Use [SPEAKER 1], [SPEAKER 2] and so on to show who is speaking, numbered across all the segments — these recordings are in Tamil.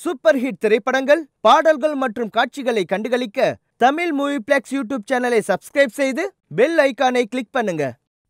[SPEAKER 1] சூப்பர் ஹிட் திரைப்படங்கள் பாடல்கள் மற்றும் காட்சிகளை கண்டுகளிக்க தமிழ் மூவி பிளெக்ஸ் யூடியூப் சேனலை சப்ஸ்கிரைப் செய்து பெல் ஐகானை கிளிக் பண்ணுங்க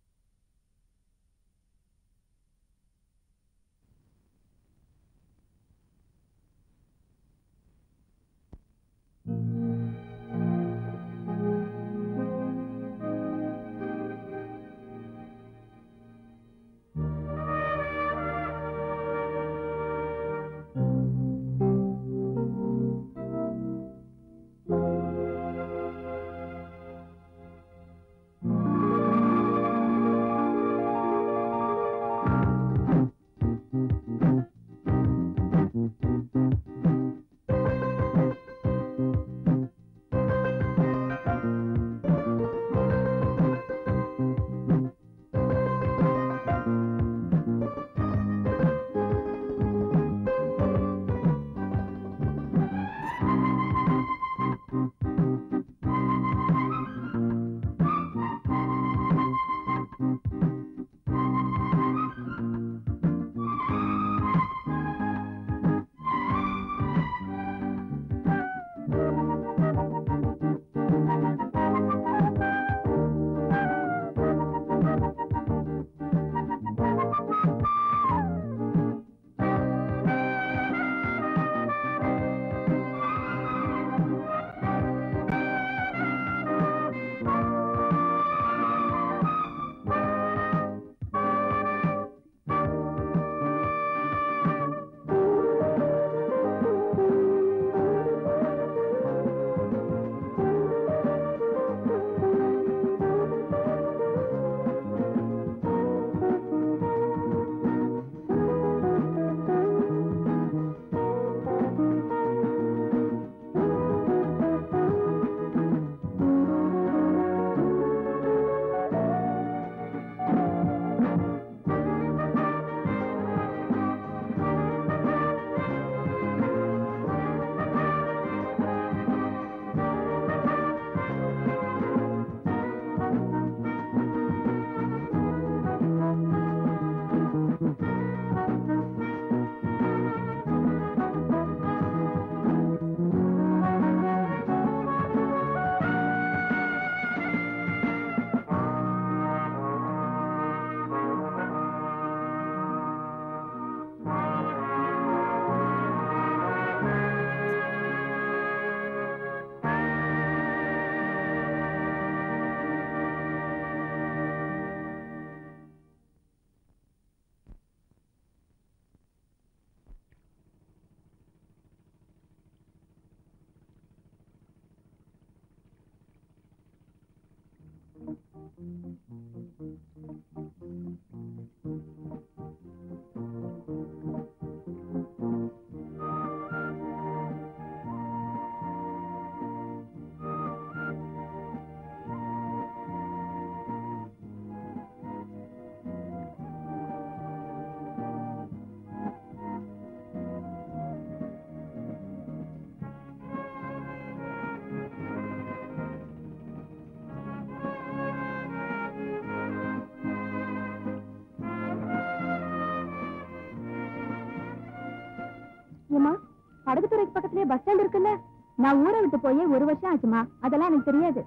[SPEAKER 2] ஏமா படகுத்துறைக்கு பக்கத்துலயே பஸ் ஸ்டாண்ட் இருக்குல்ல நான் ஊரை விட்டு போய் ஒரு வருஷம் ஆச்சுமா அதெல்லாம் எனக்கு தெரியாது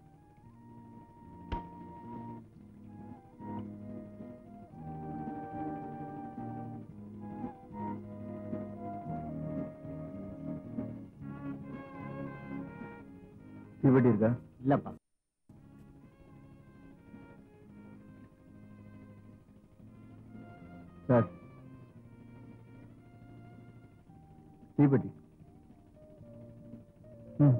[SPEAKER 3] தீவெட்டி இருக்கா
[SPEAKER 4] இல்லப்பா
[SPEAKER 3] சார் தீப்பெட்டி ம்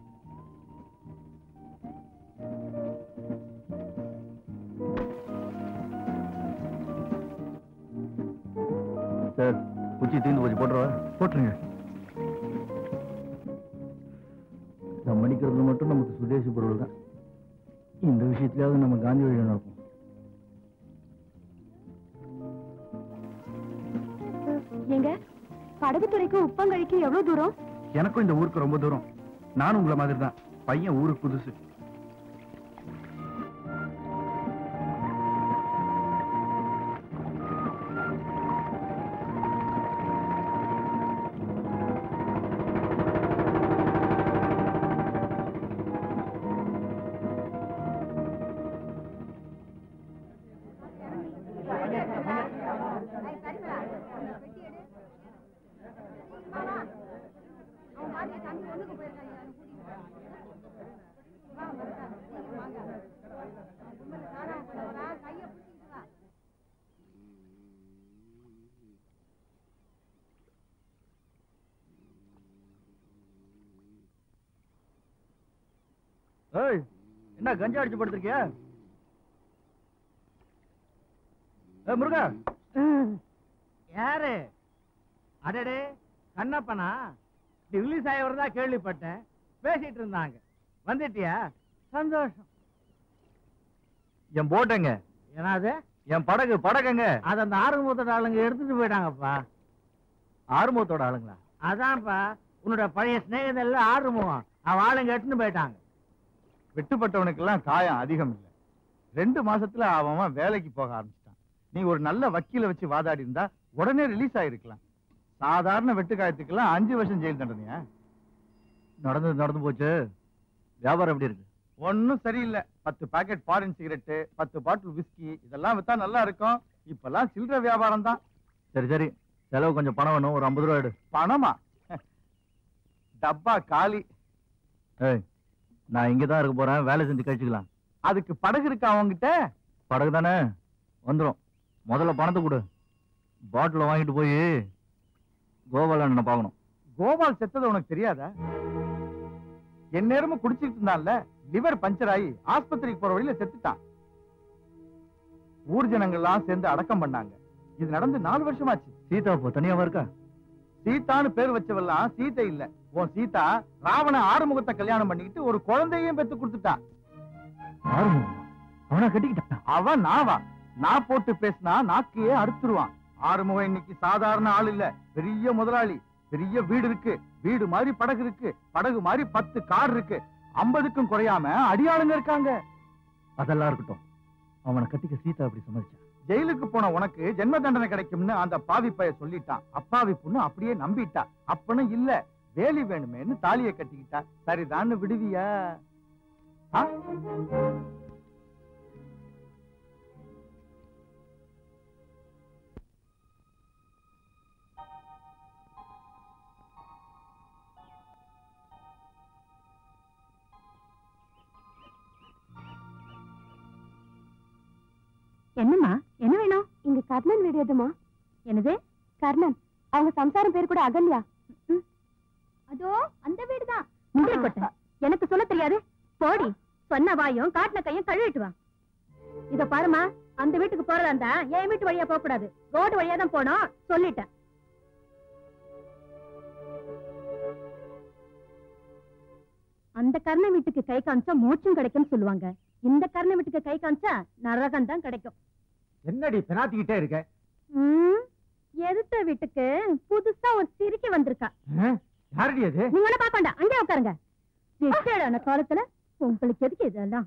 [SPEAKER 3] சார் குச்சி தீர்ந்து போச்சு போட்டுருவா போட்டுருங்க நம்ம அடிக்கிறதுல மட்டும் நமக்கு சுதேசி பொருள் தான் இந்த விஷயத்துலயாவது நம்ம காந்தி வழி நடப்போம்
[SPEAKER 2] ஏங்க படகுத்துறைக்கு உப்பங்கழிக்கு எவ்வளவு தூரம்
[SPEAKER 3] எனக்கும் இந்த ஊருக்கு ரொம்ப தூரம் நானும் உங்களை மாதிரி தான் பையன் ஊருக்கு புதுசு ஏய் என்ன கஞ்சா அடிச்சு படுத்திருக்கிய ஏ முருகா
[SPEAKER 4] யாரு அடடே கண்ணப்பனா ரிலீஸ் ஆகி வரதா கேள்விப்பட்டேன் பேசிட்டு இருந்தாங்க வந்துட்டியா சந்தோஷம்
[SPEAKER 3] என் போட்டங்க
[SPEAKER 4] ஏன்னாது
[SPEAKER 3] என் படகு படகுங்க
[SPEAKER 4] அது அந்த ஆறுமுகத்தோட ஆளுங்க எடுத்துட்டு போயிட்டாங்கப்பா
[SPEAKER 3] ஆறுமுகத்தோட ஆளுங்களா
[SPEAKER 4] அதான்ப்பா உன்னோட பழைய சிநேகிதம் எல்லாம் ஆறுமுகம் அவன் ஆளுங்க எடுத்துட்டு போயிட்டாங்க
[SPEAKER 3] வெட்டுப்பட்டவனுக்கெல்லாம் காயம் அதிகம் இல்ல ரெண்டு மாசத்துல அவன் அவன் வேலைக்கு போக ஆரம்பிச்சிட்டான் நீ ஒரு நல்ல வக்கீல வச்சு வாதாடி இருந்தா உடனே ரிலீஸ் ஆயிருக்கலாம் சாதாரண வெட்டு காயத்துக்கெல்லாம் அஞ்சு வருஷம் ஜெயில் தண்டனையா நடந்தது நடந்து போச்சு வியாபாரம் எப்படி இருக்கு ஒன்னும் சரியில்லை பத்து பாக்கெட் ஃபாரின் சிகரெட்டு பத்து பாட்டில் விஸ்கி இதெல்லாம் வித்தா நல்லா இருக்கும் இப்பெல்லாம் சில்லற வியாபாரம் தான் சரி சரி செலவு கொஞ்சம் பணம் வேணும் ஒரு ஐம்பது ரூபா எடு பணமா டப்பா காலி ஏய் நான் இங்க தான் இருக்க போறேன் வேலை செஞ்சு கழிச்சுக்கலாம் அதுக்கு படகு இருக்கா அவங்கிட்ட படகு தானே வந்துரும் முதல்ல பணத்தை கொடு பாட்டில வாங்கிட்டு போய் கோபால அண்ணனை பார்க்கணும் கோபால் செத்தது உனக்கு தெரியாதா என் நேரமும் குடிச்சிட்டு இருந்தான்ல லிவர் பஞ்சர் ஆகி ஆஸ்பத்திரிக்கு போற வழியில செத்துட்டான் ஊர் ஜனங்கள்லாம் சேர்ந்து அடக்கம் பண்ணாங்க இது நடந்து நாலு வருஷமாச்சு சீதா இப்போ தனியாவா இருக்கா சீதான்னு பேர் வச்சவெல்லாம் சீதை இல்ல உன் சீதா ராவண ஆறுமுகத்தை கல்யாணம் பண்ணிக்கிட்டு ஒரு குழந்தையும் பெத்து கொடுத்துட்டா அவனை கட்டிக்கிட்டான் அவன் நாவா நான் போட்டு பேசினா நாக்கையே அறுத்துருவான் ஆறுமுகம் இன்னைக்கு சாதாரண ஆள் இல்ல பெரிய முதலாளி பெரிய வீடு இருக்கு வீடு மாதிரி படகு இருக்கு படகு மாதிரி பத்து கார் இருக்கு ஐம்பதுக்கும் குறையாம அடியாளுங்க இருக்காங்க அதெல்லாம் இருக்கட்டும் அவனை கட்டிக்க சீதா அப்படி சம்மதிச்சா ஜெயிலுக்கு போன உனக்கு ஜென்ம தண்டனை கிடைக்கும்னு அந்த பாவி பைய சொல்லிட்டான் அப்பாவி பொண்ணு அப்படியே நம்பிட்டா அப்பனும் இல்ல வேலி வேணுமேன்னு தாலியை கட்டிக்கிட்டா சரிதான்னு விடுவியா ஆ?
[SPEAKER 2] என்னம்மா என்ன வேணும் இங்க கர்ணன் வீடு எதுமா என்னது கர்ணன் அவங்க சம்சாரம் பேர் கூட அகல்யா அதோ அந்த வீடு தான் எனக்கு சொல்ல தெரியாது போடி சொன்ன வாயும் காட்டின கையும் கழுவிட்டு வா இத பாருமா அந்த வீட்டுக்கு போறதா இருந்தா என் வீட்டு வழியா போக கூடாது ரோடு வழியா தான் போனோம் சொல்லிட்டேன் அந்த கர்ண வீட்டுக்கு கை காமிச்சா மூச்சும் கிடைக்கும்னு சொல்லுவாங்க இந்த கர்ண வீட்டுக்கு கை காமிச்சா நரகம் தான் கிடைக்கும்
[SPEAKER 4] என்னடி பெனாத்திக்கிட்டே இருக்க
[SPEAKER 2] ம், எதிர்த்த வீட்டுக்கு புதுசா ஒரு சிரிக்கி வந்திருக்கா
[SPEAKER 4] யாரடி அது
[SPEAKER 2] நீங்க ஒண்ணு பார்க்க வேண்டாம் அங்கே உட்காருங்க ரிட்டையர்டான காலத்துல உங்களுக்கு எதுக்கு இதெல்லாம்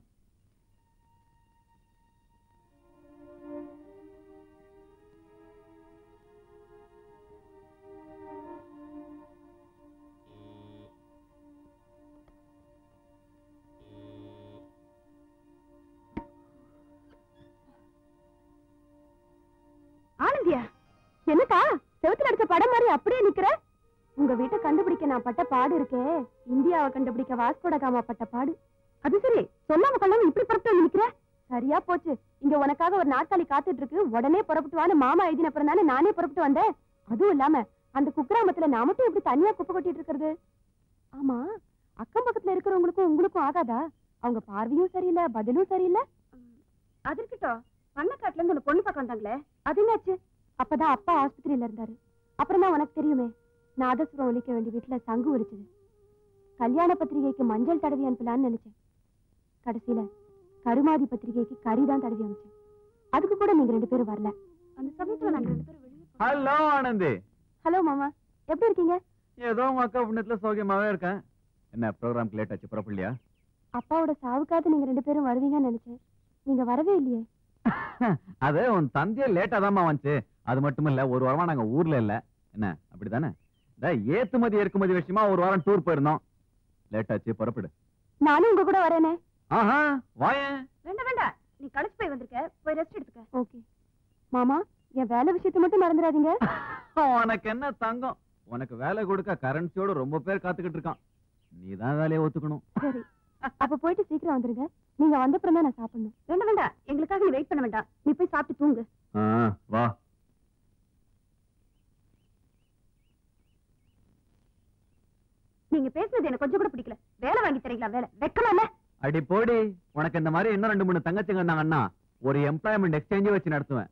[SPEAKER 2] ஆனந்தியா என்னக்கா செவுத்துல அடிச்ச படம் மாதிரி அப்படியே நிக்கிற உங்க வீட்டை கண்டுபிடிக்க நான் பட்ட பாடு இருக்கே இந்தியாவை கண்டுபிடிக்க வாஸ்கோட காமா பட்ட பாடு அது சரி சொல்லாம கொள்ளாம இப்படி புறப்பட்டு வந்து நிக்கிற சரியா போச்சு இங்க உனக்காக ஒரு நாற்காலி காத்துட்டு இருக்கு உடனே புறப்பட்டு வான்னு மாமா எழுதின அப்புறம் தானே நானே புறப்பட்டு வந்தேன் அதுவும் இல்லாம அந்த குக்கிராமத்துல நான் மட்டும் இப்படி தனியா குப்பை கொட்டிட்டு இருக்கிறது ஆமா அக்கம் பக்கத்துல இருக்கிறவங்களுக்கும் உங்களுக்கும் ஆகாதா அவங்க பார்வையும் சரியில்லை பதிலும் சரியில்லை அது இருக்கட்டும் பண்ணக்காட்டுல இருந்து ஒரு பொண்ணு பார்க்க வந்தாங்களே அது என்னாச்சு அப்பதான் அப்பா ஆஸ்பத்திரியில இருந்தாரு அப்புறமா உனக்கு தெரியுமே நாதசுரம் ஒலிக்க வேண்டிய வீட்டுல சங்கு ஒலிச்சது கல்யாண பத்திரிகைக்கு மஞ்சள் தடவி அனுப்பலான்னு நினைச்சேன் கடைசியில கருமாதி பத்திரிகைக்கு கறி தான் தடவி அனுப்பிச்சேன் அதுக்கு கூட நீங்க ரெண்டு பேரும் வரல அந்த சமயத்துல நாங்க ரெண்டு பேரும் வெளியே
[SPEAKER 3] ஹலோ ஆனந்தி
[SPEAKER 2] ஹலோ மாமா எப்படி இருக்கீங்க
[SPEAKER 3] ஏதோ உங்க அக்கா புண்ணியத்துல சௌக்கியமாவே இருக்கேன் என்ன ப்ரோக்ராம்க்கு லேட் ஆச்சு புறப்படலையா
[SPEAKER 2] அப்பாவோட சாவுக்காவது நீங்க ரெண்டு பேரும் வருவீங்கன்னு நினைச்சேன் நீங்க வரவே இல்லையே
[SPEAKER 5] அது உன் தந்தையே லேட்டா தாம்மா வந்துச்சு அது மட்டும் இல்ல ஒரு வாரமா நாங்க ஊர்ல இல்ல என்ன அப்படிதானே இந்த ஏத்துமதி இறக்குமதி விஷயமா ஒரு வாரம் டூர் போயிருந்தோம் லேட் ஆச்சு புறப்படு
[SPEAKER 2] நானும் உங்க கூட வரேனே
[SPEAKER 5] ஆஹா வாயேன்
[SPEAKER 2] வேண்டாம் வேண்டாம் நீ கடைசி போய் வந்திருக்க போய் ரெஸ்ட் எடுத்துக்க ஓகே மாமா என் வேலை விஷயத்தை மட்டும் மறந்துடாதீங்க
[SPEAKER 5] உனக்கு என்ன தங்கம் உனக்கு வேலை கொடுக்க கரன்சியோட ரொம்ப பேர் காத்துக்கிட்டு இருக்கான் நீ தான் வேலையை ஒத்துக்கணும்
[SPEAKER 2] சரி அப்ப போயிட்டு சீக்கிரம் வந்துருங்க நீங்க வந்தப்புறம் தான் நான் சாப்பிடணும் வேண்டாம் வேண்டாம் எங்களுக்காக நீ வெயிட் பண்ண வேண்டாம் நீ போய் சாப்பிட்டு தூங்கு
[SPEAKER 5] ஆ, வா
[SPEAKER 2] நீங்க பேசுனது எனக்கு கொஞ்சம் கூட பிடிக்கல வேலை வாங்கி தரீங்களா வேலை வெக்கமா இல்ல
[SPEAKER 5] அடி போடி உனக்கு இந்த மாதிரி இன்னும் ரெண்டு மூணு தங்கச்சிங்க இருந்தாங்கன்னா ஒரு எம்ப்ளாய்மெண்ட் எக்ஸ்சேஞ்சே வச்சு நடத்துவேன்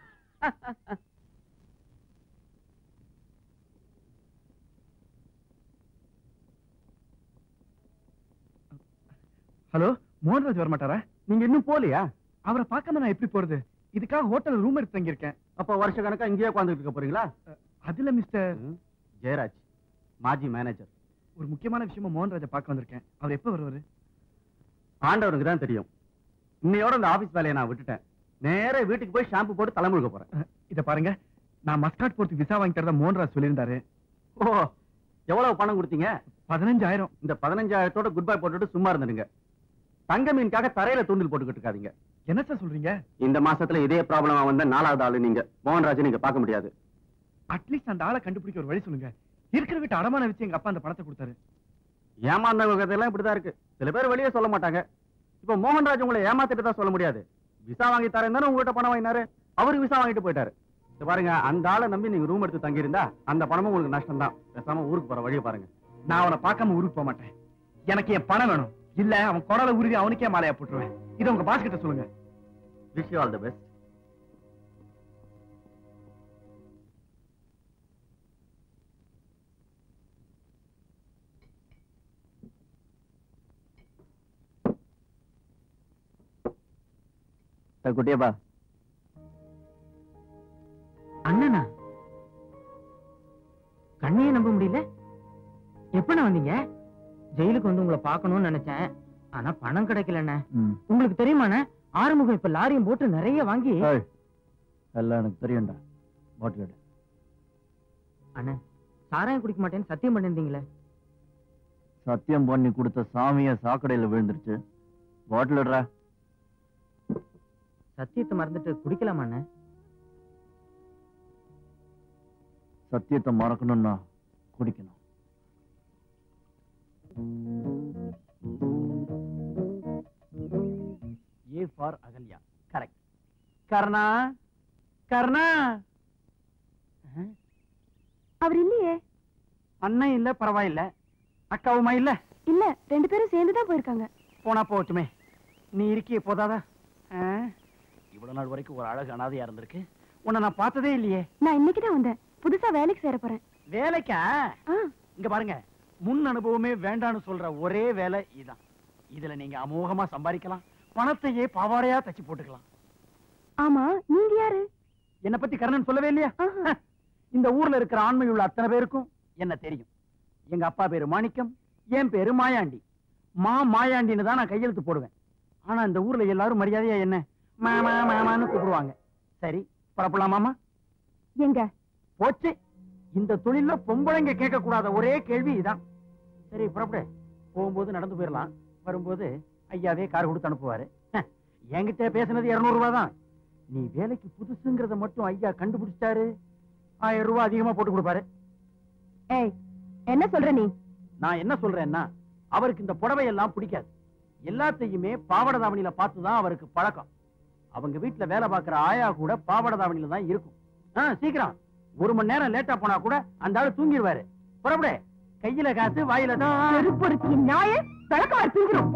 [SPEAKER 3] ஹலோ மோகன்ராஜ் வர மாட்டாரா
[SPEAKER 5] நீங்க இன்னும் போலியா
[SPEAKER 3] அவரை பார்க்காம நான் எப்படி போறது இதுக்காக ஹோட்டல் ரூம் எடுத்து தங்கியிருக்கேன்
[SPEAKER 5] அப்ப வருஷ கணக்கா இங்கேயே உட்காந்துட்டு இருக்க போறீங்களா
[SPEAKER 3] அதுல மிஸ்டர்
[SPEAKER 5] ஜெயராஜ் மாஜி மேனேஜர்
[SPEAKER 3] ஒரு முக்கியமான விஷயமா மோகன்ராஜை பார்க்க வந்திருக்கேன் அவர் எப்ப வருவாரு
[SPEAKER 5] ஆண்டவனுக்கு தான் தெரியும் இன்னையோட இந்த ஆபீஸ் வேலையை நான் விட்டுட்டேன் நேரா வீட்டுக்கு போய் ஷாம்பு போட்டு தலைமுழுக்க போறேன்
[SPEAKER 3] அஹ், இத பாருங்க நான் மஸ்காட் போறதுக்கு விசா வாங்கி தரதா மோகன்ராஜ் சொல்லியிருந்தாரு
[SPEAKER 5] ஓ எவ்வளவு பணம் கொடுத்தீங்க
[SPEAKER 3] பதினஞ்சாயிரம்
[SPEAKER 5] இந்த பதினஞ்சாயிரத்தோட குட் பை போட்டுட்டு சும்மா இருந்துடுங்க தங்க மீனுக்காக தரையில தூண்டில் போட்டுக்கிட்டு இருக்காதீங்க
[SPEAKER 3] என்ன சார் சொல்றீங்க
[SPEAKER 5] இந்த மாசத்துல இதே ப்ராப்ளம் வந்த நாலாவது ஆளு நீங்க மோகன்ராஜ் நீங்க பார்க்க முடியாது
[SPEAKER 3] அட்லீஸ்ட் அந்த ஆளை கண்டுபிடிக்க ஒரு வழி சொல்லுங்க இருக்கிற வீட்டு அடமான வச்சு எங்க அப்பா அந்த பணத்தை கொடுத்தாரு
[SPEAKER 5] ஏமாந்தவங்க கதையெல்லாம் இப்படிதான் இருக்கு சில பேர் வெளியே சொல்ல மாட்டாங்க இப்ப மோகன்ராஜ் உங்களை ஏமாத்திட்டு தான் சொல்ல முடியாது விசா வாங்கி தரேன் தானே உங்ககிட்ட பணம் வாங்கினாரு அவரு விசா வாங்கிட்டு போயிட்டாரு இத பாருங்க அந்த ஆளை நம்பி நீங்க ரூம் எடுத்து தங்கி இருந்தா அந்த பணமும் உங்களுக்கு நஷ்டம் தான் பேசாம ஊருக்கு போற வழியை பாருங்க
[SPEAKER 3] நான் அவனை பார்க்காம ஊருக்கு போக மாட்டேன் எனக்கு என் பணம் வேணும் இல்ல அவன் குடலை உருவி அவனுக்கே மாலையா போட்டுருவேன் இதை உங்க பாஸ் கிட்ட சொல்லுங்க
[SPEAKER 5] wish you all the best Kuttiyappa
[SPEAKER 4] அண்ணனா கண்ணையே நம்ப முடியல எப்பண்ணா வந்தீங்க ஜெயிலுக்கு வந்து உங்களை பார்க்கணும்னு நினைச்சேன் ஆனா பணம் கிடைக்கலண்ணே உங்களுக்கு தெரியுமாண்ணே ஆறுமுகம் இப்ப லாரியும் போட்டு நிறைய வாங்கி
[SPEAKER 5] எல்லாம் எனக்கு தெரியும்டா பாட்டில் எடு
[SPEAKER 4] அண்ணே சாராயம் குடிக்க மாட்டேன்னு சத்தியம் பண்ணிருந்தீங்களே
[SPEAKER 5] சத்தியம் பண்ணி கொடுத்த சாமிய சாக்கடையில விழுந்துருச்சு பாட்டில் எடுறா
[SPEAKER 4] சத்தியத்தை மறந்துட்டு குடிக்கலாமாண்ணே
[SPEAKER 5] சத்தியத்தை மறக்கணும்னா குடிக்கணும்
[SPEAKER 4] A for Ahalya correct Karna Karna
[SPEAKER 2] அவர் இல்லையே
[SPEAKER 4] அண்ணன் இல்ல பரவாயில்ல அக்காவுமா இல்ல
[SPEAKER 2] இல்ல ரெண்டு பேரும் சேர்ந்து தான் போயிருக்காங்க
[SPEAKER 4] போனா போகட்டுமே நீ இருக்கியே போதாதா ஆ? இவ்வளவு நாள் வரைக்கும் ஒரு அழகு அனாதையா இருந்திருக்கு உன்னை நான் பார்த்ததே இல்லையே
[SPEAKER 2] நான் இன்னைக்கு தான் வந்தேன் புதுசா வேலைக்கு சேர போறேன்
[SPEAKER 4] வேலைக்கா
[SPEAKER 2] ஆ,
[SPEAKER 4] இங்க பாருங்க முன் அனுபவமே வேண்டான்னு சொல்ற ஒரே வேலை இதான் இதுல நீங்க அமோகமா சம்பாதிக்கலாம் பணத்தையே பாவாடையா தச்சு போட்டுக்கலாம்
[SPEAKER 2] ஆமா நீங்க யாரு
[SPEAKER 4] என்ன பத்தி கர்ணன் சொல்லவே இல்லையா
[SPEAKER 2] ஆஹா.
[SPEAKER 4] இந்த ஊர்ல இருக்கிற ஆண்மை உள்ள அத்தனை பேருக்கும் என்ன தெரியும் எங்க அப்பா பேரு மாணிக்கம் என் பேரு மாயாண்டி மா மாயாண்டின்னு தான் நான் கையெழுத்து போடுவேன் ஆனா இந்த ஊர்ல எல்லாரும் மரியாதையா என்ன மாமா மாமான்னு கூப்பிடுவாங்க சரி புறப்படலாமாமா
[SPEAKER 2] எங்க
[SPEAKER 4] போச்சு இந்த தொழில்ல பொம்பளைங்க கேட்க கூடாத ஒரே கேள்வி இதான் சரி புறப்படு போகும்போது நடந்து போயிடலாம் வரும்போது ஐயாவே கார் கொடுத்து அனுப்புவாரு ஹ, என்கிட்ட பேசுனது இருநூறு ரூபாய் தான் நீ வேலைக்கு புதுசுங்கிறத மட்டும் ஐயா கண்டுபிடிச்சிட்டாரு ஆயிரம் ரூபாய் அதிகமா போட்டு கொடுப்பாரு
[SPEAKER 2] ஏய் என்ன சொல்ற நீ
[SPEAKER 4] நான் என்ன சொல்றேன்னா அவருக்கு இந்த புடவை எல்லாம் பிடிக்காது எல்லாத்தையுமே பாவாடை தாவணியில பார்த்து தான் அவருக்கு பழக்கம் அவங்க வீட்டுல வேலை பார்க்கிற ஆயா கூட பாவாடை தாவணியில தான் இருக்கும் ஆ, சீக்கிரம் ஒரு மணி நேரம் லேட்டா போனா கூட அந்த ஆளு தூங்கிடுவாரு புறப்படு கையில காசு வாயில தான்
[SPEAKER 2] செருப்பொருத்தி நாய பழக்கமா திஞ்சிரும்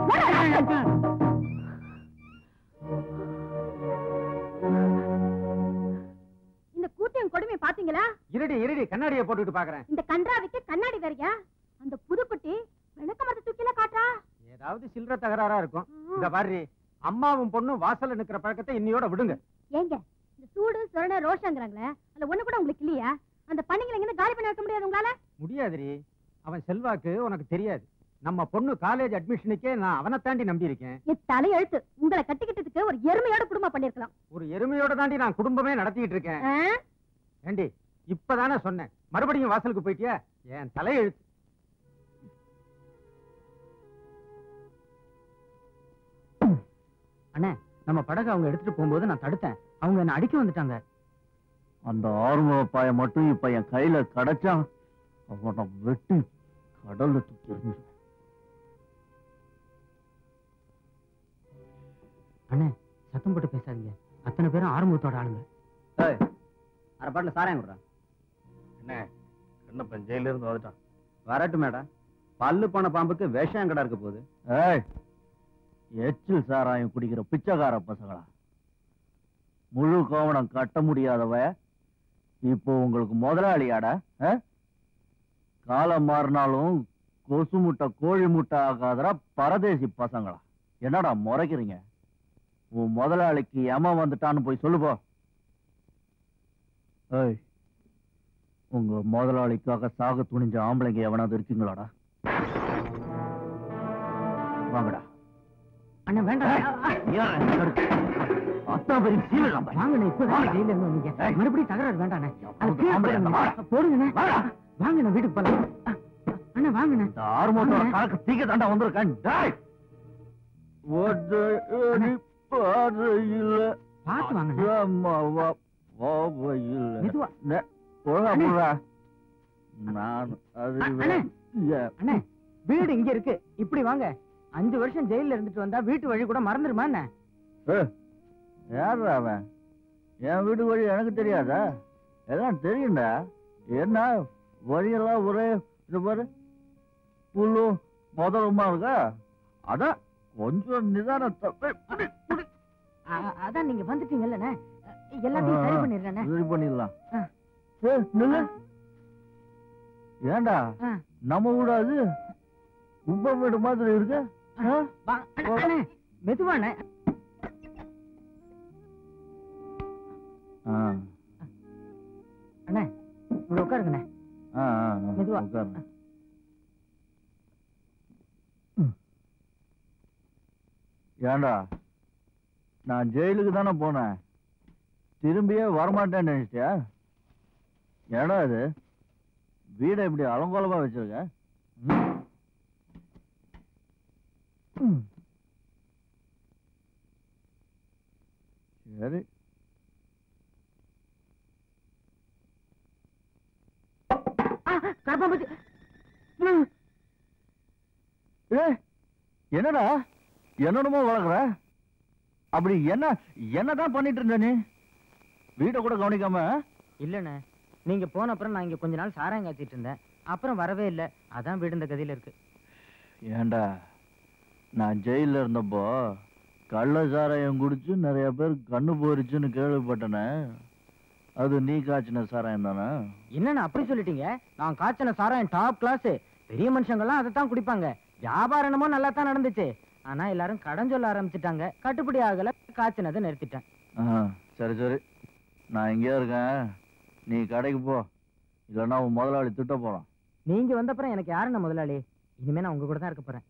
[SPEAKER 2] இந்த கூட்டம் கொடுமை பாத்தீங்களா
[SPEAKER 4] இருடி இருடி கண்ணாடியை போட்டுட்டு பாக்குறேன்
[SPEAKER 2] இந்த கன்றாவிக்கு கண்ணாடி வேறையா அந்த புதுக்குட்டி விளக்க மரத்தை தூக்கில காட்டா
[SPEAKER 4] ஏதாவது சில்லற தகராறா இருக்கும் இந்த பாரு அம்மாவும் பொண்ணும் வாசல்ல நிக்கிற பழக்கத்தை இன்னையோட விடுங்க
[SPEAKER 2] ஏங்க இந்த சூடு சொரண ரோஷங்கிறாங்களே அந்த ஒண்ணு கூட உங்களுக்கு இல்லையா அந்த பண்ணிங்களை எங்க காலி பண்ணி வைக்க முடியாது உங்களால
[SPEAKER 4] முடியாதுரி அவன் செல்வாக்கு உனக்கு தெரியாது நம்ம பொண்ணு காலேஜ் அட்மிஷனுக்கே நான் அவனை தாண்டி நம்பி இருக்கேன்
[SPEAKER 2] என் தலையெழுத்து உங்களை கட்டிக்கிட்டதுக்கு ஒரு எருமையோட குடும்பம் பண்ணிருக்கலாம்
[SPEAKER 4] ஒரு எருமையோட தாண்டி நான் குடும்பமே நடத்திட்டு இருக்கேன்
[SPEAKER 2] ஆ?
[SPEAKER 4] ஏண்டி இப்பதானே சொன்னேன் மறுபடியும் வாசலுக்கு போயிட்டியா என் தலையெழுத்து அண்ணே நம்ம படகு அவங்க எடுத்துட்டு போகும்போது நான் தடுத்தேன் அவங்க என்ன அடிக்க வந்துட்டாங்க
[SPEAKER 5] அந்த ஆர்வ பாய மட்டும் இப்ப என் கையில கிடைச்சான் அவனை வெட்டி கடல்ல தூக்கி எறிஞ்சிருவேன்
[SPEAKER 4] அண்ணே சத்தம் போட்டு பேசாதீங்க அத்தனை பேரும் ஆறுமுகத்தோட ஆளுங்க
[SPEAKER 5] அரை பாட்டில் சாராயம் விடுறான்
[SPEAKER 3] என்ன கண்ணப்பன் ஜெயில இருந்து வந்துட்டான்
[SPEAKER 5] வரட்டும் மேடம் பல்லு போன பாம்புக்கு விஷம் கடை இருக்க போகுது ஏய் எச்சில் சாராயம் குடிக்கிற பிச்சைக்கார பசங்களா முழு கோவணம் கட்ட முடியாதவ இப்போ உங்களுக்கு முதலாளியாடா ஆ? காலம் மாறினாலும் கொசு முட்டை கோழி முட்டை ஆகாதரா பரதேசி பசங்களா என்னடா முறைக்கிறீங்க உன் முதலாளிக்கு எம வந்துட்டான்னு போய் சொல்லு போ ஏய் உங்க முதலாளிக்காக சாக துணிஞ்ச ஆம்பளைங்க எவனாவது இருக்கீங்களாடா வாங்கடா
[SPEAKER 4] அண்ணா வேண்டாம்
[SPEAKER 5] அத்தனை பெரிய சீவிரம்
[SPEAKER 4] வாங்கண்ணே இப்பதான் ஜெயில இருந்து வந்தீங்க
[SPEAKER 5] ஏய்.
[SPEAKER 4] மறுபடியும் தகராறு வேண்டாண்ணே அது
[SPEAKER 5] யாராவது
[SPEAKER 4] கீழே
[SPEAKER 5] ஆம்பளை இருந்தா
[SPEAKER 4] போடுங்கண்ணே. போடுங்கண்ணே வாங்கண்ணே வீட்டுக்கு போலாம் அ, அண்ணா வாங்கண்ணே
[SPEAKER 5] இந்த ஆறுமோட்டோட கணக்கு தீக்க தாண்டா வந்திருக்கேன் டேய்! ஒத்தையடி பாதையில
[SPEAKER 4] பார்த்து வாங்கண்ணே
[SPEAKER 5] அம்மாவா பாவையில்
[SPEAKER 4] மெதுவா
[SPEAKER 5] ஒழுங்கா போடுறா நான் அது
[SPEAKER 4] அண்ணே.
[SPEAKER 5] ஏ,
[SPEAKER 4] அண்ணே வீடு இங்க இருக்கு இப்படி வாங்க அஞ்சு வருஷம் ஜெயில இருந்துட்டு வந்தா வீட்டு வழி கூட மறந்துருமா என்ன
[SPEAKER 5] யாருடா அவன் என் வீடு வழி எனக்கு தெரியாதா எல்லாம் தெரியும்டா என்ன வழியெல்லாம் ஒரே இது பாரு புல்லும் முதலுமா இருக்கா அதான் கொஞ்சம் நிதானத்தை போய் புடி, புடி.
[SPEAKER 4] அ- அதான் நீங்க வந்துட்டீங்கல்லண்ணே எல்லாத்தையும் சரி பண்ணிடுறேண்ணே
[SPEAKER 5] சரி பண்ணிடலாம்
[SPEAKER 4] ஆ.
[SPEAKER 5] ஏய், நில்லு. ஏன்டா
[SPEAKER 4] ஆ.
[SPEAKER 5] நம்ம வீடு அது உப்ப வீடு மாதிரி இருக்கு ஆ?
[SPEAKER 4] வா- அண்ணே, அண்ணே மெதுவாண்ணே
[SPEAKER 5] ஆ.
[SPEAKER 4] அண்ணே இப்படி உட்காருங்கண்ணே
[SPEAKER 5] ஆ, ஆ, ஆ.
[SPEAKER 4] மெதுவா.
[SPEAKER 5] உட்காருங்க. ஏன்டா நான் ஜெயிலுக்கு தானே போனேன் திரும்பியே வரமாட்டேன்னு நினைச்சிட்டியா ஏடா இது வீடை இப்படி அலங்கோலமா வச்சிருக்க ம்? ம். சரி
[SPEAKER 4] கரப்பாம்பூச்சி
[SPEAKER 5] ஏய், என்னடா என்னென்னமோ வளர்க்குற அப்படி என்ன என்னதான் பண்ணிட்டு இருந்த நீ வீட்டை கூட கவனிக்காம
[SPEAKER 4] இல்லண்ணே நீங்க போன அப்புறம் நான் இங்க கொஞ்ச நாள் சாராயம் காய்ச்சிட்டு இருந்தேன் அப்புறம் வரவே இல்ல அதான் வீடு இந்த கதையில இருக்கு
[SPEAKER 5] ஏன்டா நான் ஜெயில இருந்தப்போ கள்ள சாராயம் குடிச்சு நிறைய பேர் கண்ணு போரிச்சுன்னு கேள்விப்பட்டனே அது நீ காய்ச்சின சாராயம் தானே
[SPEAKER 4] என்னண்ணே அப்படி சொல்லிட்டீங்க நான் காய்ச்சன சாராயம் டாப் கிளாஸ் பெரிய மனுஷங்கெல்லாம் அதை தான் குடிப்பாங்க வியாபாரம் என்னமோ நல்லா தான் நடந்துச்சு ஆனா எல்லாரும் கடன் சொல்ல ஆரம்பிச்சிட்டாங்க கட்டுப்படி ஆகல காய்ச்சினதை நிறுத்திட்டேன்
[SPEAKER 5] ஆ, சரி சரி நான் இங்கே இருக்கேன் நீ கடைக்கு போ இல்லைன்னா உன் முதலாளி திட்ட போறான்
[SPEAKER 4] நீங்க வந்த அப்புறம் எனக்கு யாருண்ணே முதலாளி இனிமே நான் உங்க கூட தான் இருக்க போறேன்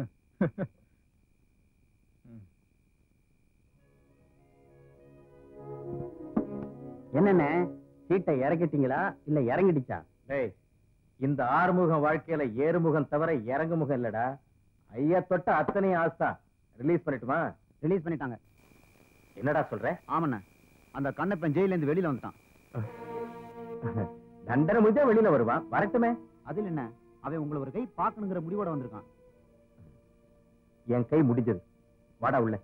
[SPEAKER 5] என்னண்ணே சீட்டை இறக்கிட்டீங்களா இல்ல இறங்கிடுச்சா
[SPEAKER 3] டேய் இந்த ஆறுமுகம் வாழ்க்கையில ஏறுமுகம் தவிர இறங்கு முகம் இல்லடா ஐயா தொட்ட அத்தனையும் ஆஸ்தா ரிலீஸ் பண்ணட்டுமா
[SPEAKER 5] ரிலீஸ் பண்ணிட்டாங்க
[SPEAKER 3] என்னடா சொல்ற
[SPEAKER 5] ஆமாண்ணே அந்த கண்ணப்பன் ஜெயில இருந்து வெளியில வந்துட்டான்
[SPEAKER 3] தண்டனை முடிஞ்சா வெளியில வருவான் வரட்டுமே
[SPEAKER 5] அதில் என்ன அவன் உங்களை ஒரு கை பார்க்கணுங்கிற முடிவோட வந்திருக்கான்
[SPEAKER 3] என் கை முடிஞ்சது வாடா உள்ள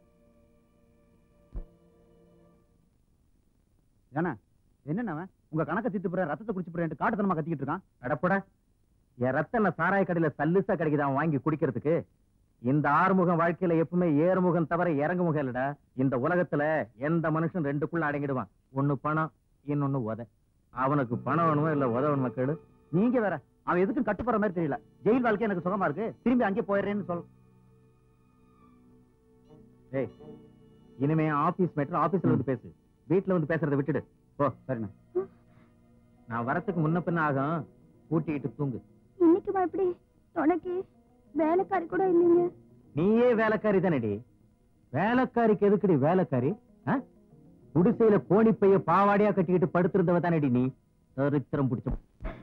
[SPEAKER 5] ஏன்னா என்னென்ன அவன் உங்க கணக்க தீத்து போற ரத்தத்தை குடிச்சு போறேன் காட்டுத்தனமா கத்திக்கிட்டு இருக்கான்
[SPEAKER 3] அடப்படா என் ரத்தம் என்ன சாராய கடையில சல்லுசா கிடைக்குது அவன் வாங்கி குடிக்கிறதுக்கு இந்த ஆறுமுகம் வாழ்க்கையில எப்பவுமே ஏறுமுகம் தவிர இறங்கு முகம் இல்லடா இந்த உலகத்துல எந்த மனுஷன் ரெண்டுக்குள்ள அடங்கிடுவான் ஒண்ணு பணம் இன்னொன்னு உத அவனுக்கு பணம் வேணுமோ இல்ல உத வேணுமா கேடு
[SPEAKER 5] நீங்க வேற அவன் எதுக்கும் கட்டுப்படுற மாதிரி தெரியல ஜெயில் வாழ்க்கை எனக்கு சுகமா இருக்கு திரும்பி அங்கே போயிடுறேன்னு சொல்
[SPEAKER 3] ஏய் இனிமே ஆபீஸ் மேட்டர் ஆபீஸ்ல வந்து பேசு வீட்ல வந்து பேசுறதை விட்டுடு போ சரிண்ணா நான் வரத்துக்கு முன்ன பின்ன ஆகும் கூட்டிக்கிட்டு தூங்கு
[SPEAKER 2] இன்னைக்குமா இப்படி துணைக்கு வேலைக்காரி கூட இல்லைங்க
[SPEAKER 3] நீயே வேலைக்காரி தானடி வேலைக்காரிக்கு எதுக்குடி வேலைக்காரி ஆ? குடிசையில கோணிப்பைய பாவாடையா கட்டிக்கிட்டு படுத்திருந்தவ தானடி நீ சரித்திரம் பிடிச்ச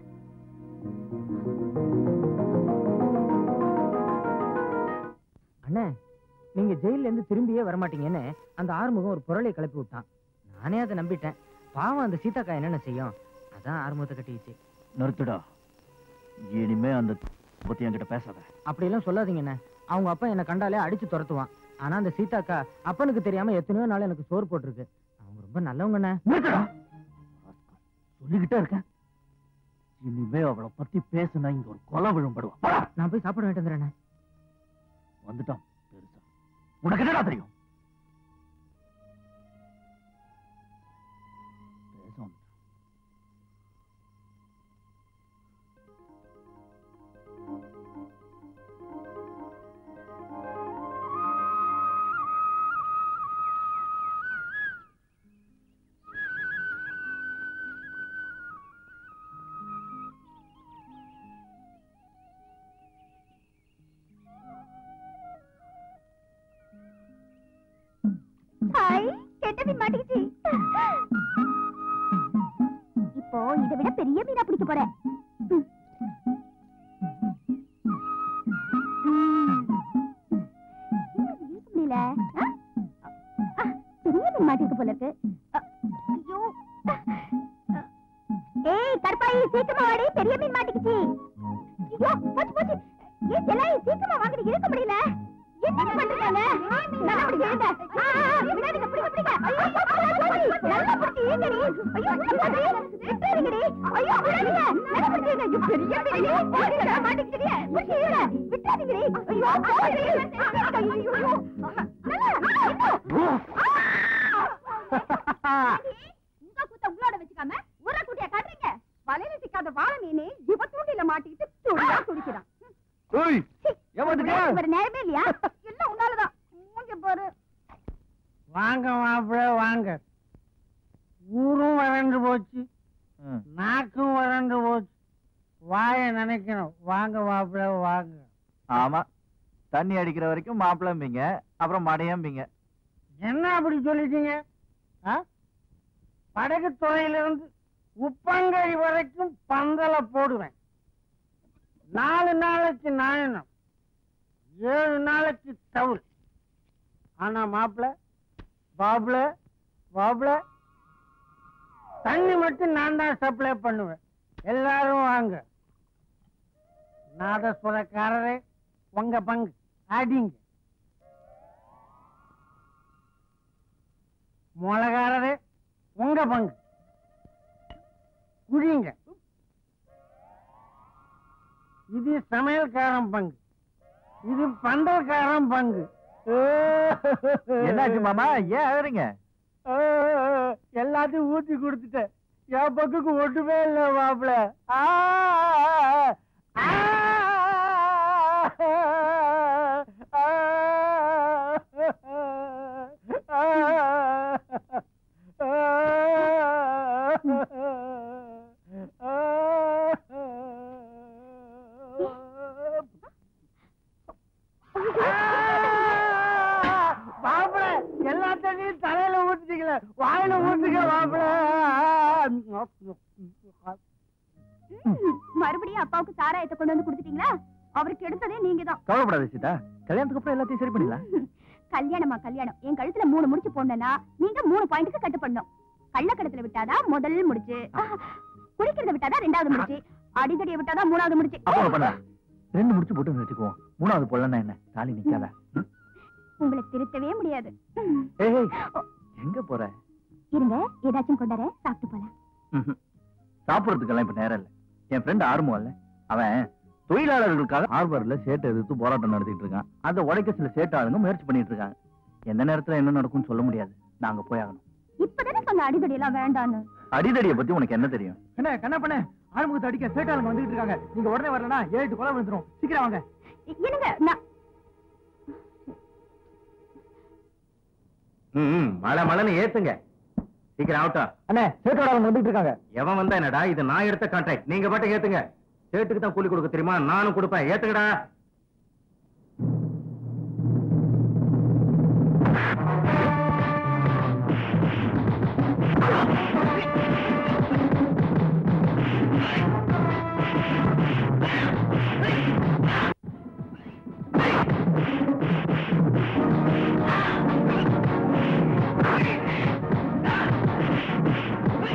[SPEAKER 4] அண்ணே நீங்க ஜெயில இருந்து திரும்பியே வரமாட்டீங்கன்னு அந்த ஆறுமுகம் ஒரு பொருளை கிளப்பி விட்டான் நானே அதை நம்பிட்டேன்
[SPEAKER 6] பாவம் அந்த சீதாக்கா என்னென்ன செய்யும் அதான் ஆறுமுகத்தை கட்டிக்கிச்சு
[SPEAKER 5] நிறுத்துடா இனிமே அந்த பத்தி என்கிட்ட பேசாத
[SPEAKER 6] அப்படியெல்லாம் சொல்லாதீங்கண்ணே அவங்க அப்பா என்னை கண்டாலே அடிச்சு துரத்துவான் ஆனா அந்த சீதாக்கா அப்பனுக்கு தெரியாம எத்தனையோ நாள் எனக்கு சோறு போட்டிருக்கு அவங்க ரொம்ப நல்லவங்கண்ணே
[SPEAKER 5] நிறுத்துடா சொல்லிக்கிட்டே இருக்கேன் இனிமே அவளை பத்தி பேசுனா இங்க ஒரு கொலை விழும்படுவா
[SPEAKER 6] நான் போய் சாப்பிட வேண்டியதுறேண்ணே
[SPEAKER 5] வந்துட்டான் பெருசா உனக்கு என்னடா தெரியும் பேச வந்துட்டான்.
[SPEAKER 2] ஹாய் கெட்ட மீன் மாட்டிக்கிச்சு இப்போ இதை விட பெரிய மீனா பிடிக்க போறேன் ம். ம். இன்னும் இழுக்க முடியல ஆ? ஆ, பெரிய மீன் மாட்டிருக்கு போல இருக்கு அ, ஐயோ ஏய் கருப்பாயி சீக்கிரமா வாடி பெரிய மீன் மாட்டிக்கிச்சு ஐயோ போச்சு போச்சு ஏய் செல்லாயி சீக்கிரமா வாங்கடி இழுக்க முடியல என்ன பண்றீங்க நல்லா பிடிங்க இழுங்க. ஆ, ஆ, ஆ, விடாதீங்க, பிடிங்க, பிடிங்க. ஐயோ, போச்சு. நல்லா பிடிச்சு இழுங்கடி. ஐயோ, விடாதீங்க. விட்டுறாதீங்கடி. ஐயோ, விடாதீங்க. நல்லா பிடிச்சு இழுங்க. ஐயோ, பெரிய மீனு. போடுங்க, மாட்டிக்கிச்சுடி. பிடிச்சு இழுங்க. விட்டுறாதீங்கடி. ஐயோ, போச்சு. ஐயோ, ஐயோ, ஐயோ. நல்லா, இன்னும். உங்க கூத்த உங்களோட வச்சுக்காம ஊர கூட்டியா காட்டுறீங்க வலையில சிக்காத வாழை மீன் இவ தூண்டில மாட்டிக்கிட்டு துடியா துடிக்கிறான்
[SPEAKER 3] ஓய் ஏமாத்துட்டியா?
[SPEAKER 2] வேற நேரமே இல்லையா எல்லாம் உன்னாலதான் மூஞ்ச பாரு
[SPEAKER 4] வாங்க மாப்பிள்ள வாங்க ஊரும் வறண்டு போச்சு
[SPEAKER 3] ம்.
[SPEAKER 4] நாக்கும் வறண்டு போச்சு வாய நினைக்கணும் வாங்க மாப்பிள்ள வாங்க
[SPEAKER 3] ஆமா தண்ணி அடிக்கிற வரைக்கும் மாப்பிளம்பிங்க அப்புறம் மடையம்பிங்க
[SPEAKER 4] என்ன அப்படி சொல்லிட்டீங்க ஆ? படகு துறையிலிருந்து உப்பங்கை வரைக்கும் பந்தல போடுவேன் நாலு நாளைக்கு நாயனம் ஏழு நாளைக்கு தவுள் ஆனா மாப்பிள பாப்ல பாப்ல தண்ணி மட்டும் நான் தான் சப்ளை பண்ணுவேன் எல்லாரும் வாங்க நாதஸ்வரக்காரரே உங்க பங்கு அடிங்க மொளகாரரே உங்க பங்கு குடிங்க இது சமையல்காரன் பங்கு இது பண்டல்காரன் பங்கு
[SPEAKER 3] என்னாச்சு மாமா ஏன் அழறீங்க
[SPEAKER 4] எல்லாத்தையும் ஊத்தி கொடுத்துட்டேன் என் பங்குக்கு ஒட்டுமே இல்லை மாப்பிள ஆ, ஆ, ஆ, மாப்பிள எல்லா தண்ணியும் தலையில ஊத்திட்டீங்களே வாயில ஊத்துங்க மாப்பிள
[SPEAKER 2] மறுபடியும் அப்பாவுக்கு சாராயத்தை கொண்டு வந்து கொடுத்துட்டீங்களா அவருக்கு எடுத்ததே நீங்க தான்
[SPEAKER 3] கவலைப்படாத சீதா கல்யாணத்துக்கு அப்புறம் எல்லாத்தையும் சரி பண்ணிடலாம்
[SPEAKER 2] கல்யாணமா கல்யாணம் என் கழுத்துல மூணு முடிச்சு போடணும்னா நீங்க மூணு பாயிண்ட்க்கு கட்டு பண்ணணும் கள்ளக்கடத்துல விட்டாதான் முதல் முடிச்சு குடிக்கிறத விட்டாதான் ரெண்டாவது முடிச்சு அடிதடியை விட்டாதான் மூணாவது முடிச்சு
[SPEAKER 3] அப்போ ஒண்ணு பண்ணலாம் ரெண்டு முடிச்சு போட்டு வச்சுக்குவோம் மூணாவது பொண்ணா என்ன தாலி நிக்காத ம்?
[SPEAKER 2] உங்களை திருத்தவே முடியாது
[SPEAKER 3] ஏய் ஏய், எங்க போற
[SPEAKER 2] இருங்க ஏதாச்சும் கொண்டார சாப்பிட்டு போலாம்
[SPEAKER 3] ம்ஹும். சாப்பிடறதுக்கெல்லாம் இப்ப நேரம் இல்ல என் ஃப்ரெண்ட் ஆர்வம் இல்ல அவன் தொழிலாளர்களுக்காக ஹார்பர்ல சேட்டை எதிர்த்து போராட்டம் நடத்திட்டு இருக்கான் அதை உடைக்க சில சேட்டு ஆளுங்க முயற்சி பண்ணிட்டு இருக்காங்க எந்த நேரத்துல என்ன நடக்கும்னு சொல்ல முடியாது நாங்க போயாகணும்
[SPEAKER 2] இப்பதானே சொன்ன அடிதடி எல்லாம் வேண்டான்னு
[SPEAKER 3] அடிதடியை பத்தி உனக்கு என்ன தெரியும்
[SPEAKER 6] என்ன கண்ணா பண்ண ஆறுமுகத்தை அடிக்க சேட்டாளுங்க வந்துட்டு இருக்காங்க நீங்க உடனே வரலனா ஏழு எட்டு கொலை விழுந்துரும் சீக்கிரம் வாங்க
[SPEAKER 2] என்னங்க நான்
[SPEAKER 5] ம் மழை மழைன்னு ஏத்துங்க சீக்கிரம் ஆகட்டும்
[SPEAKER 6] அண்ணே சேட்டோட அவங்க வந்துட்டு இருக்காங்க
[SPEAKER 5] எவன் வந்தா என்னடா இது நான் எடுத்த கான்ட்ராக்ட் நீங்க பாட்டு ஏத்துங்க சேட்டுக்கு தான் கூலி கொடுக்க தெரியுமா நானும் கொடுப்பேன் ஏத்துங்கடா
[SPEAKER 2] ஆ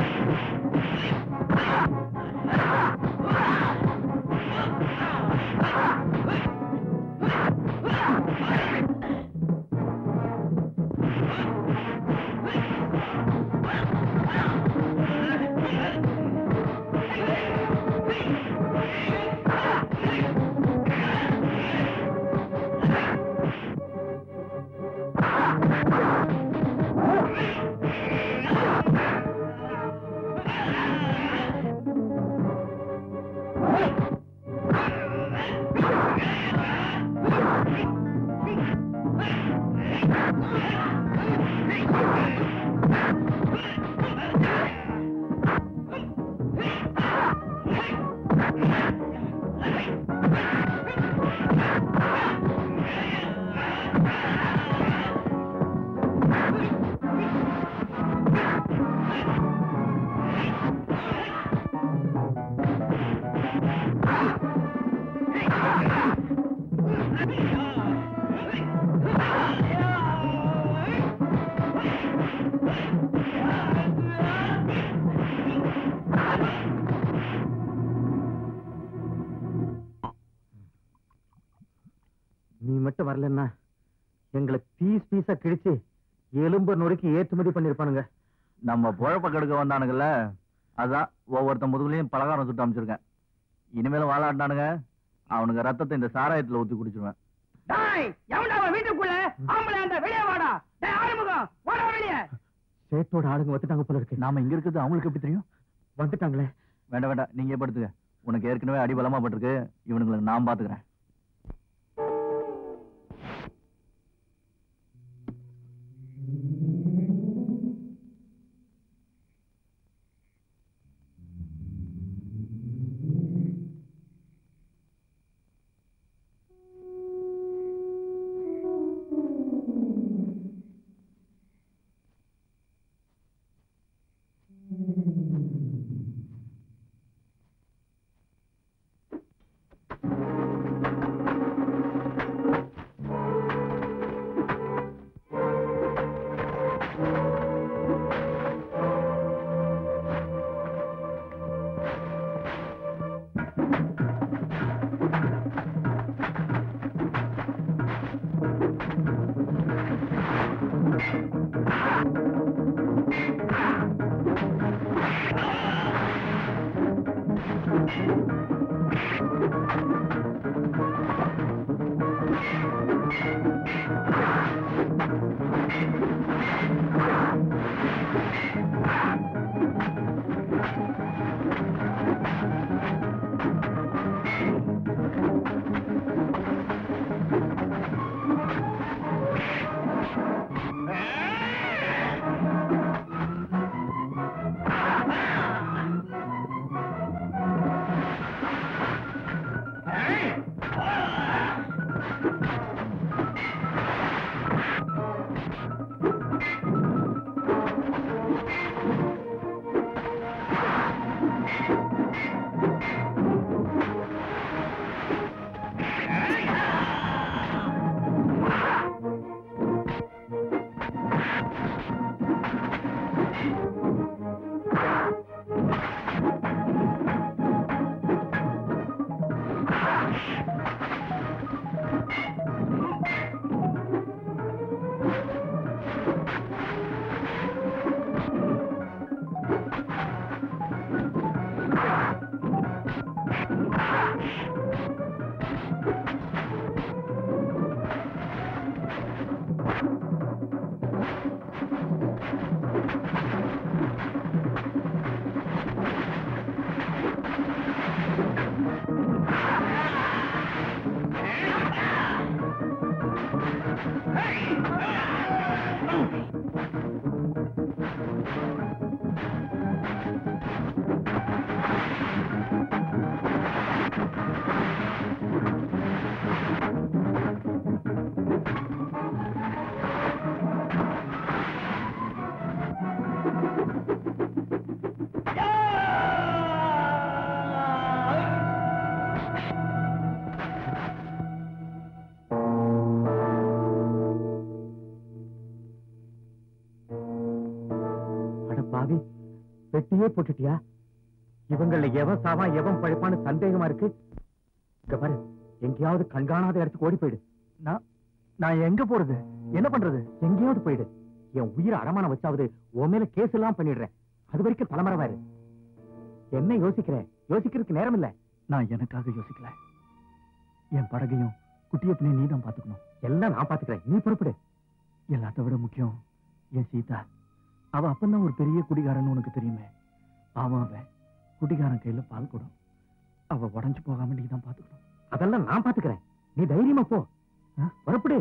[SPEAKER 4] நீ மட்டும் வரலன்னா எங்களை பீஸ் பீஸா கிழிச்சு எலும்ப நொறுக்கி ஏற்றுமதி பண்ணிருப்பானுங்க
[SPEAKER 3] நம்ம புழப்ப கெடுக்க வந்தானுங்கல்ல அதான் ஒவ்வொருத்த முதுகுலையும் பலகாரம் சுட்டு அமைச்சிருக்கேன் இனிமேல வாழாண்டானுங்க அவனுங்க ரத்தத்தை இந்த சாராயத்துல ஊத்தி குடிச்சிருவேன்
[SPEAKER 4] வீட்டுக்குள்ள ஆம்பளை அந்த வெளியே வாடா ஆறுமுகம் வாடா வெளியே சேட்டோட ஆளுங்க வந்துட்டாங்க போல இருக்கு
[SPEAKER 3] நாம இங்க இருக்கிறது அவங்களுக்கு எப்படி தெரியும்
[SPEAKER 4] வந்துட்டாங்களே
[SPEAKER 3] வேண்டாம் வேண்டாம் நீங்க படுத்துக்க உனக்கு ஏற்கனவே அடிபலமா பட்டிருக்கு இவனுங்களுக்கு நான் பாத்துக்கிறேன்
[SPEAKER 4] அட பாவி வெட்டியே போட்டுட்டியா இவங்கள எவன் சாவான் எவன் பழைப்பான்னு சந்தேகமா இருக்கு இங்க பாரு எங்கேயாவது கண்காணாத இடத்துக்கு ஓடி போயிடு
[SPEAKER 3] நான் நான் எங்க போறது என்ன பண்றது
[SPEAKER 4] எங்கேயாவது போயிடு என் உயிரை அடமான வச்சாவது உன் மேல கேஸ் எல்லாம் பண்ணிடுறேன் அது வரைக்கும் தலைமறைவாரு என்ன யோசிக்கிறேன் யோசிக்கிறதுக்கு நேரம் இல்ல
[SPEAKER 3] நான் எனக்காக யோசிக்கல என் படகையும் குட்டியப்பனையும் நீ தான் பாத்துக்கணும்
[SPEAKER 4] எல்லாம் நான் பாத்துக்கிறேன் நீ புறப்படு
[SPEAKER 3] எல்லாத்த விட முக்கியம் என் சீதா அவ அப்பந்தான் ஒரு பெரிய குடிகாரன்னு உனக்கு தெரியுமே பாவம் அவன் குடிகாரன் கையில பால் குடம்
[SPEAKER 5] அவ உடஞ்சு போகாம நீ தான் பாத்துக்கணும்
[SPEAKER 4] அதெல்லாம் நான் பாத்துக்கிறேன் நீ தைரியமா போ ஆ, புறப்படு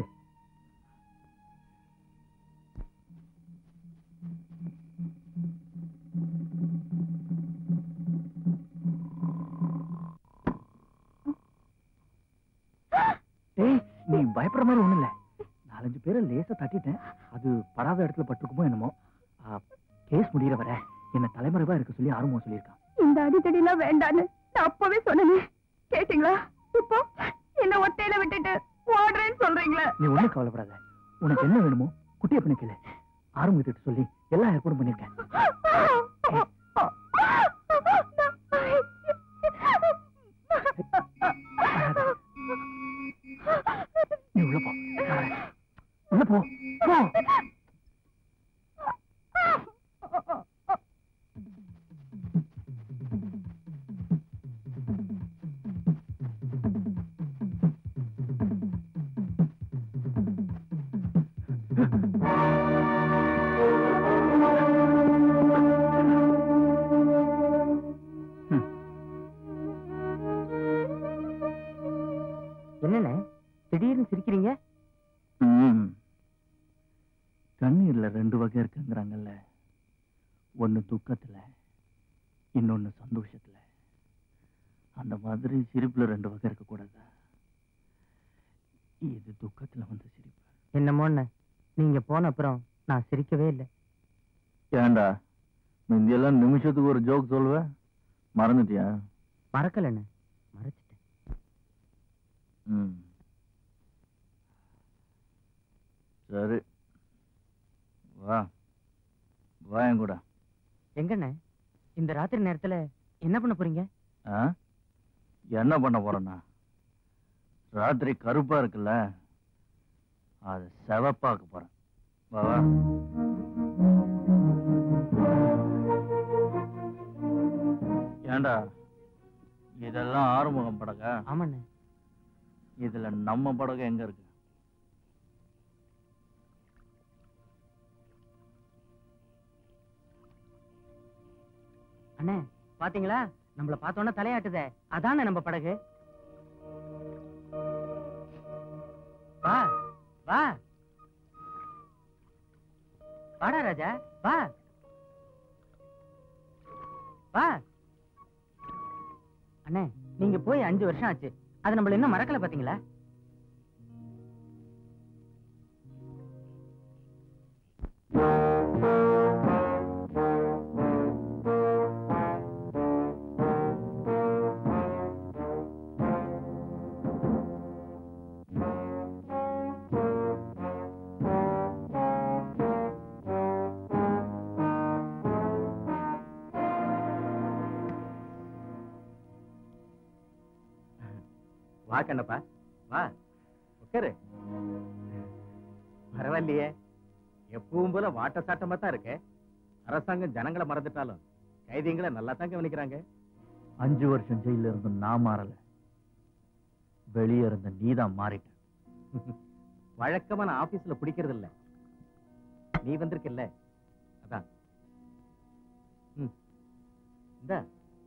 [SPEAKER 5] ஏய் நீ பயப்படுற மாதிரி ஒண்ணும் இல்ல நாலஞ்சு பேரை லேசா தட்டிட்டேன் அது படாத இடத்துல பட்டுக்குமோ என்னமோ கேஸ் முடியிற வரை என்ன தலைமறைவா இருக்க சொல்லி ஆர்வம் சொல்லியிருக்கான்
[SPEAKER 2] இந்த அடித்தடி எல்லாம் வேண்டான்னு நான் அப்பவே சொன்னேனே கேட்டீங்களா இப்போ என்ன ஒத்தையில விட்டுட்டு ஓடுறேன்னு சொல்றீங்களா
[SPEAKER 5] நீ ஒண்ணும் கவலைப்படாத உனக்கு என்ன வேணுமோ குட்டியை பண்ணி கேளு ஆரம்பித்துட்டு சொல்லி எல்லா ஏற்பாடும் பண்ணிருக்கேன் நீ உள்ள போ நான் வரேன். உள்ள போ போ
[SPEAKER 6] என்னண்ணே திடீர்னு சிரிக்கிறீங்க
[SPEAKER 5] ம். கண்ணீர்ல ரெண்டு வகை இருக்குங்கிறாங்கல்ல ஒண்ணு துக்கத்துல இன்னொன்னு சந்தோஷத்துல அந்த மாதிரி சிரிப்புல ரெண்டு வகை இருக்க கூடாதா இது துக்கத்துல வந்த சிரிப்பு
[SPEAKER 6] என்னமோண்ணே நீங்க போன அப்புறம் நான் சிரிக்கவே இல்லை
[SPEAKER 5] ஏண்டா முந்தியெல்லாம் நிமிஷத்துக்கு ஒரு ஜோக் சொல்லுவ மறந்துட்டியா
[SPEAKER 6] மறக்கலண்ணே மறைச்சிட்டேன்
[SPEAKER 5] ம் சரி வா வா என் கூட
[SPEAKER 6] எங்கண்ணே இந்த ராத்திரி நேரத்துல என்ன பண்ண போறீங்க
[SPEAKER 5] ஆ? என்ன பண்ண போறேன்னா ராத்திரி கருப்பா இருக்குல்ல அது செவப்பாக்க போறேன் வா வா ஏண்டா இதெல்லாம் ஆறுமுகம் படகா
[SPEAKER 6] ஆமாண்ணே
[SPEAKER 5] இதுல நம்ம படகு எங்க இருக்கு
[SPEAKER 6] அண்ணே பாத்தீங்களா நம்மள பார்த்தோன்னே தலையாட்டுதே அதானே நம்ம படகு வா வா வாடா ராஜா வா வா அண்ணே நீங்க போய் அஞ்சு வருஷம் ஆச்சு அது நம்மள இன்னும் மறக்கல பாத்தீங்களா
[SPEAKER 4] வா கண்ணப்பா வா உட்காரு பரவாயில்லையே எப்பவும் போல வாட்ட சாட்டமா தான் இருக்க அரசாங்கம் ஜனங்களை மறந்துட்டாலும் கைதிங்களை நல்லா தான் கவனிக்கிறாங்க
[SPEAKER 5] அஞ்சு வருஷம் ஜெயில இருந்து நான் மாறல வெளியே இருந்த நீதான் மாறிட்ட
[SPEAKER 4] வழக்கமா நான் ஆபீஸ்ல பிடிக்கிறது இல்ல நீ வந்திருக்கல்ல அதான் ம். இந்தா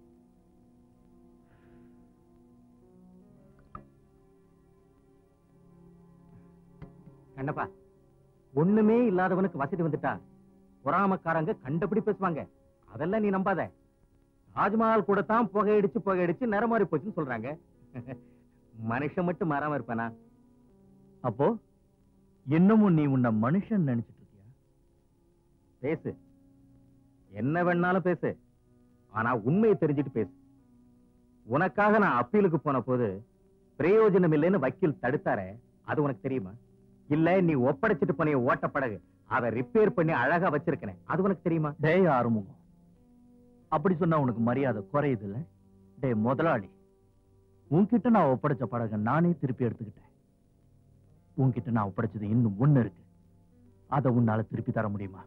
[SPEAKER 4] கண்ணப்பா ஒண்ணுமே இல்லாதவனுக்கு வசதி வந்துட்டா பொறாமக்காரங்க கண்டபடி பேசுவாங்க அதெல்லாம் நீ நம்பாத தாஜ்மஹால் கூட தான் புகையடிச்சு புகையடிச்சு நிறமாறி போச்சுன்னு சொல்றாங்க மனுஷன் மட்டும் மாறாம இருப்பானா
[SPEAKER 5] அப்போ இன்னமும் நீ உன்னை மனுஷன் நினைச்சிட்டு இருக்கியா
[SPEAKER 4] பேசு என்ன வேணாலும் பேசு ஆனா உண்மையை தெரிஞ்சுட்டு பேசு உனக்காக நான் அப்பீலுக்கு போன போது பிரயோஜனம் இல்லைன்னு வக்கீல் தடுத்தாரே அது உனக்கு தெரியுமா இல்ல நீ ஒப்படைச்சிட்டு போன ஓட்ட படகு அதை ரிப்பேர் பண்ணி அழகா வச்சிருக்கேன் அது உனக்கு தெரியுமா
[SPEAKER 5] டேய் ஆறுமுகம் அப்படி சொன்னா உனக்கு மரியாதை குறையுது இல்ல டேய் முதலாளி உன்கிட்ட நான் ஒப்படைச்ச படகை நானே திருப்பி எடுத்துக்கிட்டேன் உன்கிட்ட நான் ஒப்படைச்சது இன்னும் ஒண்ணு இருக்கு அதை உன்னால திருப்பி தர முடியுமா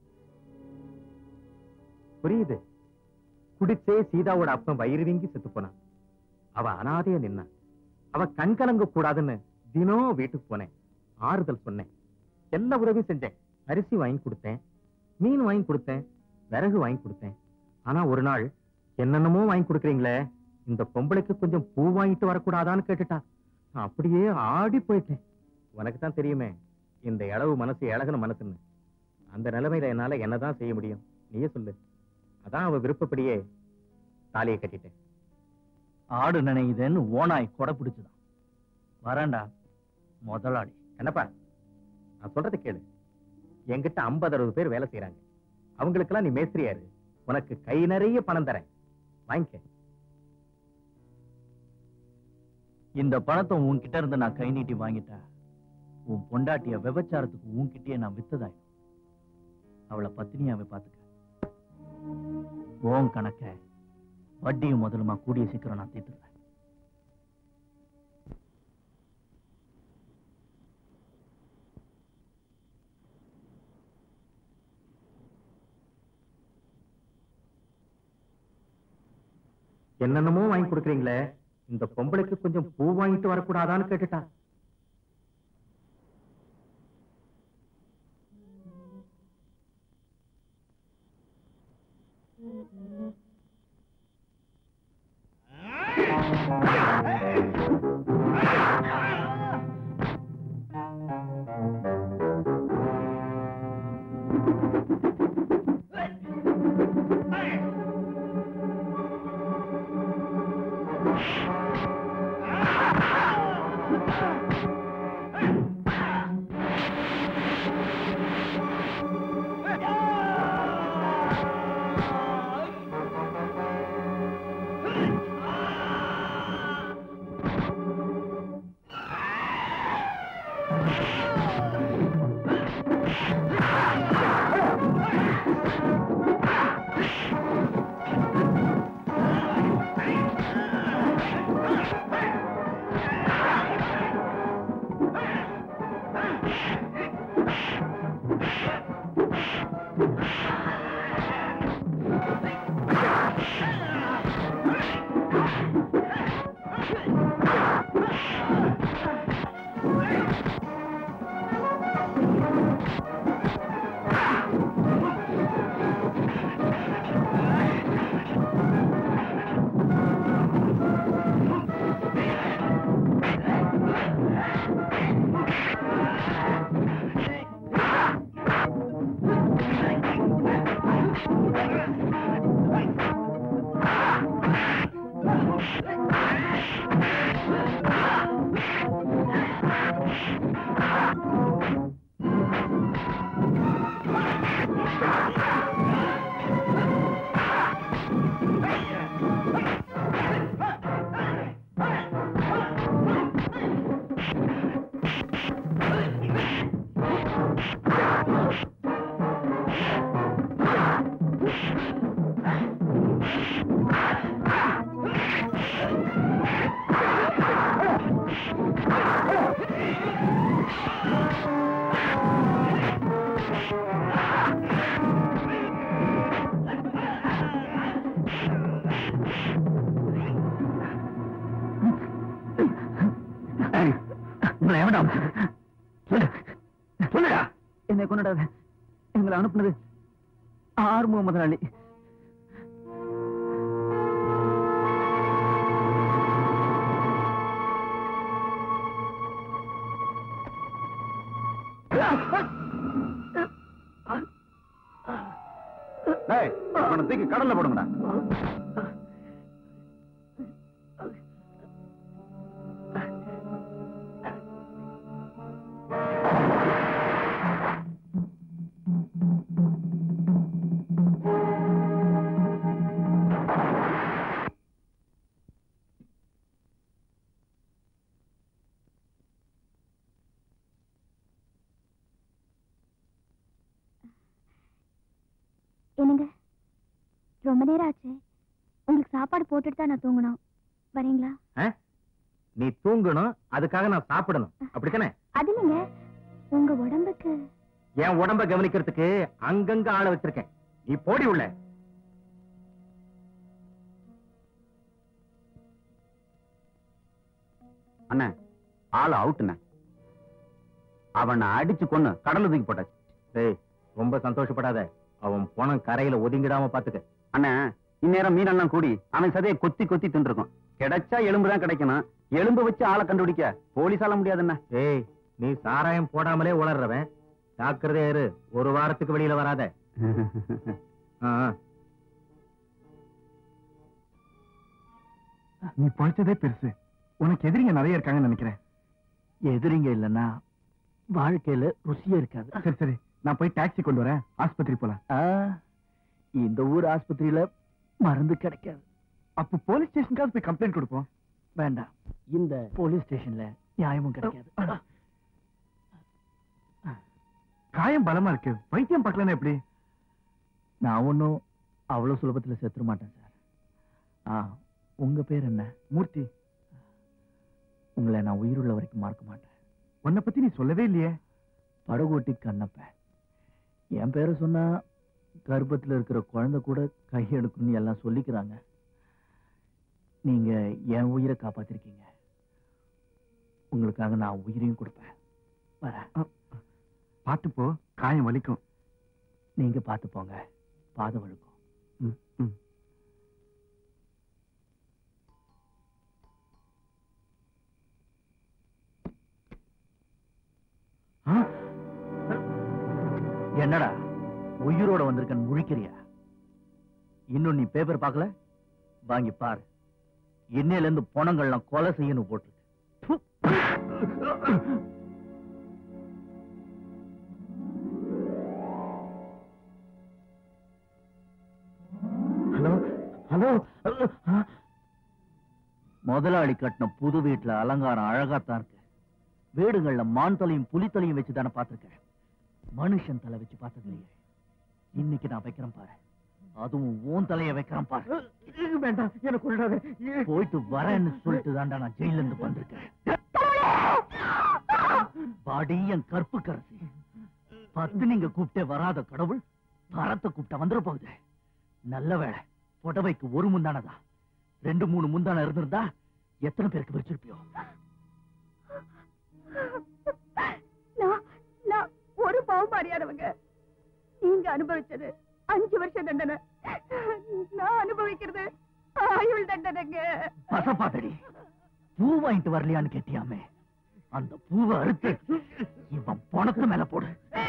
[SPEAKER 4] புரியுது குடிச்சே சீதாவோட அப்பன் வயிறு வீங்கி செத்து போனான் அவ அனாதையா நின்னான் அவ கண் கலங்க கூடாதுன்னு தினம் வீட்டுக்கு போனேன் ஆறுதல் சொன்னேன் எல்லா உதவியும் செஞ்சேன் அரிசி வாங்கி கொடுத்தேன் மீன் வாங்கி கொடுத்தேன் விறகு வாங்கி கொடுத்தேன் ஆனா ஒரு நாள் என்னென்னமோ வாங்கி கொடுக்குறீங்களே
[SPEAKER 5] இந்த பொம்பளைக்கு கொஞ்சம் பூ வாங்கிட்டு வரக்கூடாதான்னு கேட்டுட்டா நான் அப்படியே ஆடி போயிட்டேன் உனக்கு தான் தெரியுமே இந்த இளவு மனசு இழகுன மனசுன்னு அந்த நிலைமையில என்னால என்னதான் செய்ய முடியும் நீயே சொல்லு அதான் அவ விருப்பப்படியே தாலியை கட்டிட்டேன்
[SPEAKER 3] ஆடு நினைக்குதுன்னு ஓனாய் கொடை பிடிச்சுதான் வரேன்டா முதலாளி
[SPEAKER 5] என்னப்பா நான் சொல்றதை கேளு என்கிட்ட ஐம்பது அறுபது பேர் வேலை செய்யறாங்க அவங்களுக்கெல்லாம் நீ மேஸ்திரியாரு உனக்கு கை நிறைய பணம் தரேன் வாங்கிக்க
[SPEAKER 3] இந்த பணத்தை உன்கிட்ட இருந்து நான் கை நீட்டி வாங்கிட்டா உன் பொண்டாட்டிய விபச்சாரத்துக்கு உன்கிட்டயே நான் வித்ததாய் அவளை பத்தினியாவே பாத்துக்க உன் கணக்க வட்டியும் முதலுமா கூடிய சீக்கிரம் நான் தீர்த்துறேன்
[SPEAKER 5] என்னென்னமோ வாங்கி கொடுக்குறீங்களே இந்த பொம்பளைக்கு கொஞ்சம் பூ வாங்கிட்டு வரக்கூடாதான்னு கேட்டுட்டா
[SPEAKER 3] சொல்லுடா என்னை கொண்டாட எங்களை அனுப்புனது ஆறுமுக முதலாளி
[SPEAKER 5] டேய், அவனை தூக்கி கடல்ல போடுங்கடா
[SPEAKER 2] என்னங்க ரொம்ப நேரம் ஆச்சு உங்களுக்கு சாப்பாடு போட்டுட்டு தான் நான் தூங்கணும் வரீங்களா
[SPEAKER 5] நீ தூங்கணும் அதுக்காக நான் சாப்பிடணும் அப்படித்தானே
[SPEAKER 2] அது இல்லைங்க உங்க உடம்புக்கு
[SPEAKER 5] என் உடம்ப கவனிக்கிறதுக்கு அங்கங்க ஆள வச்சிருக்கேன் நீ போடி உள்ள
[SPEAKER 7] அண்ணா ஆள் அவுட்டுண்ணே அவனை அடிச்சு கொன்னு கடல்ல தூக்கி போட்டாச்சு
[SPEAKER 5] டேய் ரொம்ப சந்தோஷப்படாத அவன் பணம் கரையில ஒதுங்கிடாம பாத்துக்க
[SPEAKER 7] அண்ணா இந்நேரம் மீனெல்லாம் கூடி அவன் சதையை கொத்தி கொத்தி தின்றுக்கும் கிடைச்சா எலும்பு தான் கிடைக்கணும் எலும்பு வச்சு ஆளை கண்டுபிடிக்க போலீஸால முடியாதுன்னா
[SPEAKER 6] ஏய் நீ சாராயம் போடாமலே உளர்றவன் ஜாக்கிரதையா இரு ஒரு வாரத்துக்கு வெளியில வராத ஆ, ஆ.
[SPEAKER 3] நீ பழைச்சதே பெருசு உனக்கு எதிரிங்க நிறைய இருக்காங்கன்னு நினைக்கிறேன்
[SPEAKER 4] எதிரிங்க இல்லைன்னா வாழ்க்கையில ருசியே இருக்காது
[SPEAKER 3] சரி சரி நான் போய் டாக்ஸி கொண்டு வரேன் ஆஸ்பத்திரி போலாம்
[SPEAKER 4] ஆ, இந்த ஊர் ஆஸ்பத்திரியில மருந்து கிடைக்காது
[SPEAKER 3] அப்ப போலீஸ் ஸ்டேஷனுக்காவது போய் கம்ப்ளைண்ட் கொடுப்போம்
[SPEAKER 4] வேண்டாம் இந்த போலீஸ் ஸ்டேஷன்ல நியாயமும் கிடைக்காது
[SPEAKER 3] காயம் பலமா இருக்கு வைத்தியம் பார்க்கலன்னா எப்படி
[SPEAKER 4] நான் ஒன்றும் அவ்வளவு சுலபத்துல செத்துற மாட்டேன் சார் ஆ உங்க பேர் என்ன
[SPEAKER 3] மூர்த்தி
[SPEAKER 4] உங்களை நான் உயிருள்ள வரைக்கும் மறக்க மாட்டேன்
[SPEAKER 3] உன்னை பத்தி நீ சொல்லவே இல்லையே
[SPEAKER 4] படகோட்டி கண்ணப்ப என் பேரை சொன்னா கர்ப்பத்துல இருக்கிற குழந்தை கூட கையெடுக்கணும்னு எல்லாம் சொல்லிக்கிறாங்க நீங்க என் உயிரை காப்பாத்திருக்கீங்க உங்களுக்காக நான் உயிரையும் கொடுப்பேன் வரேன்
[SPEAKER 3] பார்த்து போ காயம் வலிக்கும்
[SPEAKER 4] நீங்க பார்த்து போங்க பாதம் வழுக்கும்
[SPEAKER 3] ம், ம்.
[SPEAKER 4] ஆ? என்னடா உயிரோட வந்திருக்கன்னு முழிக்கிறியா இன்னும் நீ பேப்பர் பார்க்கல வாங்கி பாரு இன்னையில இருந்து பணங்கள்லாம் கொலை செய்யணும் போட்டு ஹலோ ஹலோ முதலாளி கட்டின புது வீட்டுல அலங்காரம் அழகாத்தான் இருக்கு வீடுகள்ல மான் தலையும் புலி தலையும் வச்சு தானே பார்த்திருக்கேன் மனுஷன் தலை வச்சு பார்த்தது இல்லையே இன்னைக்கு நான் வைக்கிறேன் பாரு அதுவும் உன் தலைய வைக்கிறேன் பாரு
[SPEAKER 6] வேண்டாம் எனக்கு கொள்ளாத
[SPEAKER 4] போயிட்டு வரேன்னு சொல்லிட்டு தான்டா நான் ஜெயில இருந்து வந்திருக்கேன் பாடி என் கற்பு கரசி பத்து நீங்க கூப்பிட்டே வராத கடவுள் பரத்தை கூப்பிட்ட வந்துட போகுது நல்ல வேளை புடவைக்கு ஒரு முந்தானதா ரெண்டு மூணு முந்தான இருந்திருந்தா எத்தனை பேருக்கு வச்சிருப்பியோ
[SPEAKER 2] நான் நான் ஒரு பாவம் அறியாதவங்க நீங்க அனுபவிச்சது அஞ்சு வருஷம் தண்டனை நான் அனுபவிக்கிறது ஆயுள் தண்டனைங்க
[SPEAKER 4] பசப்பாத்தடி பூ வாங்கிட்டு வரலையான்னு கேட்டியாமே அந்த பூவை அறுத்து இவன் பணத்து மேல போடு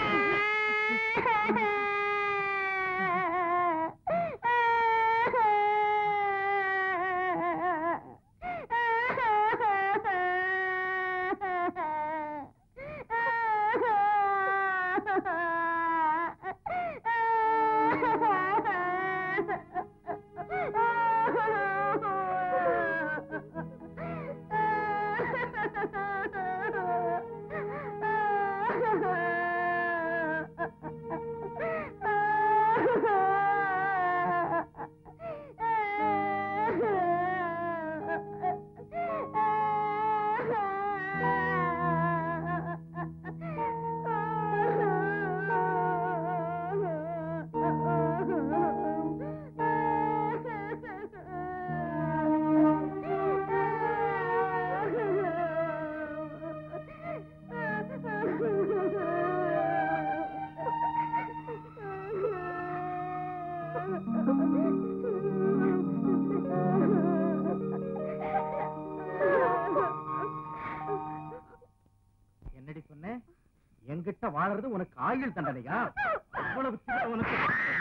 [SPEAKER 6] என்னடி சொன்ன என்கிட்ட வாழறது உனக்கு ஆயுள் தண்டனையா அவ்வளவு திமிரு உனக்கு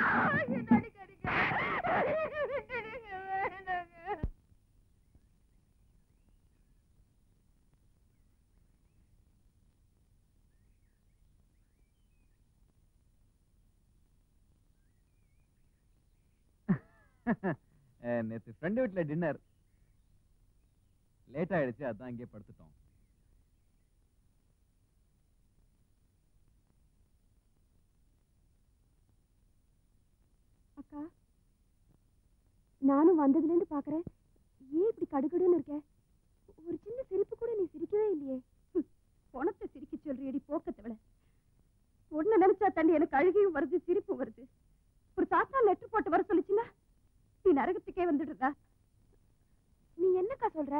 [SPEAKER 5] நேத்து ஃப்ரெண்டு வீட்ல டின்னர் லேட் ஆயிடுச்சு அதான் இங்கே படுத்துட்டோம்
[SPEAKER 2] அக்கா நானும் வந்ததுல இருந்து பாக்குறேன் ஏன் இப்படி கடுகடுன்னு இருக்க ஒரு சின்ன சிரிப்பு கூட நீ சிரிக்கவே இல்லையே பணத்தை சிரிக்க சொல்றியடி போக்கத்தவள உன்னை நினைச்சா தண்ணி எனக்கு அழுகையும் வருது சிரிப்பு வருது ஒரு தாத்தா லெட்டர் போட்டு வர சொல்லிச்சுன்னா நீ நரகத்துக்கே வந்துடுறதா நீ என்னக்கா சொல்ற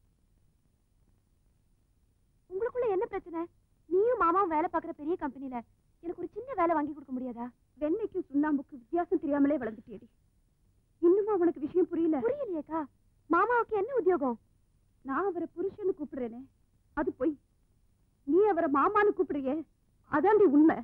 [SPEAKER 2] உங்களுக்குள்ள என்ன பிரச்சனை நீயும் மாமாவும் வேலை பார்க்குற பெரிய கம்பெனில எனக்கு ஒரு சின்ன வேலை வாங்கி கொடுக்க முடியாதா வெண்ணைக்கும் சுண்ணாம்புக்கும் வித்தியாசம் தெரியாமலே வளர்ந்துட்டேடி இன்னுமா உனக்கு விஷயம் புரியல புரியலையேக்கா மாமாவுக்கு என்ன உத்தியோகம் நான் அவரை புருஷன்னு கூப்பிடுறேனே அது பொய் நீ அவரை மாமான்னு கூப்பிடுறியே அதாண்டி உண்மை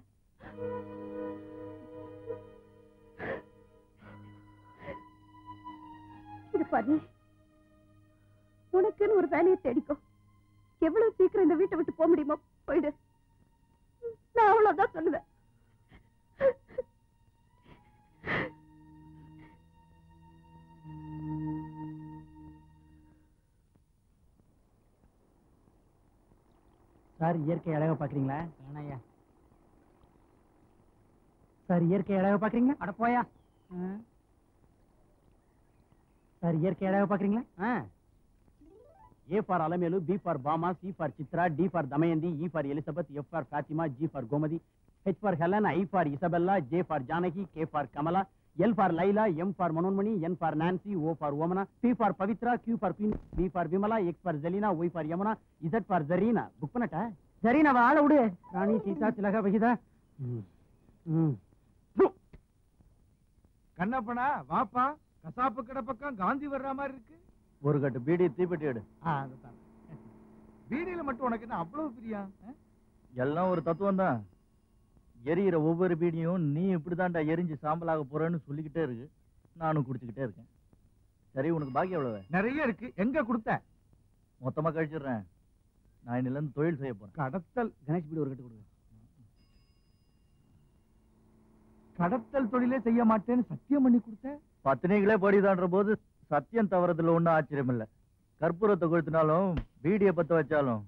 [SPEAKER 2] இது பாரு உனக்குன்னு ஒரு வேலையை தேடிக்கோ எவ்வளவு சீக்கிரம் இந்த வீட்டை விட்டு போக முடியுமோ போயிடு நான் அவ்வளவுதான் சொல்லுவேன்
[SPEAKER 4] சார் இயற்கை அழகா பாக்குறீங்களா வேணாயா சார் இயற்கை அழகா பாக்குறீங்களா அட போயா சார் இயற்கை அழகா பாக்குறீங்களா
[SPEAKER 5] A for Alamelu B for Bama C for Chitra D for Damayanti E for Elizabeth F for Fathima G for Gomathi H for Helen I for Isabella J for Janaki K for Kamala L for Laila M for Manonmani N for Nancy O for Omana P for Pavithra Q for queen P for Vimala X for Zelina Y for Yamuna Z for Zarina book பண்ணட்டா
[SPEAKER 4] சரி நான் ஆள விடு ராணி சீதா திலகா வகிதா ம். ம்.
[SPEAKER 3] கண்ணப்பனா வாப்பா கசாப்பு கடை பக்கம் காந்தி வர்ற மாதிரி இருக்கு
[SPEAKER 5] ஒரு கட்டு பீடி தீப்பெட்டி எடு
[SPEAKER 3] ஆ, அதுதான். பீடியில மட்டும் உனக்கு என்ன அவ்வளவு பிரியா ஆ?
[SPEAKER 5] எல்லாம் ஒரு தத்துவம் தான் எரியிற ஒவ்வொரு பீடியும் நீ இப்படிதான்டா எரிஞ்சு சாம்பலாக போறேன்னு சொல்லிக்கிட்டே இருக்கு நானும் குடிச்சுக்கிட்டே இருக்கேன் சரி உனக்கு பாக்கி எவ்வளவு
[SPEAKER 3] நிறைய இருக்கு எங்க கொடுத்த
[SPEAKER 5] மொத்தமா கழிச்சிடுறேன் நான் இன்னில இருந்து தொழில் செய்ய போறேன்
[SPEAKER 3] கடத்தல்
[SPEAKER 4] கணேஷ் பீடி ஒரு கட்டு கொடுங்க
[SPEAKER 3] கடத்தல் தொழிலே செய்ய மாட்டேன்னு சத்தியம் பண்ணி கொடுத்த
[SPEAKER 5] பத்தினிகளே படிதான்ற போது சத்தியம் தவறதுல ஒண்ணும் ஆச்சரியம் இல்ல கற்பூரத்தை கொளுத்தினாலும் பீடியை பத்த வச்சாலும்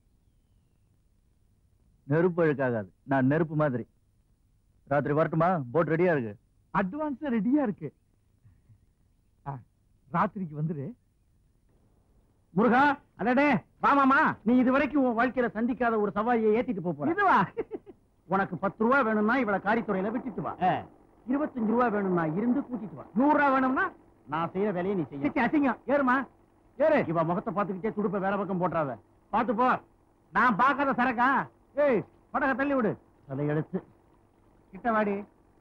[SPEAKER 5] நெருப்பு அழுக்காகாது நான் நெருப்பு மாதிரி ராத்திரி வரட்டுமா போட் ரெடியா இருக்கு
[SPEAKER 3] அட்வான்ஸ் ரெடியா இருக்கு ஆ, ராத்திரிக்கு வந்துரு
[SPEAKER 4] முருகா அடடே வாமாமா நீ இதுவரைக்கும் உன் வாழ்க்கையில சந்திக்காத ஒரு சவாரியை ஏத்திட்டு போப் போற
[SPEAKER 3] இதுவா
[SPEAKER 4] உனக்கு பத்து ரூபா வேணும்னா இவளை காரித்துறையில விட்டுட்டு வா இருபத்தஞ்சு ரூபா வேணும்னா இருந்து கூட்டிட்டு வா
[SPEAKER 3] நூறு ரூபா வேணும்னா
[SPEAKER 4] நான் செய்யற வேலையை நீ செய்ய
[SPEAKER 3] சிச்சி, அசிங்கம் ஏறுமா ஏறு
[SPEAKER 4] இவ முகத்தை பாத்துக்கிட்டே துடுப்ப வேற பக்கம் போட்டுறாத
[SPEAKER 3] பாத்து போ நான் பாக்காத சரக்கா ஏய் படக தள்ளி விடு
[SPEAKER 4] தலையெழுத்து
[SPEAKER 3] கிட்ட வாடி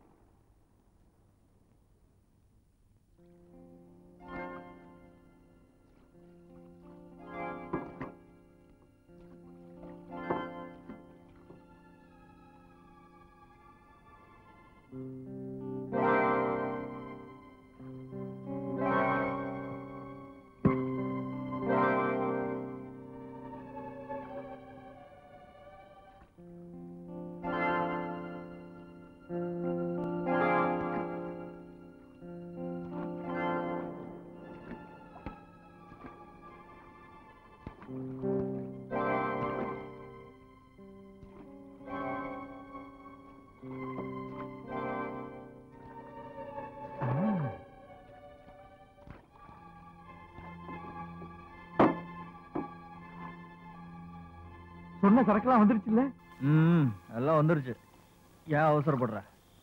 [SPEAKER 3] சொன்ன சரக்குலாம் வந்துருச்சு இல்ல
[SPEAKER 5] ம் எல்லாம் வந்துருச்சு ஏன் அவசரப்படுற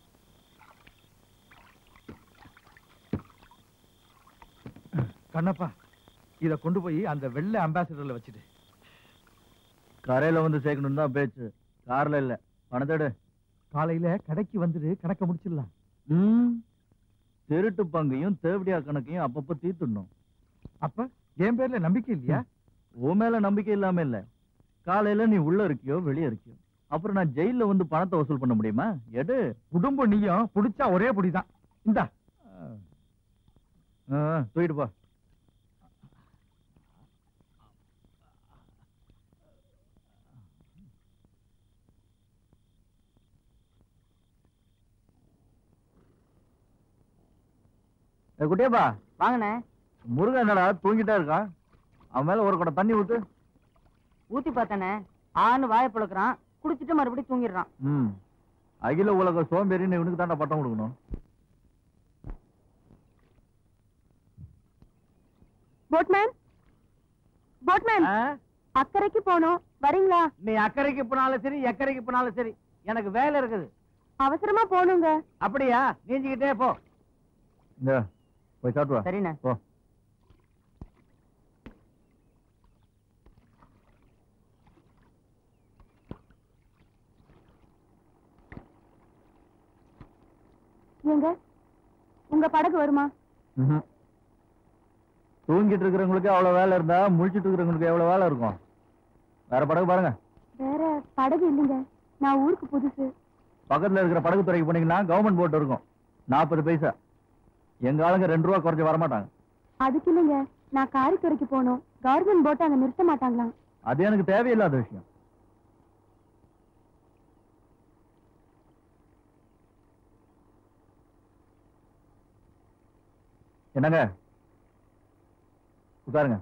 [SPEAKER 3] கண்ணப்பா இத கொண்டு போய் அந்த வெள்ளை அம்பாசிடர்ல வச்சுட்டு
[SPEAKER 5] கரையில வந்து சேர்க்கணும் தான் பேச்சு கார்ல இல்ல பணத்தோடு
[SPEAKER 3] காலையில கடைக்கு வந்துட்டு கணக்க முடிச்சிடலாம்
[SPEAKER 5] ம் திருட்டு பங்கையும் தேவடியா கணக்கையும் அப்பப்ப தீர்த்துடணும்
[SPEAKER 3] அப்ப என் பேர்ல நம்பிக்கை இல்லையா
[SPEAKER 5] உன் மேல நம்பிக்கை இல்லாம இல்ல காலையில நீ உள்ள இருக்கியோ வெளிய இருக்கியோ அப்புறம் நான் ஜெயில வந்து பணத்தை வசூல் பண்ண முடியுமா எடு
[SPEAKER 3] குடும்பம் நீயும் புடிச்சா ஒரே புடிதான் இந்தா
[SPEAKER 5] ஆ, ஆ, தூக்கிட்டு போ ஏய், குட்டியாப்பா
[SPEAKER 6] வாங்கண்ணே
[SPEAKER 5] முருகன் என்னடா தூங்கிட்டே இருக்கான் அவன் மேல ஒரு குடம் தண்ணி ஊத்து
[SPEAKER 6] ஊத்தி பார்த்தனே ஆன்னு வாயை புழக்கிறான் குடிச்சிட்டு மறுபடியும் தூங்கிடுறான்
[SPEAKER 5] ம் அகில உலக சோம்பேறின்னு இவனுக்கு தாண்டா பட்டம் கொடுக்கணும்
[SPEAKER 2] போட்மேன் போட்மேன் அக்கறைக்கு போனோம் வரீங்களா
[SPEAKER 4] நீ அக்கறைக்கு போனாலும் சரி எக்கறைக்கு போனாலும் சரி எனக்கு வேலை இருக்குது
[SPEAKER 2] அவசரமா போகணுங்க
[SPEAKER 4] அப்படியா நீஞ்சிக்கிட்டே போ
[SPEAKER 5] இந்த போய் சாப்பிட்டு வா
[SPEAKER 6] சரிண்ணே
[SPEAKER 5] போ
[SPEAKER 2] ஏங்க உங்க படகு வருமா
[SPEAKER 3] ம்ஹும். தூங்கிட்டு இருக்கிறவங்களுக்கு அவ்வளவு வேலை இருந்தா முழிச்சிட்டு இருக்கிறவங்களுக்கு எவ்வளவு வேலை இருக்கும் வேற படகு பாருங்க
[SPEAKER 2] வேற படகு இல்லைங்க நான் ஊருக்கு புதுசு
[SPEAKER 3] பக்கத்துல இருக்கிற படகு துறைக்கு போனீங்கன்னா கவர்மெண்ட் போட் இருக்கும் நாற்பது பைசா எங்க ஆளுங்க ரெண்டு ரூபா குறைஞ்சு வரமாட்டாங்க
[SPEAKER 2] அதுக்கு இல்லைங்க நான் காரித்துறைக்கு போகணும் கவர்மெண்ட் போட்டு அங்க நிறுத்த மாட்டாங்களாம்
[SPEAKER 3] அது எனக்கு தேவையில்லாத விஷயம் என்னங்க உட்காருங்க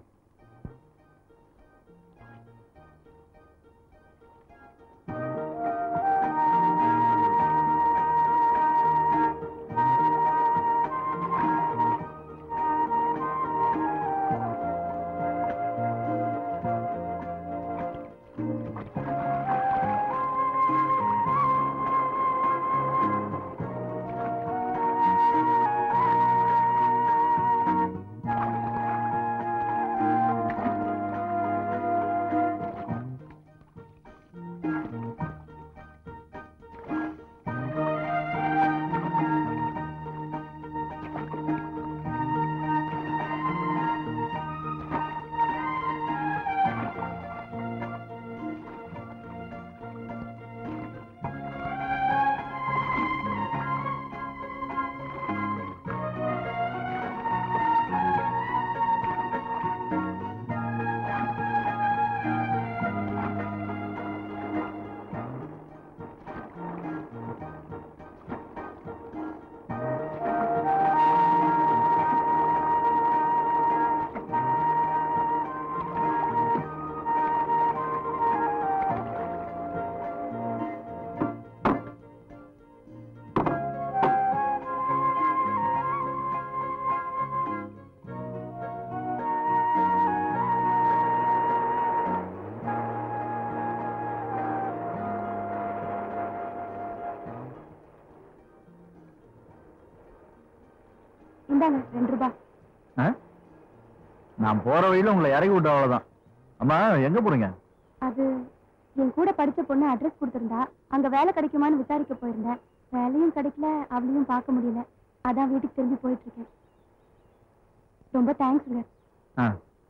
[SPEAKER 2] இந்தாங்க ரெண்டு ரூபாய்
[SPEAKER 3] ஆ? நான் போற வழியில உங்களை இறக்கி விட்ட அவ்வளவுதான் அம்மா எங்க போறீங்க
[SPEAKER 2] அது என் கூட படிச்ச பொண்ணு அட்ரஸ் கொடுத்திருந்தா அங்க வேலை கிடைக்குமான்னு விசாரிக்க போயிருந்தேன் வேலையும் கிடைக்கல அவளையும் பார்க்க முடியல அதான் வீட்டுக்கு திரும்பி போயிட்டு இருக்கேன் ரொம்ப தேங்க்ஸ்ங்க
[SPEAKER 3] ஆ.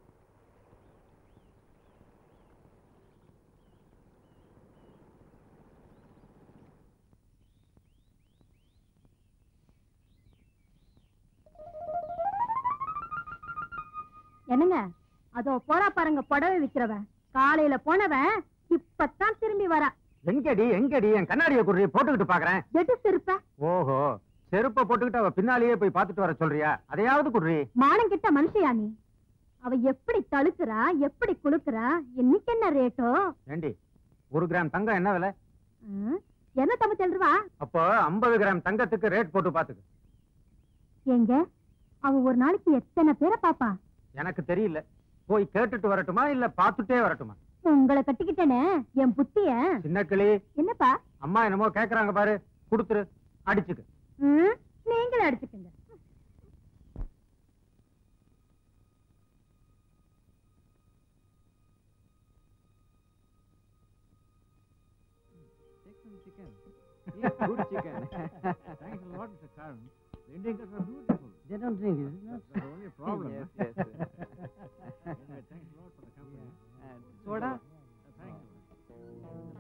[SPEAKER 2] என்னங்க அதோ போறா பாருங்க புடவை விக்கிறவன் காலையில போனவன் இப்பதான் திரும்பி வரா
[SPEAKER 4] எங்கடி எங்கடி என் கண்ணாடியை குடுறி போட்டுக்கிட்டு பாக்குறேன்
[SPEAKER 2] எது சிரிப்ப
[SPEAKER 4] ஓஹோ செருப்ப போட்டுக்கிட்டு அவ பின்னாலேயே போய் பார்த்துட்டு வர சொல்றியா அதையாவது குடுறி
[SPEAKER 2] மானம் கிட்ட மனுஷியா நீ அவ எப்படி தழுக்குறா எப்படி குளுக்குறா இன்னைக்கு என்ன ரேட்டோ
[SPEAKER 4] ஏண்டி ஒரு கிராம் தங்கம் என்ன விலை
[SPEAKER 2] ம், என்ன தமிழ் ரூபா
[SPEAKER 4] அப்போ ஐம்பது கிராம் தங்கத்துக்கு ரேட் போட்டு பாத்துக்கு
[SPEAKER 2] எங்க அவ ஒரு நாளைக்கு எத்தனை பேரை பாப்பா
[SPEAKER 4] எனக்கு தெரியல போய் கேட்டுட்டு வரட்டுமா இல்ல பாத்துட்டே வரட்டுமா
[SPEAKER 2] உங்களை கட்டிக்கிட்டேனே என் புத்திய
[SPEAKER 4] சின்ன கிளி
[SPEAKER 2] என்னப்பா
[SPEAKER 4] அம்மா என்னமோ கேக்குறாங்க பாரு குடுத்துரு அடிச்சுக்கு
[SPEAKER 2] ம், நீங்களும் அடிச்சுக்கங்க
[SPEAKER 5] Good chicken.
[SPEAKER 3] Thanks a lot, Mr. Karan. The Indian cuts are beautiful.
[SPEAKER 5] They don't drink it. No?
[SPEAKER 3] That's the only problem.
[SPEAKER 5] Yes,
[SPEAKER 3] huh?
[SPEAKER 5] yes.
[SPEAKER 3] Anyway, thanks a lot for the company.
[SPEAKER 5] And soda?
[SPEAKER 3] Uh, thank you.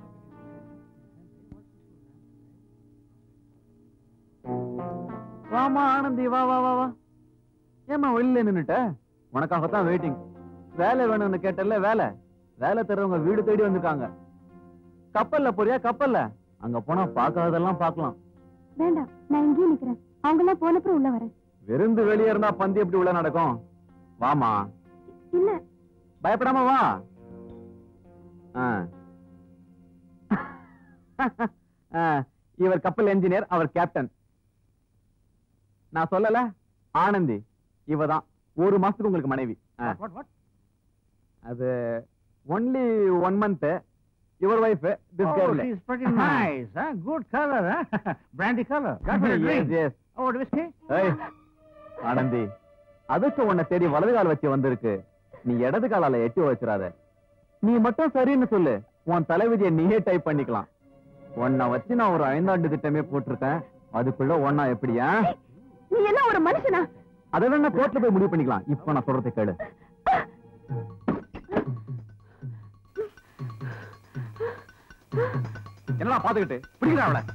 [SPEAKER 5] வாமா ஆனந்தி வா வா வா வா ஏமா வெளியில நின்னுட்ட உனக்காகத்தான் வெயிட்டிங் வேலை வேணும்னு கேட்டல வேலை வேலை தர்றவங்க வீடு தேடி வந்திருக்காங்க கப்பல்ல போறியா கப்பல்ல அங்க போனா பார்க்காததெல்லாம் பார்க்கலாம்
[SPEAKER 2] வேண்டாம் நான் இங்கேயே நிக்கிறேன் அவங்க எல்லாம் போனப்புறம் உள்ள வரேன்
[SPEAKER 5] விருந்து வெளியே இருந்தா பந்தி எப்படி உள்ள நடக்கும் வாமா
[SPEAKER 2] இல்ல
[SPEAKER 5] பயப்படாம வா ஆ. ஆ, இவர் கப்பல் என்ஜினியர் அவர் கேப்டன் நான் சொல்லல ஆனந்தி இவதான் ஒரு மாசத்துக்கு உங்களுக்கு மனைவி ஆ.
[SPEAKER 3] What, what?
[SPEAKER 5] அது only one month your wife this
[SPEAKER 3] Oh,
[SPEAKER 5] girl
[SPEAKER 3] she's pretty nice, huh? Good color, huh? Brandy color. Got me a drink.
[SPEAKER 5] Yes
[SPEAKER 3] Oh, what whiskey?
[SPEAKER 5] ஏய் ஆனந்தி அதிர்ஷ்டம் உன்னை தேடி வலது கால் வச்சு வந்திருக்கு நீ இடது காலால எட்டி வச்சிடாத நீ மட்டும் சரின்னு சொல்லு உன் தலைவிதியை நீயே டைப் பண்ணிக்கலாம் உன்னை வச்சு நான் ஒரு ஐந்தாண்டு திட்டமே போட்டிருக்கேன் அதுக்குள்ள ஒன்னா எப்படியா
[SPEAKER 2] நீ என்ன ஒரு மனுஷனா
[SPEAKER 7] அதை வேணா கோர்ட்ல போய் முடிவு பண்ணிக்கலாம் இப்ப நான் சொல்றதை கேளு என்னடா பாத்துக்கிட்டு பிடிக்கிறா அவளை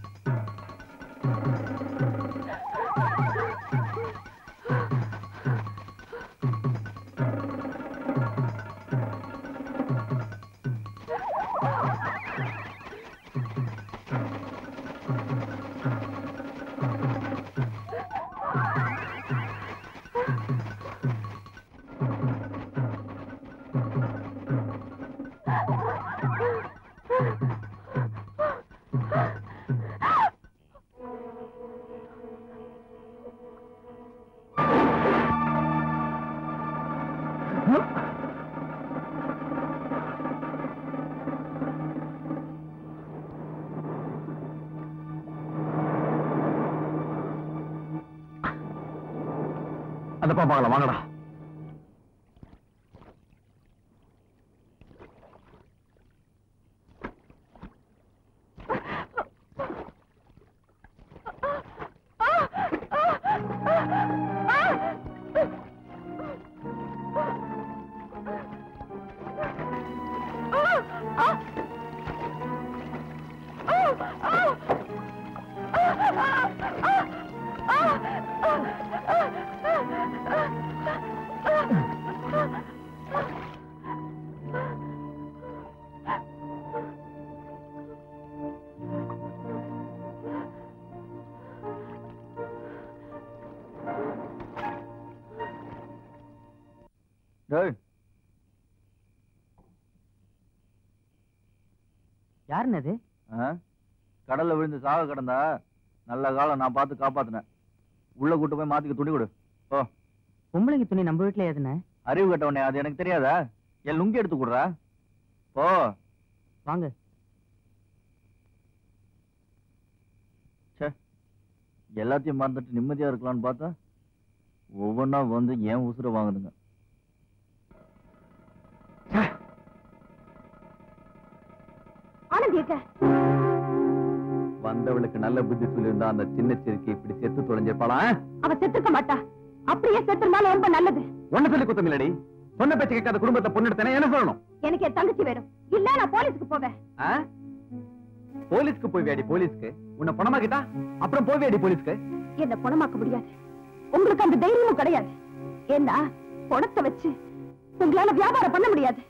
[SPEAKER 7] அந்த பாப்பாங்களா வாங்கடா
[SPEAKER 3] டேய்
[SPEAKER 6] யாருன்னு அது
[SPEAKER 3] ஆ? கடல்ல விழுந்து சாக கிடந்தா நல்ல காலம் நான் பார்த்து காப்பாத்தினேன் உள்ள கூட்டு போய் மாத்திக்க துணி கொடு
[SPEAKER 6] பொம்பளைங்க துணி நம்ம வீட்டுல எதுன்னு
[SPEAKER 3] அறிவு கட்டவனே அது எனக்கு தெரியாதா என் லுங்கி எடுத்து கொடுறா போ
[SPEAKER 6] வாங்க
[SPEAKER 3] எல்லாத்தையும் மறந்துட்டு நிம்மதியா இருக்கலாம்னு பார்த்தா ஒவ்வொன்றா வந்து ஏன் உசுர வாங்குதுங்க
[SPEAKER 2] ஆனந்த் எங்க
[SPEAKER 7] வந்தவளுக்கு நல்ல புத்தி சொல்லியிருந்தா அந்த சின்ன சிறுக்கி இப்படி செத்து தொலைஞ்சிருப்பாளா
[SPEAKER 2] அவ செத்துக்க மாட்டா அப்படியே செத்துருந்தாலும் ரொம்ப நல்லது
[SPEAKER 7] ஒண்ணு சொல்லி குத்தம் இல்லடி சொன்ன பேச்சு கேட்காத குடும்பத்தை பொண்ணெடுத்தேனே என்ன சொல்லணும்
[SPEAKER 2] எனக்கு என் தங்கச்சி வேணும் இல்ல நான் போலீஸ்க்கு போவேன்
[SPEAKER 7] ஆ? போலீஸ்க்கு போய் வேடி போலீஸ்க்கு உன்னை பணமாக்கிட்டா அப்புறம் போய் வேடி போலீஸ்க்கு
[SPEAKER 2] என்ன பணமாக்க முடியாது உங்களுக்கு அந்த தைரியமும் கிடையாது ஏன்னா பணத்தை வச்சு உங்களால வியாபாரம் பண்ண முடியாது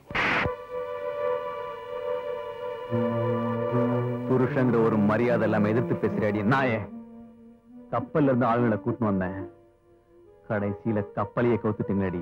[SPEAKER 7] புருஷங்கிற ஒரு மரியாதை இல்லாம எதிர்த்து பேசுறாடி நாயே கப்பல்ல இருந்து ஆளுங்களை கூட்டின்னு வந்தேன் கடைசியில கப்பலையே கவுத்துட்டீங்களடி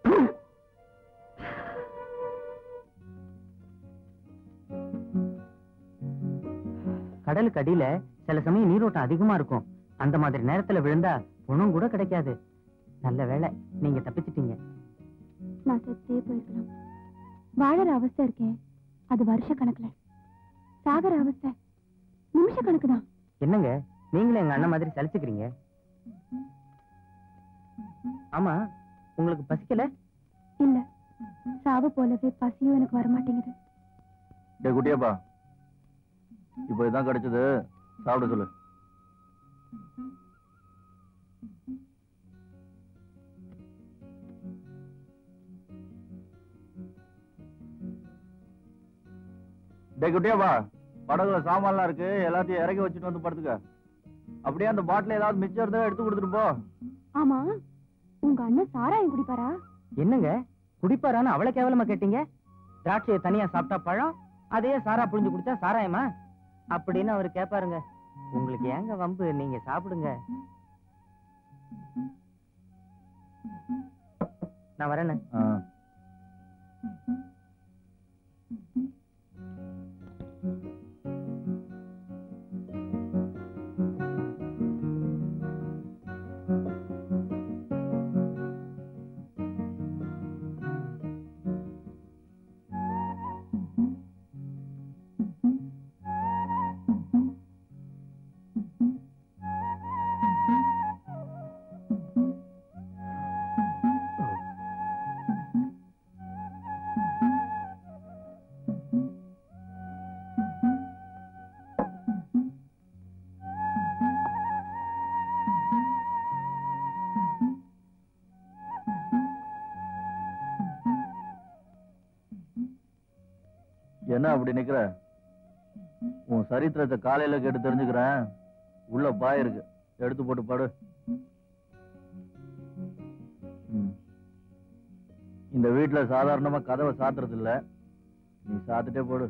[SPEAKER 6] கடலுக்கு அடியில சில சமயம் நீரோட்டம் அதிகமா இருக்கும் அந்த மாதிரி நேரத்துல விழுந்தா பணம் கூட கிடைக்காது நல்ல வேளை நீங்க தப்பிச்சிட்டீங்க
[SPEAKER 2] நான் செத்தே போயிருக்கலாம் வாழற அவஸ்தை இருக்கேன் அது வருஷ கணக்குல சாகர அவஸ்தை நிமிஷ கணக்கு தான்
[SPEAKER 6] என்னங்க நீங்களும் எங்க அண்ணன் மாதிரி சலிச்சுக்கிறீங்க ஆமா உங்களுக்கு பசிக்கல
[SPEAKER 2] இல்ல சாவு போலவே பசியும் எனக்கு வரமாட்டேங்குது
[SPEAKER 3] டே குட்டியாப்பா இப்போ இதான் கிடைச்சது சாப்பிட சொல்லு டே குட்டியாப்பா படகுல சாமான்லாம் இருக்கு எல்லாத்தையும் இறக்கி வச்சுட்டு வந்து படுத்துக்க அப்படியே அந்த பாட்டில் ஏதாவது மிச்சம் இருந்தா எடுத்து கொடுத்துட்டு போ
[SPEAKER 2] ஆமா உங்க அண்ணன் சாராயம் குடிப்பாரா
[SPEAKER 6] என்னங்க குடிப்பாரான்னு அவ்வளவு கேவலமா கேட்டீங்க திராட்சையை தனியா சாப்பிட்டா பழம் அதையே சாரா புழிஞ்சு குடிச்சா சாராயமா அப்படின்னு அவர் கேட்பாருங்க உங்களுக்கு ஏங்க வம்பு நீங்க சாப்பிடுங்க நான் வரேன்னு
[SPEAKER 3] ஆ. என்ன அப்படி நிக்கிற உன் சரித்திரத்தை காலையில கேட்டு தெரிஞ்சுக்கிறேன் உள்ள பாய் இருக்கு எடுத்து போட்டு படு ம். இந்த வீட்டுல சாதாரணமா கதவை சாத்துறது இல்ல நீ சாத்துட்டே போடு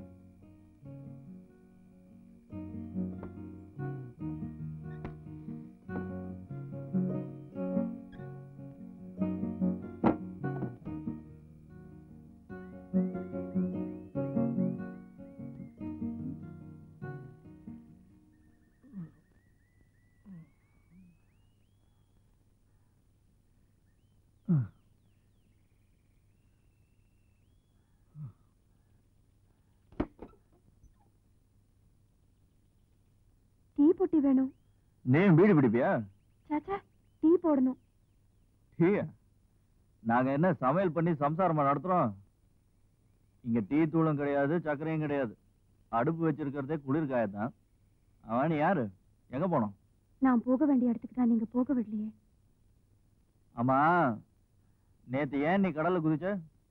[SPEAKER 2] டீ பொட்டி வேணும்
[SPEAKER 3] நீ வீடு பிடிப்பியா
[SPEAKER 2] சாச்சா டீ போடணும்
[SPEAKER 3] டீ நாங்க என்ன சமையல் பண்ணி சம்சாரமா நடத்துறோம் இங்க டீ தூளும் கிடையாது சர்க்கரையும் கிடையாது அடுப்பு வச்சிருக்கிறதே குளிர் காயத்தான் அவன் யாரு எங்க போனோம்
[SPEAKER 2] நான் போக வேண்டிய இடத்துக்கு தான் நீங்க போக விடலையே
[SPEAKER 3] ஆமா நேத்து ஏன் நீ கடல்ல குதிச்ச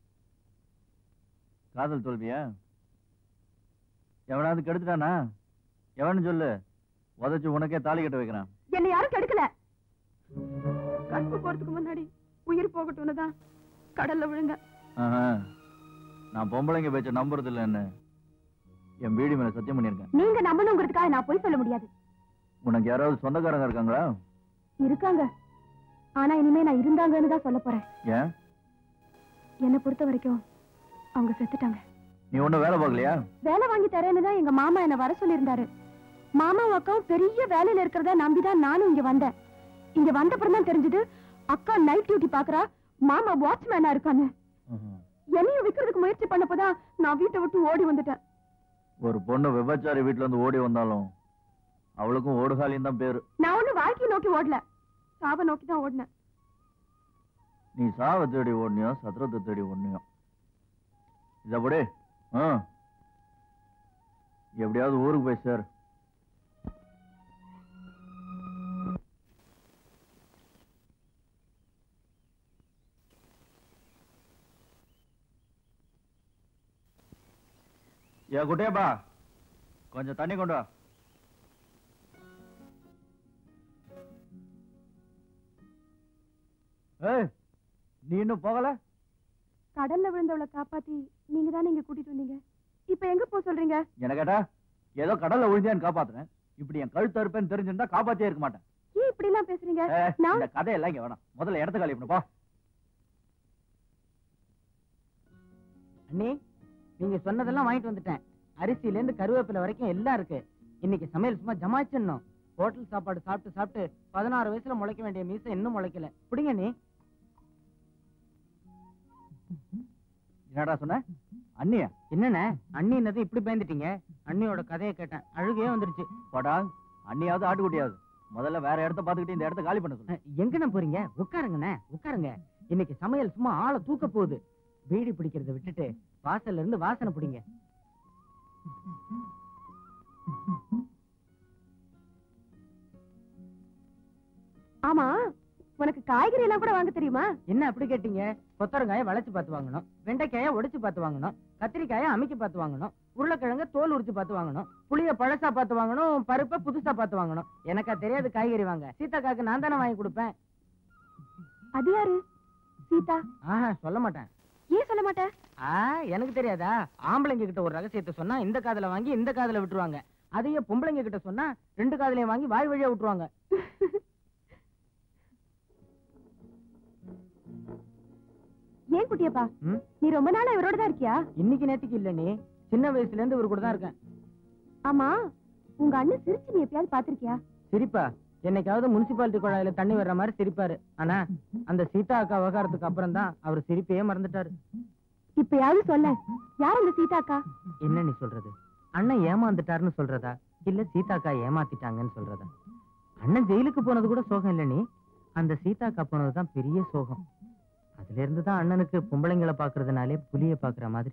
[SPEAKER 3] காதல் தோல்வியா எவனாவது கெடுத்துட்டானா எவன்னு சொல்லு உதச்சு உனக்கே தாலி கட்ட வைக்கிறான்
[SPEAKER 2] என்னை யாரும் கெடுக்கல கற்பு போறதுக்கு முன்னாடி உயிர் போகட்டும்னு தான் கடல்ல விழுங்க
[SPEAKER 3] ஆஹா. நான் பொம்பளைங்க பேச்ச நம்புறது இல்லைன்னு என் வீடு மேல சத்தியம் பண்ணியிருக்கேன்
[SPEAKER 2] நீங்க நம்பணுங்கிறதுக்காக நான் போய் சொல்ல முடியாது
[SPEAKER 3] உனக்கு யாராவது சொந்தக்காரங்க இருக்காங்களா
[SPEAKER 2] இருக்காங்க ஆனா இனிமே நான் இருந்தாங்கன்னு தான் சொல்ல போறேன்
[SPEAKER 3] ஏன்
[SPEAKER 2] என்னை பொறுத்த வரைக்கும் அவங்க செத்துட்டாங்க
[SPEAKER 3] நீ ஒண்ணும் வேலை பார்க்கலையா
[SPEAKER 2] வேலை வாங்கி தரேன்னு தான் எங்க மாமா என்ன வர சொல்லியிருந்தாரு மாமாவும் அக்காவும் பெரிய வேலையில இருக்கிறதா நம்பிதான் நானும் இங்க வந்தேன் இங்க வந்தப்புறம் தான் தெரிஞ்சது அக்கா நைட் டியூட்டி பாக்குறா மாமா வாட்ச்மேனா இருக்கான்னு
[SPEAKER 3] ஆஹா.
[SPEAKER 2] என்னையும் விக்கிறதுக்கு முயற்சி பண்ணப்பதான் நான் வீட்டை விட்டு ஓடி வந்துட்டேன்
[SPEAKER 3] ஒரு பொண்ணு விபச்சாரி வீட்டுல இருந்து ஓடி வந்தாலும் அவளுக்கும் ஓடுகாலியும் தான் பேரு
[SPEAKER 2] நான் ஒண்ணு வாழ்க்கையை நோக்கி ஓடல சாவை நோக்கி தான் ஓடினேன்
[SPEAKER 3] நீ சாவை தேடி ஓடனியோ சத்திரத்தை தேடி ஓடனியோ இதப்படி ஆ எப்படியாவது ஊருக்கு போய் சார் ஏ குட்டியாப்பா கொஞ்சம் தண்ணி கொண்டு வா ஏய் நீ இன்னும் போகல
[SPEAKER 2] கடல்ல விழுந்தவளை காப்பாத்தி நீங்க தானே இங்க கூட்டிட்டு வந்தீங்க இப்ப எங்க போக சொல்றீங்க
[SPEAKER 3] என்ன கேட்டா ஏதோ கடல்ல விழுந்தியான்னு காப்பாத்துறேன் இப்படி என் கழுத்து அறுப்பேன்னு தெரிஞ்சிருந்தா காப்பாத்தே இருக்க மாட்டேன்
[SPEAKER 2] ஏன் இப்படி எல்லாம் பேசுறீங்க
[SPEAKER 3] ஏய்,
[SPEAKER 2] நான்
[SPEAKER 3] இந்த கதையெல்லாம் இங்க வேணாம் முதல்ல இடத்த காலி பண்ணு போ
[SPEAKER 6] அண்ணி நீங்க சொன்னதெல்லாம் வாங்கிட்டு வந்துட்டேன் அரிசியில இருந்து கருவேப்பிலை வரைக்கும் எல்லாம் இருக்கு இன்னைக்கு சமையல் சும்மா ஜமாச்சிடணும் ஹோட்டல் சாப்பாடு சாப்பிட்டு சாப்பிட்டு பதினாறு வயசுல முளைக்க வேண்டிய மீசை இன்னும் முளைக்கல பிடிங்க நீ
[SPEAKER 3] என்னடா சொன்ன அண்ணியா
[SPEAKER 6] என்னண்ணே அண்ணின்னது இப்படி பயந்துட்டீங்க அண்ணியோட கதையை கேட்டேன் அழுகையே வந்துருச்சு
[SPEAKER 3] போடா அண்ணியாவது ஆட்டுக்குட்டியாவது முதல்ல வேற இடத்த பாத்துக்கிட்டு இந்த இடத்த காலி பண்ண சொல்லு
[SPEAKER 6] அஹ், எங்கண்ணே போறீங்க உட்காருங்கண்ணே உட்காருங்க இன்னைக்கு சமையல் சும்மா ஆளை தூக்க போகுது பீடி பிடிக்கிறத விட்டுட்டு வாசல்ல இருந்து வாசனை பிடிங்க
[SPEAKER 2] ஆமா உனக்கு காய்கறி எல்லாம் கூட வாங்க தெரியுமா
[SPEAKER 6] என்ன அப்படி கேட்டீங்க கொத்தரங்காய வளைச்சு பார்த்து வாங்கணும் வெண்டைக்காய உடைச்சு பார்த்து வாங்கணும் கத்திரிக்காய அமைக்க பார்த்து வாங்கணும் உருளைக்கிழங்க தோல் உரிச்சு பார்த்து வாங்கணும் புளிய பழசா பார்த்து வாங்கணும் பருப்பை புதுசா பார்த்து வாங்கணும் எனக்கா தெரியாது காய்கறி வாங்க சீதாக்காக்கு நான் தானே வாங்கி கொடுப்பேன்
[SPEAKER 2] அது யாரு சீதா
[SPEAKER 6] ஆஹா சொல்ல மாட்டேன்
[SPEAKER 2] ஏன் சொல்ல மாட்டேன்
[SPEAKER 6] ஆ எனக்கு தெரியாதா ஆம்பளைங்க கிட்ட ஒரு ரகசியத்தை சொன்னா இந்த காதுல வாங்கி இந்த காதுல விட்டுருவாங்க அதையே பொம்பளைங்க கிட்ட சொன்னா ரெண்டு காதுலயும் வாங்கி வாய் வழியா விட்டுருவாங்க
[SPEAKER 2] ஏன் குட்டியப்பா
[SPEAKER 6] ம்?
[SPEAKER 2] நீ ரொம்ப நாளா இவரோட தான் இருக்கியா
[SPEAKER 6] இன்னைக்கு நேத்துக்கு இல்ல நீ சின்ன வயசுல இருந்து இவர் கூட தான் இருக்கேன்
[SPEAKER 2] ஆமா உங்க அண்ணன் சிரிச்சு நீ எப்பயாவது பாத்திருக்கியா
[SPEAKER 6] சிரிப்பா என்னைக்காவது முனிசிபாலிட்டி குழாயில தண்ணி வர்ற மாதிரி சிரிப்பாரு ஆனா அந்த சீதா அக்கா விவகாரத்துக்கு அப்புறம் தான் அவர் சிரிப்பையே மறந்துட்டாரு
[SPEAKER 2] இப்பயாவது சொல்ல யார் அந்த சீதா அக்கா
[SPEAKER 6] என்ன நீ சொல்றது அண்ணன் ஏமாந்துட்டாருன்னு சொல்றதா இல்ல சீதா அக்கா ஏமாத்திட்டாங்கன்னு சொல்றதா அண்ணன் ஜெயிலுக்கு போனது கூட சோகம் இல்ல நீ அந்த சீதா அக்கா போனதுதான் பெரிய சோகம் அதுல இருந்து தான் அண்ணனுக்கு பொம்பளைங்களை பாக்குறதுனாலே புலிய பாக்குற மாதிரி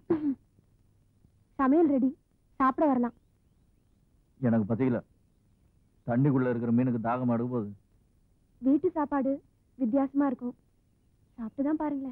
[SPEAKER 2] சமையல் ரெடி சாப்பிட வரலாம்
[SPEAKER 3] எனக்கு பத்திக்கல தண்ணிக்குள்ள இருக்கிற மீனுக்கு தாகம் அடுக்க போகுது
[SPEAKER 2] வீட்டு சாப்பாடு வித்தியாசமா இருக்கும் சாப்பிட்டு தான் பாருங்களேன்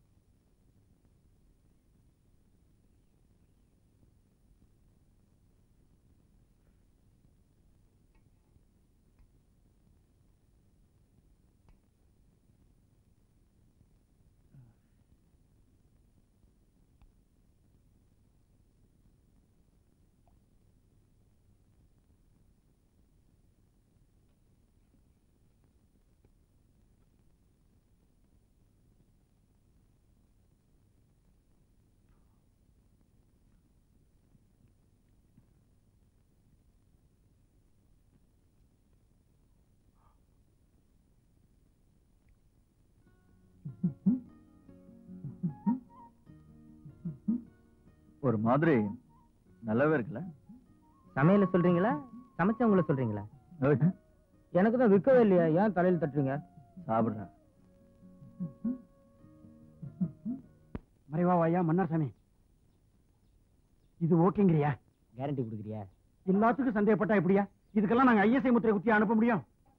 [SPEAKER 3] ஒரு மாதிரி நல்லாவே இருக்குல்ல
[SPEAKER 6] சமையல சொல்றீங்களா சமைச்சவங்கள சொல்றீங்களா
[SPEAKER 3] ஏய்,
[SPEAKER 6] எனக்கு தான் விற்கவே இல்லையா ஏன் தலையில தட்டுறீங்க
[SPEAKER 3] சாப்பிடுறேன்
[SPEAKER 4] மறைவா வாயா மன்னார் சாமி இது ஓகேங்கிறியா
[SPEAKER 6] கேரண்டி கொடுக்குறியா
[SPEAKER 4] எல்லாத்துக்கும் சந்தேகப்பட்டா எப்படியா இதுக்கெல்லாம் நாங்க ஐஎஸ்ஐ முத்திரை குத்தி அனுப்ப முடியும்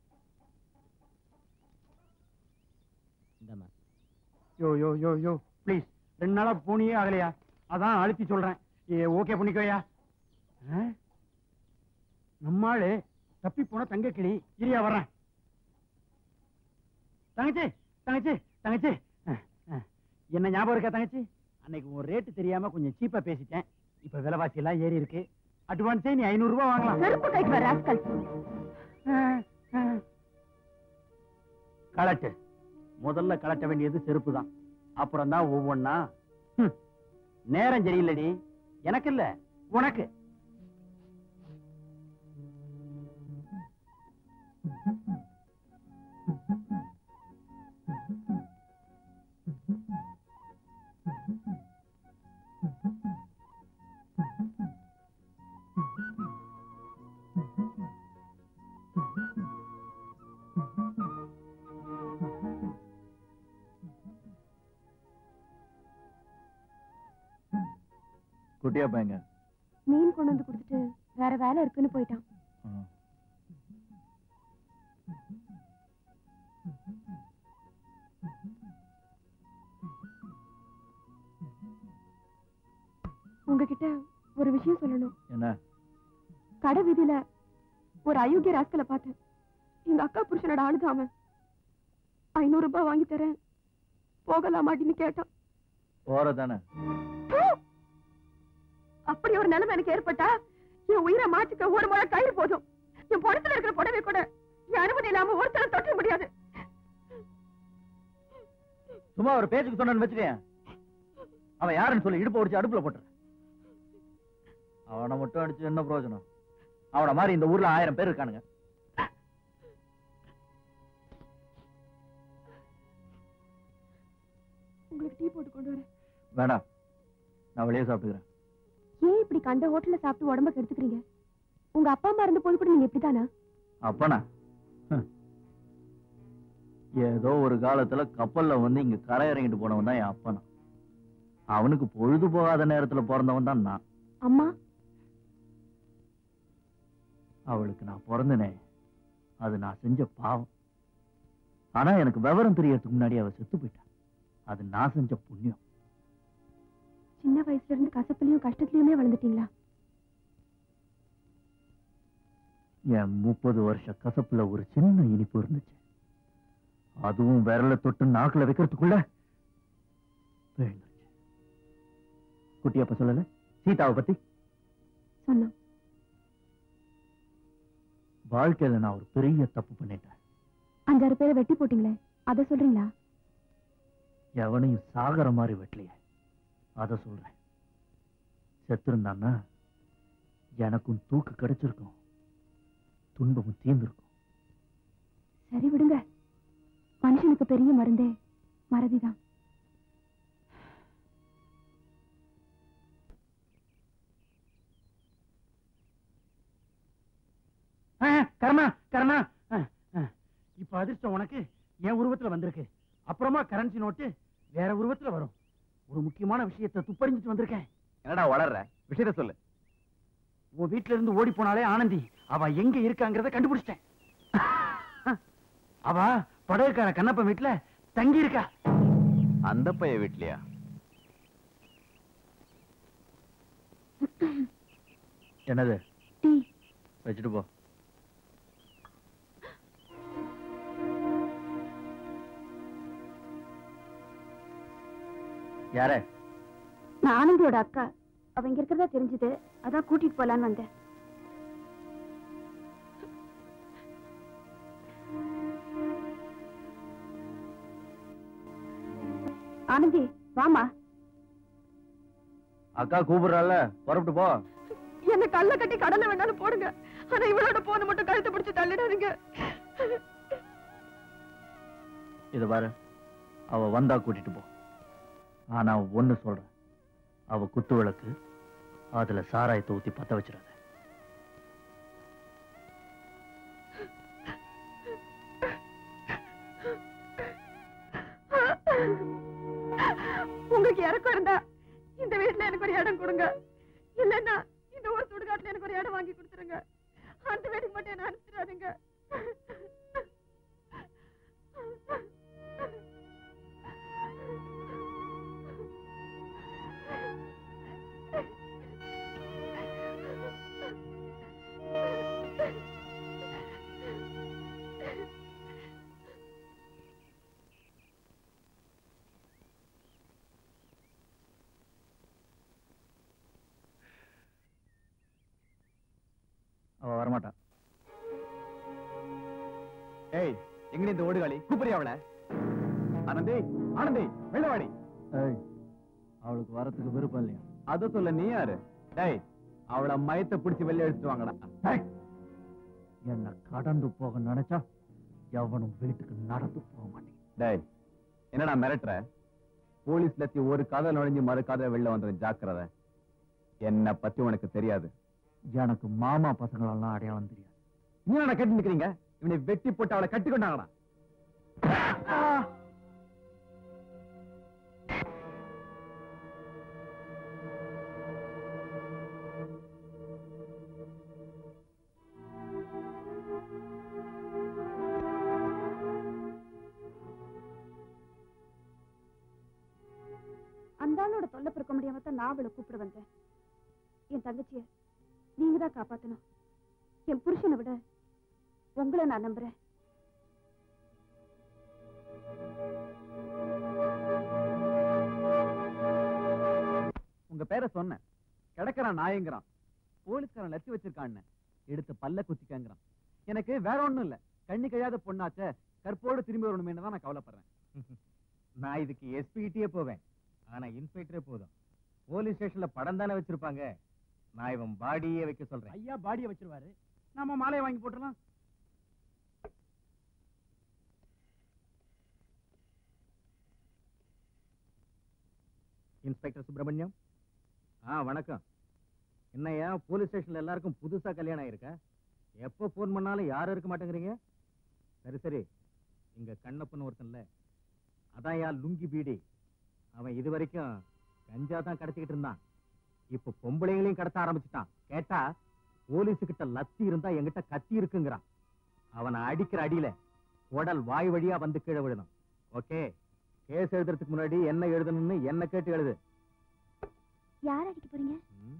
[SPEAKER 6] இந்தாம்மா
[SPEAKER 4] யோ யோ யோ யோ ப்ளீஸ் ரெண்டு நாளா போனியே ஆகலையா அதான் அழுத்தி சொல்றேன் ஏ ஓகே பண்ணிக்கோயா ஆ? நம்மாளு தப்பி போன தங்க கிளி இரியா வர்றேன் தங்கச்சி தங்கச்சி தங்கச்சி அஹ், அஹ். என்ன ஞாபகம் இருக்கா தங்கச்சி அன்னைக்கு ஒரு ரேட்டு தெரியாம கொஞ்சம் சீப்பா பேசிட்டேன் இப்ப விலைவாசி எல்லாம் ஏறி இருக்கு அட்வான்ஸே நீ ஐநூறு ரூபாய் வாங்கலாம்
[SPEAKER 2] செருப்பு கைக்கு வர ராஸ்கல்
[SPEAKER 4] கலட்டு முதல்ல கலட்ட வேண்டியது செருப்பு தான் அப்புறம் தான் ஒவ்வொன்னா ஹம். நேரம் சரியில்லடி எனக்கு இல்ல உனக்கு
[SPEAKER 3] குட்டியா பையங்க
[SPEAKER 2] மீன் கொண்டு வந்து கொடுத்துட்டு வேற வேலை இருக்குன்னு போயிட்டான்
[SPEAKER 3] ஆ.
[SPEAKER 2] உங்ககிட்ட ஒரு விஷயம் சொல்லணும்
[SPEAKER 3] என்ன
[SPEAKER 2] கடை வீதியில ஒரு அயோக்கிய ராஸ்கலை பார்த்தேன் எங்க அக்கா புருஷனோட ஆளுதான் அவன் ஐநூறு ரூபாய் வாங்கி தரேன் போகலாமாட்டின்னு கேட்டான்
[SPEAKER 3] போற தானே
[SPEAKER 2] போ! அப்படி ஒரு நிலைமை எனக்கு ஏற்பட்டா என் உயிரை மாற்றிக்க ஒரு முறை கயிறு போதும் என் பணத்துல இருக்கிற புடவை கூட என் அனுமதி இல்லாம ஒருத்தர தொட்ட முடியாது
[SPEAKER 3] சும்மா ஒரு பேச்சுக்கு சொன்னு வச்சுக்கேன் அவன் யாருன்னு சொல்லி இடுப்பு ஒடிச்சு அடுப்புல போட்டுறேன் அவனை மட்டும் அடிச்சு என்ன பிரயோஜனம் அவன மாதிரி இந்த ஊர்ல ஆயிரம் பேர் இருக்கானுங்க
[SPEAKER 2] உங்களுக்கு டீ போட்டு கொண்டு வரேன்
[SPEAKER 3] வேணாம் நான் வெளியே சாப்பிட்டுக்கிறேன்
[SPEAKER 2] ஏன் இப்படி கண்ட ஹோட்டல்ல சாப்பிட்டு உடம்ப கெடுத்துக்கிறீங்க உங்க அப்பா அம்மா இருந்த போது கூட நீங்க இப்படிதானா
[SPEAKER 3] அப்பனா ஹம். ஏதோ ஒரு காலத்துல கப்பல்ல வந்து இங்க கரை இறங்கிட்டு போனவன் தான் என் அப்பனா அவனுக்கு பொழுது போகாத நேரத்துல பிறந்தவன் தான் நான்
[SPEAKER 2] அம்மா
[SPEAKER 3] அவளுக்கு நான் பிறந்தனே அது நான் செஞ்ச பாவம் ஆனா எனக்கு விவரம் தெரியறதுக்கு முன்னாடி அவ செத்து போயிட்டா அது நான் செஞ்ச புண்ணியம்
[SPEAKER 2] சின்ன வயசுல இருந்து கசப்புலயும் கஷ்டத்துலயுமே வளர்ந்துட்டீங்களா
[SPEAKER 3] என் முப்பது வருஷ கசப்புல ஒரு சின்ன இனிப்பு இருந்துச்சு அதுவும் விரல தொட்டு நாக்குல வைக்கிறதுக்குள்ள விழுந்துருச்சு குட்டியப்ப சொல்லல சீதாவை பத்தி
[SPEAKER 2] சொன்னான்
[SPEAKER 3] வாழ்க்கையில நான் ஒரு பெரிய தப்பு பண்ணிட்டேன்
[SPEAKER 2] அஞ்சாறு பேரை வெட்டி போட்டீங்களே அத சொல்றீங்களா
[SPEAKER 3] எவனையும் சாகர மாதிரி வெட்டலையே அத சொல்றேன் செத்திருந்தான்னா எனக்கும் தூக்கு கிடைச்சிருக்கும் துன்பமும் தீர்ந்திருக்கும்
[SPEAKER 2] சரி விடுங்க மனுஷனுக்கு பெரிய மருந்தே மறதிதான்
[SPEAKER 4] ஆ, கர்ணா கர்ணா ஆ, ஆ. இப்ப அதிர்ஷ்டம் உனக்கு என் உருவத்துல வந்திருக்கு அப்புறமா கரன்சி நோட்டு வேற உருவத்துல வரும் ஒரு முக்கியமான விஷயத்தை துப்பறிஞ்சிட்டு வந்திருக்கேன்
[SPEAKER 5] என்னடா வளர்ற விஷயத்த சொல்லு
[SPEAKER 4] உன் வீட்ல இருந்து ஓடி போனாலே ஆனந்தி அவ எங்க இருக்காங்கிறத கண்டுபிடிச்சிட்டேன் அவ படகுக்கார கண்ணப்பன் வீட்டுல தங்கி இருக்கா
[SPEAKER 5] அந்த பைய வீட்லயா
[SPEAKER 3] என்னது
[SPEAKER 2] டீ
[SPEAKER 3] வச்சுட்டு போ யாரே
[SPEAKER 2] நான் ஆனந்தியோட அக்கா அவ இங்க இருக்கிறதா தெரிஞ்சது அதான் கூட்டிட்டு போலான்னு வந்தேன் ஆனந்தி வாமா
[SPEAKER 3] அக்கா கூப்பிடுறால புறப்பட்டு போ
[SPEAKER 2] என்ன கல்ல கட்டி கடல்ல வேணாலும் போடுங்க ஆனா இவளோட போன மட்டும் கழுத்தை பிடிச்சு தள்ளிடாதீங்க
[SPEAKER 3] இது பாரு அவ வந்தா கூட்டிட்டு போ ஆனா ஒண்ணு சொல்றேன் அவ குத்து விளக்கு அதுல சாராயத்தை ஊத்தி பத்த வச்சிடாத
[SPEAKER 2] உங்களுக்கு இறக்கம் இருந்தா இந்த வீட்டுல எனக்கு ஒரு இடம் கொடுங்க இல்லன்னா இந்த ஊர் சுடுகாட்டுல எனக்கு ஒரு இடம் வாங்கி கொடுத்துருங்க அந்த வீட்டுக்கு மட்டும் என்ன அனுப்பிச்சிடாதீங்க
[SPEAKER 3] அவ வரமாட்டா
[SPEAKER 5] ஏய் எங்கடி இந்த ஓடுகாலி கூப்பிடுறியா அவளை ஆனந்தி ஆனந்தி வெள்ளவாடி
[SPEAKER 3] ஏய் அவளுக்கு வரத்துக்கு விருப்பம் இல்லையா
[SPEAKER 5] அத சொல்ல நீ யாரு டேய் அவளை மயத்தை பிடிச்சு வெளிய எடுத்துட்டு வாங்கடா
[SPEAKER 3] ஏய், என்ன கடந்து போக நினைச்சா எவனும் வீட்டுக்கு நடந்து போக மாட்டேன்
[SPEAKER 5] டேய் என்னடா மிரட்டுற போலீஸ் லத்தி ஒரு கதை நுழைஞ்சு மறு கதை வெளில வந்தது ஜாக்கிரதை என்ன பத்தி உனக்கு தெரியாது
[SPEAKER 3] எனக்கு மாமா பசங்களெல்லாம் அடையாளம் தெரியாது
[SPEAKER 5] நீ என்ன கட்டி நிக்கிறீங்க இவனை வெட்டி போட்டு அவளை கட்டி கொண்டாங்கடா
[SPEAKER 2] அந்த ஆளோட தொல்லை பிறக்க முடியாம தான் நான் அவளை கூப்பிட வந்தேன் என் தங்கச்சிய நீங்க தான் காப்பாத்தணும் என் புருஷனை விட உங்களை நான் நம்புறேன்
[SPEAKER 5] உங்க பேரை சொன்னேன் கிடக்குறான் நாயங்கிறான் போலீஸ்காரன் லட்சி வச்சிருக்கான்னு எடுத்து பல்ல குத்திக்கங்கிறான் எனக்கு வேற ஒண்ணும் இல்ல கண்ணி கழியாத பொண்ணாச்ச கற்போடு திரும்பி வரணுமேனு தான் நான் கவலைப்படுறேன்
[SPEAKER 6] நான் இதுக்கு எஸ்பிகிட்டே போவேன் ஆனா இன்ஸ்பெக்டரே போதும் போலீஸ் ஸ்டேஷன்ல படம் தானே வச்சிருப்பாங்க நான் இவன் பாடியே வைக்க சொல்றேன்
[SPEAKER 4] ஐயா பாடியை வச்சிருவாரு நாம மாலையை வாங்கி போட்டுலாம்
[SPEAKER 6] இன்ஸ்பெக்டர் சுப்பிரமணியம் ஆ வணக்கம் என்னய்யா போலீஸ் ஸ்டேஷன்ல எல்லாருக்கும் புதுசா கல்யாணம் ஆயிருக்கா எப்போ ஃபோன் பண்ணாலும் யாரும் இருக்க மாட்டேங்கிறீங்க சரி சரி இங்க கண்ணப்பன் ஒருத்தன்ல அதான் யா லுங்கி பீடி அவன் இது வரைக்கும் கஞ்சா தான் கடத்திக்கிட்டு இருந்தான் இப்ப பொம்பளைங்களையும் கடத்த ஆரம்பிச்சுட்டான் கேட்டா போலீஸு கிட்ட லத்தி இருந்தா என்கிட்ட கத்தி இருக்குங்கிறான் அவனை அடிக்கிற அடியில உடல் வாய் வழியா வந்து கீழே விடணும் ஓகே கேஸ் எழுதுறதுக்கு முன்னாடி என்ன எழுதணும்னு என்ன கேட்டு எழுது
[SPEAKER 2] யார் அடிக்க போறீங்க
[SPEAKER 6] ம்.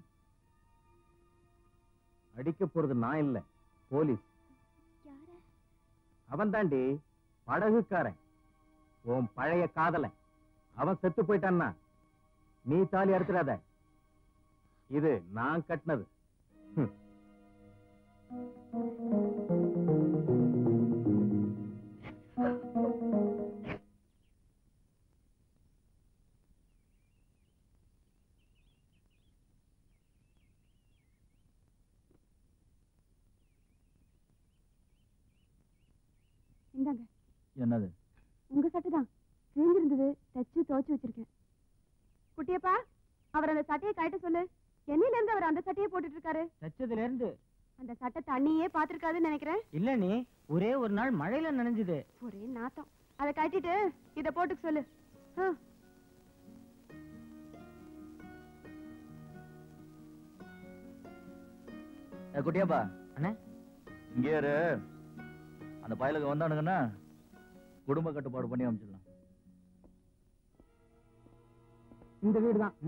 [SPEAKER 6] அடிக்க போறது நான் இல்ல போலீஸ்
[SPEAKER 2] யார
[SPEAKER 6] அவன் தாண்டி படகுக்காரன் உன் பழைய காதலன் அவன் செத்து போயிட்டான்னா நீ தாலி அறுத்துறாத இது நான் கட்டினது ஹம்.
[SPEAKER 2] இந்தாங்க
[SPEAKER 3] என்னது
[SPEAKER 2] உங்க சட்டை தான் கிழிஞ்சிருந்தது தச்சு துவைச்சு வச்சிருக்கேன் குட்டியப்பா அவர் அந்த சட்டையை கழட்ட சொல்லு என்னையில இருந்து அவர் அந்த சட்டையை போட்டுட்டு இருக்காரு
[SPEAKER 6] தச்சதுல இருந்து
[SPEAKER 2] அந்த சட்டை தண்ணியே பாத்திருக்காதுன்னு நினைக்கிறேன்
[SPEAKER 6] இல்ல நீ ஒரே ஒரு நாள் மழையில நனைஞ்சது
[SPEAKER 2] ஒரே நாத்தம் அதை கட்டிட்டு இத போட்டுக்க சொல்லு ஆ.
[SPEAKER 8] ஏ, குட்டியாப்பா
[SPEAKER 6] அண்ணே.
[SPEAKER 8] இங்கே இரு அந்த பயலுக்கு வந்தானுங்கன்னா குடும்ப கட்டுப்பாடு பண்ணி அமைச்சிடலாம்
[SPEAKER 4] இந்த வீடு தான்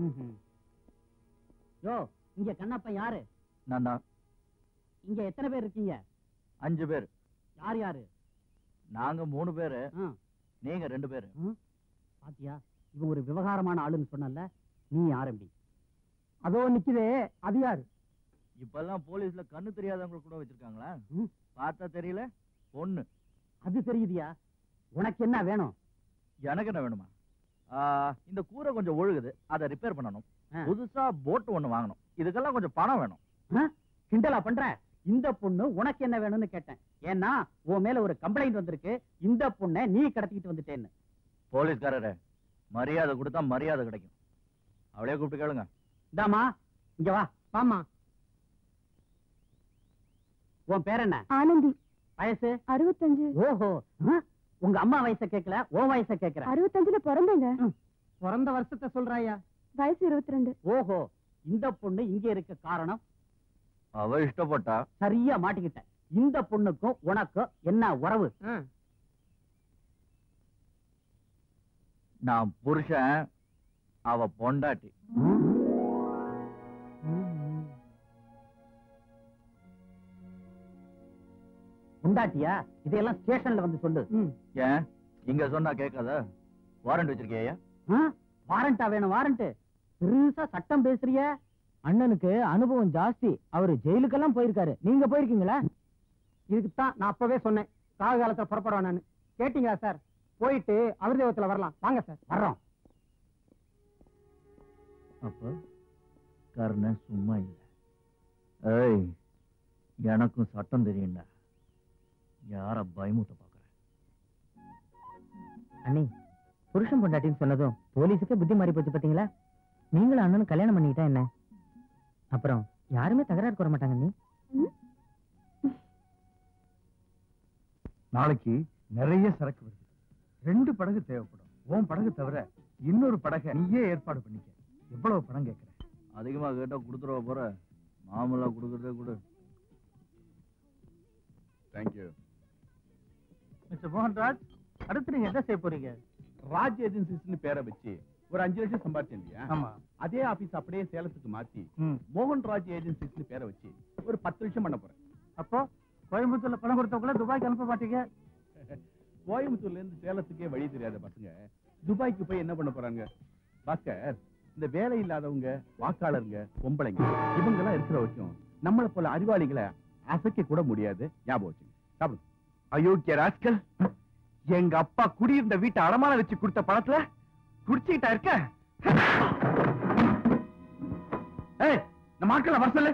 [SPEAKER 4] யோ இங்க கண்ணப்பா யாரு
[SPEAKER 8] நான் தான்
[SPEAKER 4] இங்க எத்தனை பேர் இருக்கீங்க
[SPEAKER 8] அஞ்சு பேர்
[SPEAKER 4] யார் யாரு
[SPEAKER 8] நாங்க மூணு பேரு
[SPEAKER 4] ஆ,
[SPEAKER 8] நீங்க ரெண்டு பேரு
[SPEAKER 4] பாத்தியா இவன் ஒரு விவகாரமான ஆளுன்னு சொன்னல நீ ஆரம்பி அதோ நிக்குதே அது யாரு
[SPEAKER 8] இப்பெல்லாம் போலீஸ்ல கண்ணு தெரியாதவங்க கூட வச்சிருக்காங்களா
[SPEAKER 4] ம்.
[SPEAKER 8] பார்த்தா தெரியல பொண்ணு
[SPEAKER 4] அது தெரியுதியா உனக்கு என்ன வேணும்
[SPEAKER 8] எனக்கு என்ன வேணுமா ஆ, இந்த கூரை கொஞ்சம் ஒழுகுது அதை ரிப்பேர் பண்ணணும்
[SPEAKER 4] ஆ.
[SPEAKER 8] புதுசா போட் ஒண்ணு வாங்கணும் இதுக்கெல்லாம் கொஞ்சம் பணம் வேணும்
[SPEAKER 4] ஆ? கிண்டலா பண்ற இந்த பொண்ணு உனக்கு என்ன வேணும்னு கேட்டேன் ஏன்னா உன் மேல ஒரு கம்ப்ளைண்ட் வந்திருக்கு இந்த பொண்ணை நீ கடத்திக்கிட்டு வந்துட்டேன்னு
[SPEAKER 8] போலீஸ்காரரே மரியாதை கொடுத்தா மரியாதை கிடைக்கும் அவளே கூப்பிட்டு கேளுங்க
[SPEAKER 4] இந்தாமா இங்க வா வாமா உன் பேர் என்ன
[SPEAKER 2] ஆனந்தி
[SPEAKER 4] வயசு
[SPEAKER 2] அறுபத்தஞ்சு
[SPEAKER 4] ஓஹோ ஆ? உங்க அம்மா வயசை கேட்கல உன் வயசை கேட்கற
[SPEAKER 2] அறுபத்தஞ்சுல பிறந்தேங்க
[SPEAKER 4] பிறந்த வருஷத்தை சொல்றாயா
[SPEAKER 2] வயசு இருபத்தி ரெண்டு
[SPEAKER 4] ஓஹோ இந்த பொண்ணு இங்க இருக்க காரணம்
[SPEAKER 8] அவ இஷ்டப்பட்டா
[SPEAKER 4] சரியா மாட்டிக்கிட்ட இந்த பொண்ணுக்கும் உனக்கும் என்ன உறவு
[SPEAKER 8] நான் புருஷன் அவ பொண்டாட்டி
[SPEAKER 4] உண்டாட்டியா இதையெல்லாம் ஸ்டேஷன்ல வந்து சொல்லு
[SPEAKER 8] ஏன் இங்க சொன்னா கேட்காத வாரண்ட் வச்சிருக்கியா
[SPEAKER 4] வாரண்டா வேணும் வாரண்ட் பெருசா சட்டம் பேசுறிய
[SPEAKER 6] அண்ணனுக்கு அனுபவம் ஜாஸ்தி அவரு ஜெயிலுக்கெல்லாம் போயிருக்காரு நீங்க போயிருக்கீங்களா
[SPEAKER 4] இதுக்கு தான் நான் அப்பவே சொன்னேன் கால காலத்துல புறப்படுவேன் நான் கேட்டீங்களா சார் போயிட்டு அமிர்தேவத்துல வரலாம் வாங்க சார் வர்றோம்
[SPEAKER 8] அப்ப கர்ணன் சும்மா இல்ல ஏய் எனக்கும் சட்டம் தெரியும்டா யார பயமுத்த பாக்குறேன்
[SPEAKER 6] அண்ணி புருஷன் பொண்டாட்டின்னு சொன்னதும் போலீஸுக்கே புத்தி மாறி போச்சு பாத்தீங்களா நீங்களும் அண்ணனும் கல்யாணம் பண்ணிக்கிட்டா என்ன அப்புறம் யாருமே தகராறு கூற மாட்டாங்க நீ
[SPEAKER 3] நாளைக்கு நிறைய சரக்கு வருது ரெண்டு படகு தேவைப்படும் உன் படகு தவிர இன்னொரு படகை நீயே ஏற்பாடு பண்ணிக்க எவ்வளவு பணம் கேட்கிற
[SPEAKER 8] அதிகமா கேட்டா கொடுத்துருவ போற மாமூலா கொடுக்கறதே கொடு
[SPEAKER 5] தேங்க்யூ
[SPEAKER 3] மிஸ்டர் மோகன்ராஜ் அடுத்து நீங்க என்ன செய்ய போறீங்க
[SPEAKER 5] ராஜ் ஏஜென்சிஸ்னு பேரை வச்சு ஒரு அஞ்சு லட்சம் சம்பாதிச்சேன் இல்லையா
[SPEAKER 3] ஆமா
[SPEAKER 5] அதே ஆபீஸ் அப்படியே சேலத்துக்கு மாத்தி
[SPEAKER 3] ம்.
[SPEAKER 5] மோகன் ராஜ் ஏஜென்சிஸ்னு பேரை வச்சு ஒரு பத்து லட்சம் பண்ண போறேன்
[SPEAKER 3] அப்போ கோயம்புத்தூர்ல பணம் கொடுத்தவங்கள துபாய்க்கு அனுப்ப மாட்டீங்க
[SPEAKER 5] கோயம்புத்தூர்ல இருந்து சேலத்துக்கே வழி தெரியாத பசங்க துபாய்க்கு போய் என்ன பண்ண போறாங்க பாஸ்கர் இந்த வேலை இல்லாதவங்க வாக்காளருங்க பொம்பளைங்க இவங்க எல்லாம் இருக்கிற வரைக்கும் நம்மளை போல அறிவாளிகளை அசைக்க கூட முடியாது ஞாபகம் வச்சுங்க சாப்பிடுங்க
[SPEAKER 3] அயோக்கிய ராஸ்கல் எங்க அப்பா குடியிருந்த வீட்டை அடமான வச்சு கொடுத்த பணத்துல குடிச்சுக்கிட்டா இருக்க ஏய் நம்ம ஆட்களை வர சொல்லு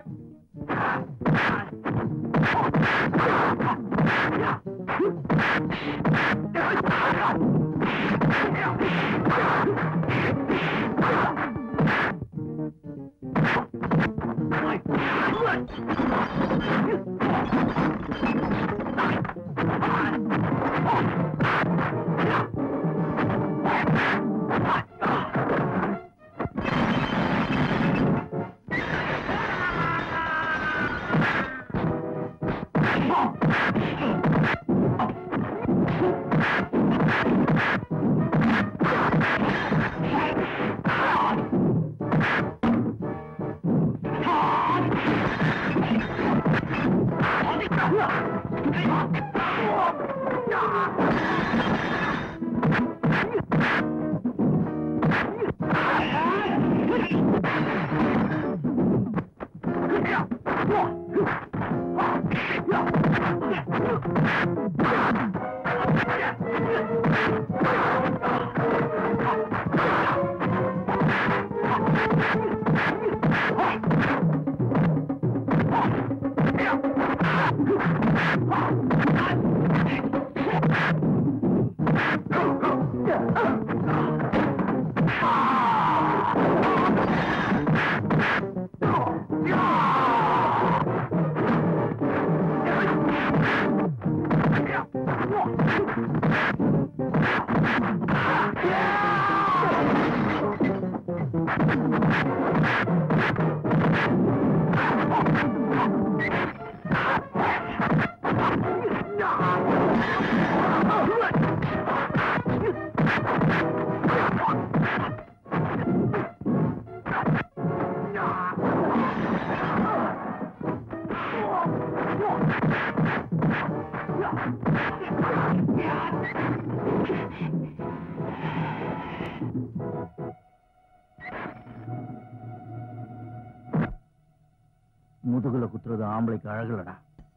[SPEAKER 8] முதுகுல குத்துறது ஆம்பளைக்கு அழகுலடா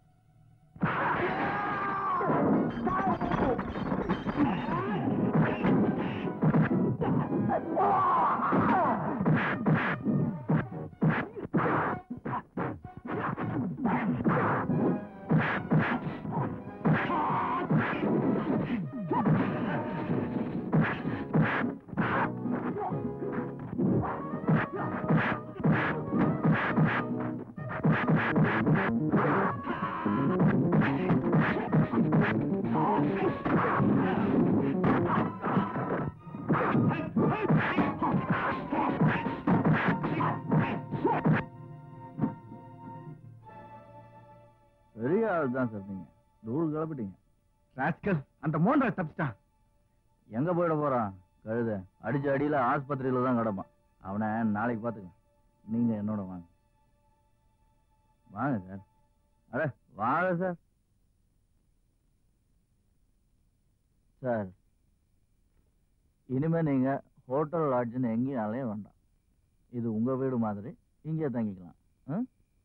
[SPEAKER 8] பெரிய ஆள் தான் சார் நீங்க தூள் கிளப்பிட்டீங்க
[SPEAKER 3] ராஸ்கல் அந்த மோகன்ராஜ் தப்பிச்சிட்டான்
[SPEAKER 8] எங்க போயிட போறான் கழுத அடிச்ச அடியில ஆஸ்பத்திரியில தான் கிடப்பான் அவனை நாளைக்கு பாத்துக்க நீங்க என்னோட வாங்க வாங்க சார் அட வாங்க சார் சார் இனிமே நீங்க ஹோட்டல் லாட்ஜ்னு எங்கேயும் அலைய வேண்டாம் இது உங்க வீடு மாதிரி இங்கே தங்கிக்கலாம் ம்?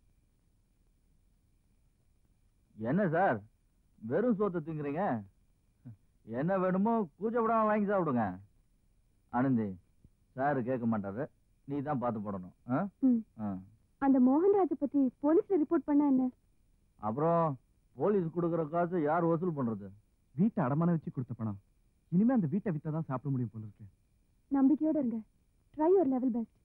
[SPEAKER 8] என்ன சார் வெறும் சோத்தை திங்குறீங்க என்ன வேணுமோ கூச்சப்படாம வாங்கி சாப்பிடுங்க ஆனந்தி சார் கேட்க மாட்டாரு நீ தான் பார்த்து போடணும் ஆ?
[SPEAKER 2] ம்.
[SPEAKER 8] ஆ.
[SPEAKER 2] அந்த மோகன்ராஜ பத்தி போலீஸ்ல ரிப்போர்ட் பண்ண என்ன
[SPEAKER 8] அப்புறம் போலீஸ் கொடுக்குற காசு யார் வசூல் பண்றது
[SPEAKER 3] வீட்டை அடமான வச்சு கொடுத்த பணம் இனிமே அந்த வீட்டை வித்தா தான் சாப்பிட முடியும் போல இருக்கு
[SPEAKER 2] நம்பிக்கையோட இருங்க ட்ரை ஒரு லெவல் பெஸ்ட்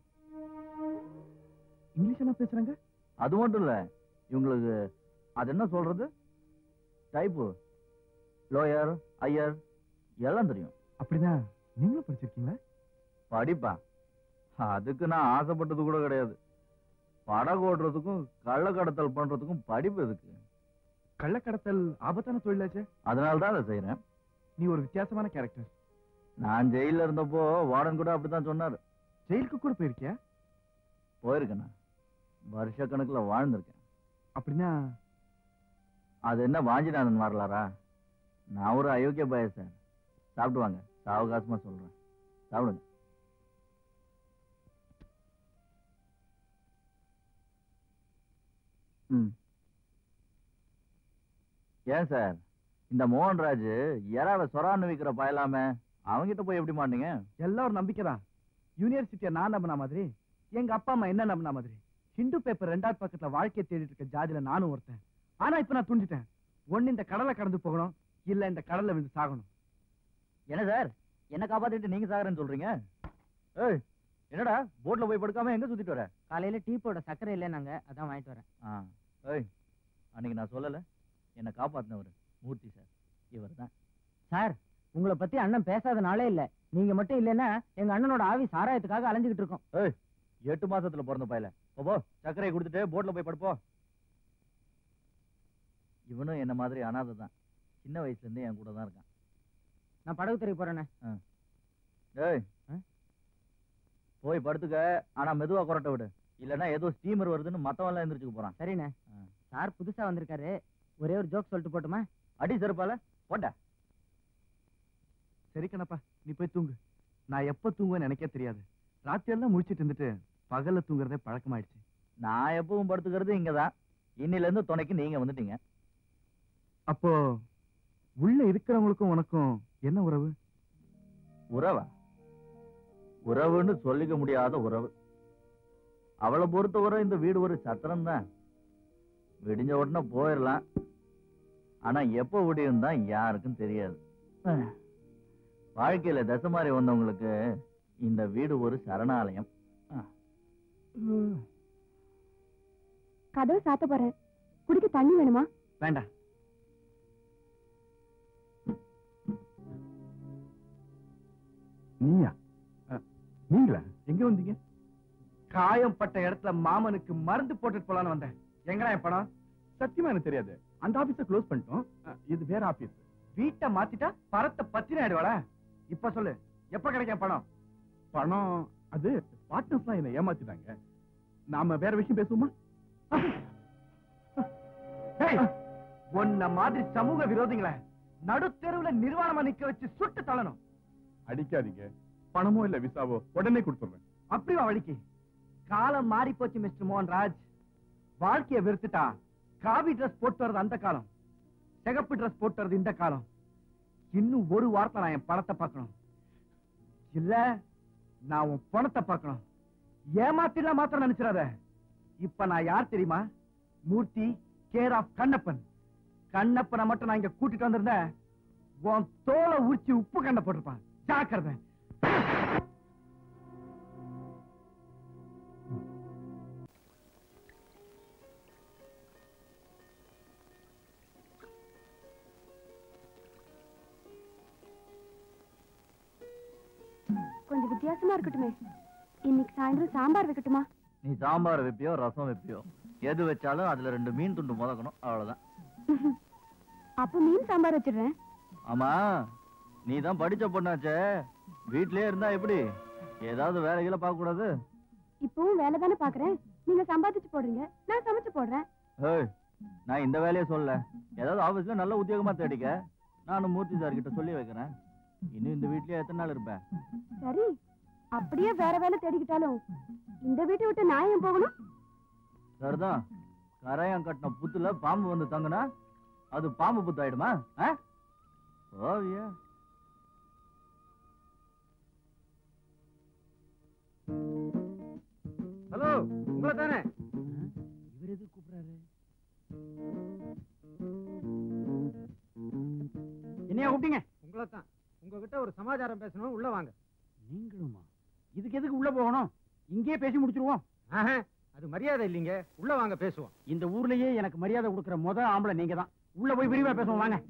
[SPEAKER 3] இங்கிலீஷ் எல்லாம் பேசுறாங்க
[SPEAKER 8] அது மட்டும் இல்ல இவங்களுக்கு அது என்ன சொல்றது டைப்பு லோயர் ஐயர் எல்லாம் தெரியும்
[SPEAKER 3] அப்படிதான் நீங்களும் படிச்சிருக்கீங்களா
[SPEAKER 8] படிப்பா அதுக்கு நான் ஆசைப்பட்டது கூட கிடையாது படகு ஓட்டுறதுக்கும் கள்ள கடத்தல் பண்றதுக்கும் படிப்பு எதுக்கு
[SPEAKER 3] கள்ளக்கடத்தல் ஆபத்தான தொழிலாச்சே
[SPEAKER 8] அதனால தான் அதை செய்யறேன்
[SPEAKER 3] நீ ஒரு வித்தியாசமான கேரக்டர்
[SPEAKER 8] நான் ஜெயில இருந்தப்போ வார்டன் கூட அப்படித்தான் சொன்னாரு
[SPEAKER 3] ஜெயிலுக்கு கூட போயிருக்கியா
[SPEAKER 8] போயிருக்கேண்ணா வருஷ கணக்குல வாழ்ந்திருக்கேன்
[SPEAKER 3] அப்படின்னா
[SPEAKER 8] அது என்ன வாஞ்சிநாதன் வரலாரா நான் ஒரு அயோக்கிய பய சார் சாப்பிட்டு வாங்க சாவகாசமா சொல்றேன் சாப்பிடுங்க ம் ஏன் சார் இந்த மோகன்ராஜ் எறாவை சொரான்னு விற்கிற பயலாம அவங்கிட்ட போய் எப்படி மாட்டீங்க
[SPEAKER 3] எல்லாம் ஒரு நம்பிக்கை தான் யூனிவர்சிட்டியை நான் நம்பின மாதிரி எங்க அப்பா அம்மா என்ன நம்பின மாதிரி ஹிந்து பேப்பர் ரெண்டாவது பக்கத்துல வாழ்க்கையை தேடிட்டு இருக்க ஜாதியில நானும் ஒருத்தன் ஆனா இப்ப நான் துண்டிட்டேன் ஒண்ணு இந்த கடலை கடந்து போகணும் இல்ல இந்த கடல்ல விழுந்து சாகணும்
[SPEAKER 8] என்ன சார் என்ன காப்பாத்திட்டு நீங்க சாகுறேன்னு சொல்றீங்க ஏய் என்னடா போட்ல போய் படுக்காம எங்க சுத்திட்டு வர
[SPEAKER 6] காலையில டீ போட சக்கரை இல்லைனாங்க அதான் வாங்கிட்டு வரேன்
[SPEAKER 8] ஆ ஏய் அன்னைக்கு நான் சொல்லல என்ன காப்பாத்தினவர் மூர்த்தி சார் இவர் தான்
[SPEAKER 6] சார் உங்களை பத்தி அண்ணன் பேசாத நாளே இல்ல நீங்க மட்டும் இல்லைன்னா எங்க அண்ணனோட ஆவி சாராயத்துக்காக அலைஞ்சுகிட்டு இருக்கோம்
[SPEAKER 8] எட்டு மாசத்துல பிறந்த பையல போ, போ சர்க்கரையை கொடுத்துட்டு போட்ல போய் படுப்போ இவனும் என்ன மாதிரி அனாதை தான் சின்ன வயசுல இருந்தே என் கூட தான் இருக்கான்
[SPEAKER 6] நான் படகு துறை போறேனே
[SPEAKER 8] ஏய்
[SPEAKER 6] ஆ?
[SPEAKER 8] போய் படுத்துக்க ஆனா மெதுவா குரட்ட விடு இல்லன்னா ஏதோ ஸ்டீமர் வருதுன்னு மத்தவன் எல்லாம் எந்திரிச்சுக்க போறான்
[SPEAKER 6] சரிண்ணே
[SPEAKER 8] ஆ.
[SPEAKER 6] சார் புதுசா வந்திருக்காரு ஒரே ஒரு ஜோக் சொல்லிட்டு போட்டுமா
[SPEAKER 8] அடி செருப்பால போட்ட
[SPEAKER 3] சரி கண்ணப்பா நீ போய் தூங்கு நான் எப்ப தூங்குவேன்னு எனக்கே தெரியாது ராத்திரி எல்லாம் முடிச்சிட்டு இருந்துட்டு பகல்ல தூங்குறதே பழக்கமாயிடுச்சு
[SPEAKER 8] நான் எப்பவும் படுத்துக்கிறது இங்கதான் இன்னில இருந்து துணைக்கு நீங்க வந்துட்டீங்க
[SPEAKER 3] அப்போ உள்ள இருக்கிறவங்களுக்கும் உனக்கும் என்ன உறவு
[SPEAKER 8] உறவா உறவுன்னு சொல்லிக்க முடியாத உறவு அவளை பொறுத்தவரை இந்த வீடு ஒரு சத்திரம் தான் விடிஞ்ச உடனே போயிடலாம் ஆனா எப்போ விடியும் தான் யாருக்கும் தெரியாது அஹ். வாழ்க்கையில தசை மாறி வந்தவங்களுக்கு இந்த வீடு ஒரு சரணாலயம் அஹ்.
[SPEAKER 2] கதவு சாத்த போறேன் குடிக்க தண்ணி வேணுமா
[SPEAKER 3] வேண்டாம் நீயா அஹ், நீங்களா எங்க வந்தீங்க காயம் பட்ட இடத்துல மாமனுக்கு மருந்து போட்டுட்டு போலான்னு வந்தேன் எங்கடா என் பணம் சத்தியமா எனக்கு தெரியாது அந்த ஆபீஸ க்ளோஸ் பண்ணிட்டோம் அஹ், இது வேற ஆபீஸ் வீட்டை மாத்திட்டா பரத்தை பத்தின ஆயிடுவாடா இப்ப சொல்லு எப்ப கிடைக்கும் பணம் பணம் அது பார்ட்னர்ஸ் எல்லாம் என்ன ஏமாத்திட்டாங்க நாம வேற விஷயம் பேசுவோமா உன்ன மாதிரி சமூக விரோதிகளை நடுத்தெருவுல நிர்வாணமா நிக்க வச்சு சுட்டு தள்ளணும்
[SPEAKER 9] அடிக்காதீங்க பணமோ இல்ல விசாவோ உடனே கொடுத்துறேன்
[SPEAKER 3] அப்படி வா வழிக்கு காலம் மாறி போச்சு மிஸ்டர் மோகன்ராஜ் வாழ்க்கைய வெறுத்துட்டா காவி ட்ரெஸ் போட்டு வர்றது அந்த காலம் சிகப்பு ட்ரெஸ் போட்டு வர்றது இந்த காலம் இன்னும் ஒரு வாரத்துல நான் என் பணத்தை பார்க்கணும் இல்ல நான் உன் பணத்தை பார்க்கணும் ஏமாத்திலாம் மாத்திரம் நினைச்சிடாத இப்ப நான் யார் தெரியுமா மூர்த்தி கேர் ஆஃப் கண்ணப்பன் கண்ணப்பனை மட்டும் நான் இங்க கூட்டிட்டு வந்திருந்தேன் உன் தோலை உரிச்சு உப்பு கண்ண போட்டிருப்பான் ஜாக்கிரதை
[SPEAKER 2] கொஞ்சம் வித்தியாசமா இருக்கட்டுமே இன்னைக்கு சாயந்தரம் சாம்பார் வைக்கட்டுமா
[SPEAKER 8] நீ சாம்பார் வைப்பியோ ரசம் வைப்பியோ எது வச்சாலும் அதுல ரெண்டு மீன் துண்டு முதக்கணும் அவ்வளவுதான்
[SPEAKER 2] அப்ப மீன் சாம்பார் வச்சிடுறேன்
[SPEAKER 8] ஆமா நீ தான் படிச்ச பொண்ணாச்சே வீட்லயே இருந்தா எப்படி ஏதாவது வேலைகளை பார்க்க கூடாது
[SPEAKER 2] இப்பவும் வேலை தானே பாக்குறேன் நீங்க சம்பாதிச்சு போடுறீங்க நான் சமைச்சு போடுறேன்
[SPEAKER 8] ஏய் நான் இந்த வேலையை சொல்ல ஏதாவது ஆபீஸ்ல நல்ல உத்தியோகமா தேடிக்க நானும் மூர்த்தி சார் கிட்ட சொல்லி வைக்கிறேன் இன்னும் இந்த வீட்லயே எத்தனை நாள் இருப்பேன்
[SPEAKER 2] சரி அப்படியே வேற வேலை தேடிக்கிட்டாலும் இந்த வீட்டை விட்டு நான் ஏன் போகணும்
[SPEAKER 8] சரிதான் கரையான் கட்டின புத்துல பாம்பு வந்து தங்குனா அது பாம்பு புத்து ஆயிடுமா ஆ? ஓவியா
[SPEAKER 3] ஹலோ உங்களை தானே
[SPEAKER 4] இவர் எதுக்கு கூப்பிடுறாரு என்னையா கூப்பிட்டீங்க
[SPEAKER 3] உங்களை தான் உங்ககிட்ட ஒரு சமாச்சாரம் பேசணும் உள்ள வாங்க
[SPEAKER 4] நீங்களுமா இதுக்கு எதுக்கு உள்ள போகணும் இங்கேயே பேசி முடிச்சிருவோம்
[SPEAKER 3] அது மரியாதை இல்லைங்க உள்ள வாங்க பேசுவோம்
[SPEAKER 4] இந்த ஊர்லயே எனக்கு மரியாதை கொடுக்கிற முத ஆம்பளை நீங்க தான் உள்ள போய் விரிவா பேசுவோம் வாங்க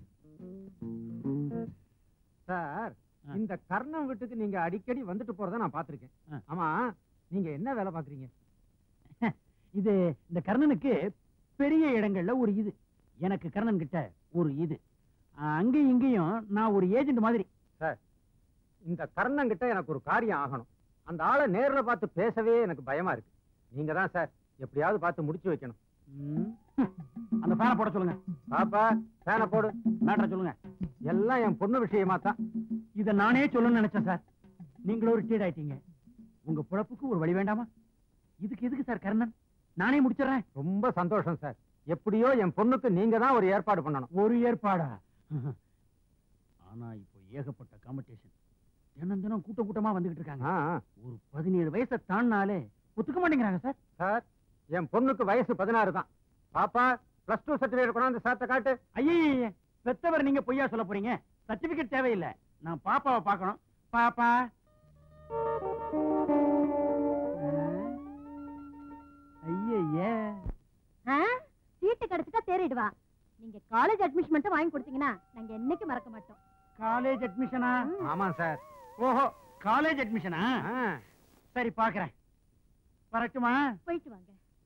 [SPEAKER 3] சார்
[SPEAKER 4] ஆ.
[SPEAKER 3] இந்த கர்ணம் வீட்டுக்கு நீங்க அடிக்கடி வந்துட்டு போறத நான் பாத்திருக்கேன்
[SPEAKER 4] ஆ.
[SPEAKER 3] ஆமா நீங்க என்ன வேலை பாக்குறீங்க
[SPEAKER 4] இது இந்த கர்ணனுக்கு பெரிய இடங்கள்ல ஒரு இது எனக்கு கர்ணன் கிட்ட ஒரு இது ஆஹ், அங்கேயும் இங்கேயும் நான் ஒரு ஏஜென்ட் மாதிரி
[SPEAKER 3] இந்த கர்ணம் கிட்ட எனக்கு ஒரு காரியம் ஆகணும் அந்த ஆளை நேர்ல பார்த்து பேசவே எனக்கு பயமா இருக்கு நீங்க தான் சார் எப்படியாவது பார்த்து முடிச்சு வைக்கணும்
[SPEAKER 4] ம். அந்த ஃபேனை போட சொல்லுங்க
[SPEAKER 3] பாப்பா ஃபேனை போடு
[SPEAKER 4] மேட்டரை சொல்லுங்க
[SPEAKER 3] எல்லாம் என் பொண்ணு விஷயமா தான்
[SPEAKER 4] இத நானே சொல்லணும்னு நினைச்சேன் சார் நீங்களும் ரிட்டையர்ட் ஆயிட்டீங்க உங்க பொழப்புக்கு ஒரு வழி வேண்டாமா இதுக்கு எதுக்கு சார் கர்ணன் நானே முடிச்சிடுறேன்
[SPEAKER 3] ரொம்ப சந்தோஷம் சார் எப்படியோ என் பொண்ணுக்கு நீங்க தான் ஒரு ஏற்பாடு பண்ணணும்
[SPEAKER 4] ஒரு ஏற்பாடா ஆனா இப்போ ஏகப்பட்ட காம்படிஷன் தினம் தினம் கூட்டம் கூட்டமா வந்துகிட்டு இருக்காங்க
[SPEAKER 3] ஆ, ஆ.
[SPEAKER 4] ஒரு பதினேழு வயசை தாண்டினாலே ஒத்துக்க மாட்டேங்கிறாங்க சார்
[SPEAKER 3] சார் என் பொண்ணுக்கு வயசு பதினாறு தான் பாப்பா பிளஸ் டூ சர்டிபிகேட் கொண்டாந்து சார்ட்ட காட்டு
[SPEAKER 4] ஐயே பெத்தவர் நீங்க பொய்யா சொல்ல போறீங்க சர்டிபிகேட் தேவையில்லை நான் பாப்பாவை பார்க்கணும் பாப்பா ஐயே
[SPEAKER 2] சீட்டு கிடைச்சிட்டா தேறிடுவா நீங்க காலேஜ் அட்மிஷன் மட்டும் வாங்கி கொடுத்தீங்கன்னா நாங்க என்னைக்கு மறக்க மாட்டோம்
[SPEAKER 4] காலேஜ் அட்மிஷனா
[SPEAKER 3] ஆமா சார்
[SPEAKER 4] ஓஹோ காலேஜ் அட்மிஷனா
[SPEAKER 3] ஆ.
[SPEAKER 4] சரி பாக்குறேன் வரட்டுமா
[SPEAKER 2] போயிட்டு வாங்க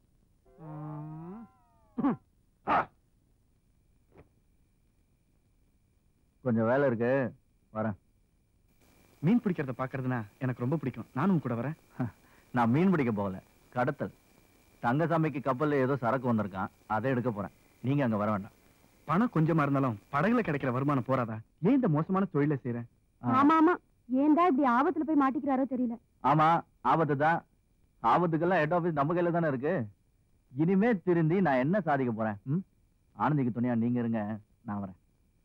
[SPEAKER 8] கொஞ்சம் வேலை இருக்கு வரேன்
[SPEAKER 5] மீன் பிடிக்கிறத பாக்குறதுனா எனக்கு ரொம்ப பிடிக்கும் நானும் கூட வரேன்
[SPEAKER 8] நான் மீன் பிடிக்க போகல கடத்தல் தங்கசாமிக்கு கப்பல்ல ஏதோ சரக்கு வந்திருக்கான் அதை எடுக்க போறேன் நீங்க அங்க வர வேண்டாம்
[SPEAKER 5] பணம் கொஞ்சமா இருந்தாலும் படகுல கிடைக்கிற வருமானம் போறாதா ஏன் இந்த மோசமான தொழிலை செய்யறேன்
[SPEAKER 8] ஆ.
[SPEAKER 2] ஆமா ஆமா ஏன்டா இப்படி ஆபத்துல போய் மாட்டிக்கிறாரோ தெரியல
[SPEAKER 8] ஆமா ஆபத்து தான் ஆபத்துக்கெல்லாம் ஹெட் ஆபீஸ் நம்ம கையில தானே இருக்கு இனிமே திருந்தி நான் என்ன சாதிக்க போறேன் ம்? ஆனந்திக்கு துணையா நீங்க இருங்க நான் வரேன்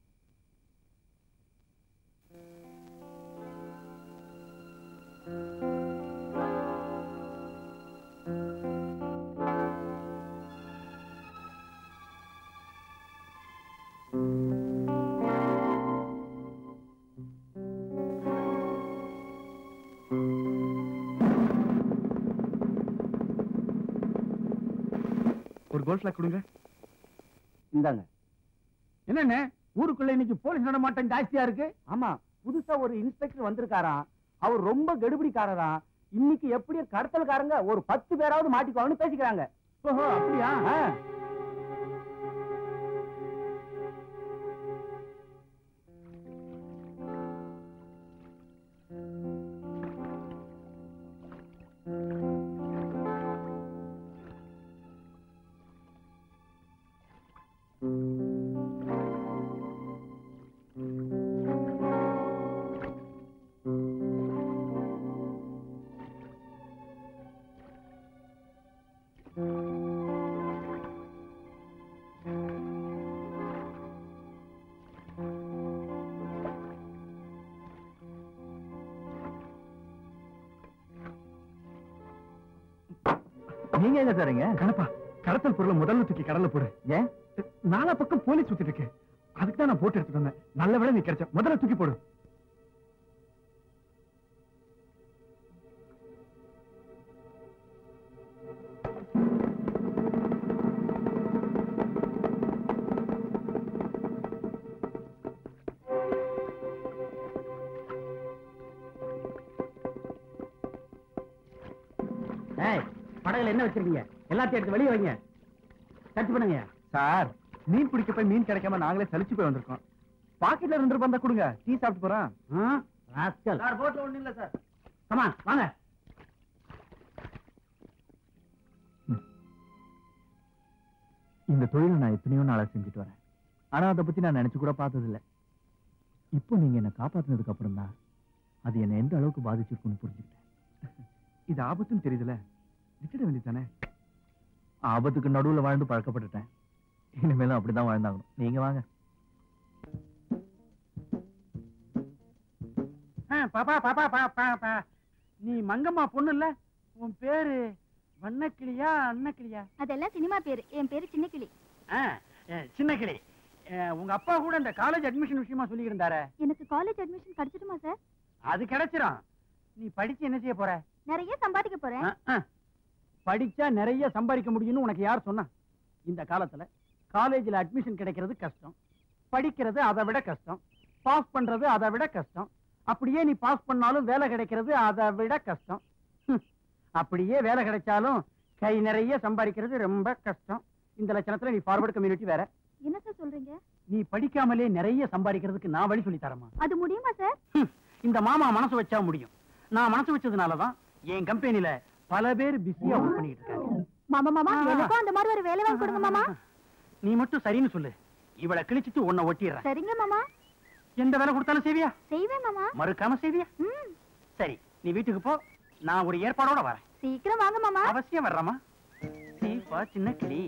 [SPEAKER 5] ஒரு கோல்ட் ஃபிளாக் கொடுங்க
[SPEAKER 4] இந்தாங்க என்னண்ணே ஊருக்குள்ள இன்னைக்கு போலீஸ் நடமாட்டம் ஜாஸ்தியா இருக்கு ஆமா புதுசா ஒரு இன்ஸ்பெக்டர் வந்திருக்காராம் அவர் ரொம்ப கெடுபிடிக்காரரா இன்னைக்கு எப்படி கடத்தல்காரங்க ஒரு பத்து பேராவது மாட்டிக்குவாங்கன்னு பேசிக்கிறாங்க ஓஹோ அப்படியா
[SPEAKER 3] நீங்க எங்க சாருங்க கணப்பா கடத்தல் பொருளை முதல்ல தூக்கி கடல்ல போடு ஏன் நாலா பக்கம் போலீஸ் சுத்திட்டு இருக்கு அதுக்கு தான் நான் போட்டு எடுத்துட்டு வந்தேன் நல்ல வேளை நீ கிடைச்ச முதல்ல தூக்கி போடு
[SPEAKER 4] ஏய் படகுல என்ன வச்சிருக்கீங்க எல்லாத்தையும் எடுத்து வெளியே வைங்க சர்ச் பண்ணுங்க
[SPEAKER 3] சார் மீன் பிடிக்க போய் மீன் கிடைக்காம நாங்களே சலிச்சு போய் வந்திருக்கோம் பாக்கெட்ல ரெண்டு ரூபாய் இருந்தா கொடுங்க டீ சாப்பிட்டு போறோம்
[SPEAKER 4] ராஸ்கல்
[SPEAKER 3] சார் போட்ல ஒண்ணு இல்ல சார்
[SPEAKER 4] கமா வாங்க
[SPEAKER 8] இந்த தொழிலை நான் எத்தனையோ நாளா செஞ்சுட்டு வரேன் ஆனா அதை பத்தி நான் நினைச்சு கூட பார்த்தது இல்ல இப்போ நீங்க என்ன காப்பாத்துனதுக்கு அப்புறம் தான் அது என்ன எந்த அளவுக்கு பாதிச்சிருக்குன்னு புரிஞ்சுக்கிட்டேன்
[SPEAKER 3] இது ஆபத்துன்னு தெரியுதுல விட்டுட வேண்டியதானே
[SPEAKER 8] ஆபத்துக்கு நடுவுல வாழ்ந்து பழக்கப்பட்டுட்டேன் இனிமேலும் அப்படிதான் வாழ்ந்தாகணும் நீங்க வாங்க
[SPEAKER 4] பாப்பா பாப்பா பாப்பா பா நீ மங்கம்மா பொண்ணு இல்ல உன் பேரு வண்ணக்கிளியா அன்னக்கிளியா
[SPEAKER 2] அதெல்லாம் சினிமா பேரு என் பேரு சின்ன கிளி
[SPEAKER 4] ஆ, அஹ், சின்ன கிளி அஹ், உங்க அப்பா கூட இந்த காலேஜ் அட்மிஷன் விஷயமா சொல்லிட்டு இருந்தாரே
[SPEAKER 2] எனக்கு காலேஜ் அட்மிஷன் கிடைச்சிடுமா சார்
[SPEAKER 4] அது கிடைச்சிரும் நீ படிச்சு என்ன செய்ய போற
[SPEAKER 2] நிறைய சம்பாதிக்க போறேன்
[SPEAKER 4] அஹ், அஹ். படிச்சா நிறைய சம்பாதிக்க முடியும்னு உனக்கு யார் சொன்னா இந்த காலத்துல காலேஜ்ல அட்மிஷன் கிடைக்கிறது கஷ்டம் படிக்கிறது அதை விட கஷ்டம் பாஸ் பண்றது அதை விட கஷ்டம் அப்படியே நீ பாஸ் பண்ணாலும் வேலை கிடைக்கிறது அதை விட கஷ்டம் ஹம். அப்படியே வேலை கிடைச்சாலும் கை நிறைய சம்பாதிக்கிறது ரொம்ப கஷ்டம் இந்த லட்சணத்துல நீ ஃபார்வர்டு கம்யூனிட்டி வேற
[SPEAKER 2] என்ன சார் சொல்றீங்க
[SPEAKER 4] நீ படிக்காமலே நிறைய சம்பாதிக்கிறதுக்கு நான் வழி சொல்லி தரமா
[SPEAKER 2] அது முடியுமா சார்
[SPEAKER 4] ஹம், இந்த மாமா மனசு வச்சா முடியும் நான் மனசு வச்சதுனாலதான் என் கம்பெனில பல பேர் பிஸியா ஒர்க் பண்ணிட்டு இருக்காங்க
[SPEAKER 2] மாமா மாமா
[SPEAKER 4] ஆ.
[SPEAKER 2] எனக்கும் அந்த மாதிரி ஒரு வேலை வாங்கி கொடுங்க மாமா
[SPEAKER 4] நீ மட்டும் சரின்னு சொல்லு இவளை கிழிச்சிட்டு உன்னை ஒட்டிடுறேன்
[SPEAKER 2] சரிங்க மாமா
[SPEAKER 4] எந்த வேலை கொடுத்தாலும் செய்வியா
[SPEAKER 2] செய்வேன் மாமா
[SPEAKER 4] மறுக்காம செய்வியா
[SPEAKER 2] ம்
[SPEAKER 4] சரி நீ வீட்டுக்கு போ நான் ஒரு ஏற்பாடோட வரேன்
[SPEAKER 2] சீக்கிரம் வாங்க மாமா
[SPEAKER 4] அவசியம் வர்றமா சீப்பா சின்ன கிளி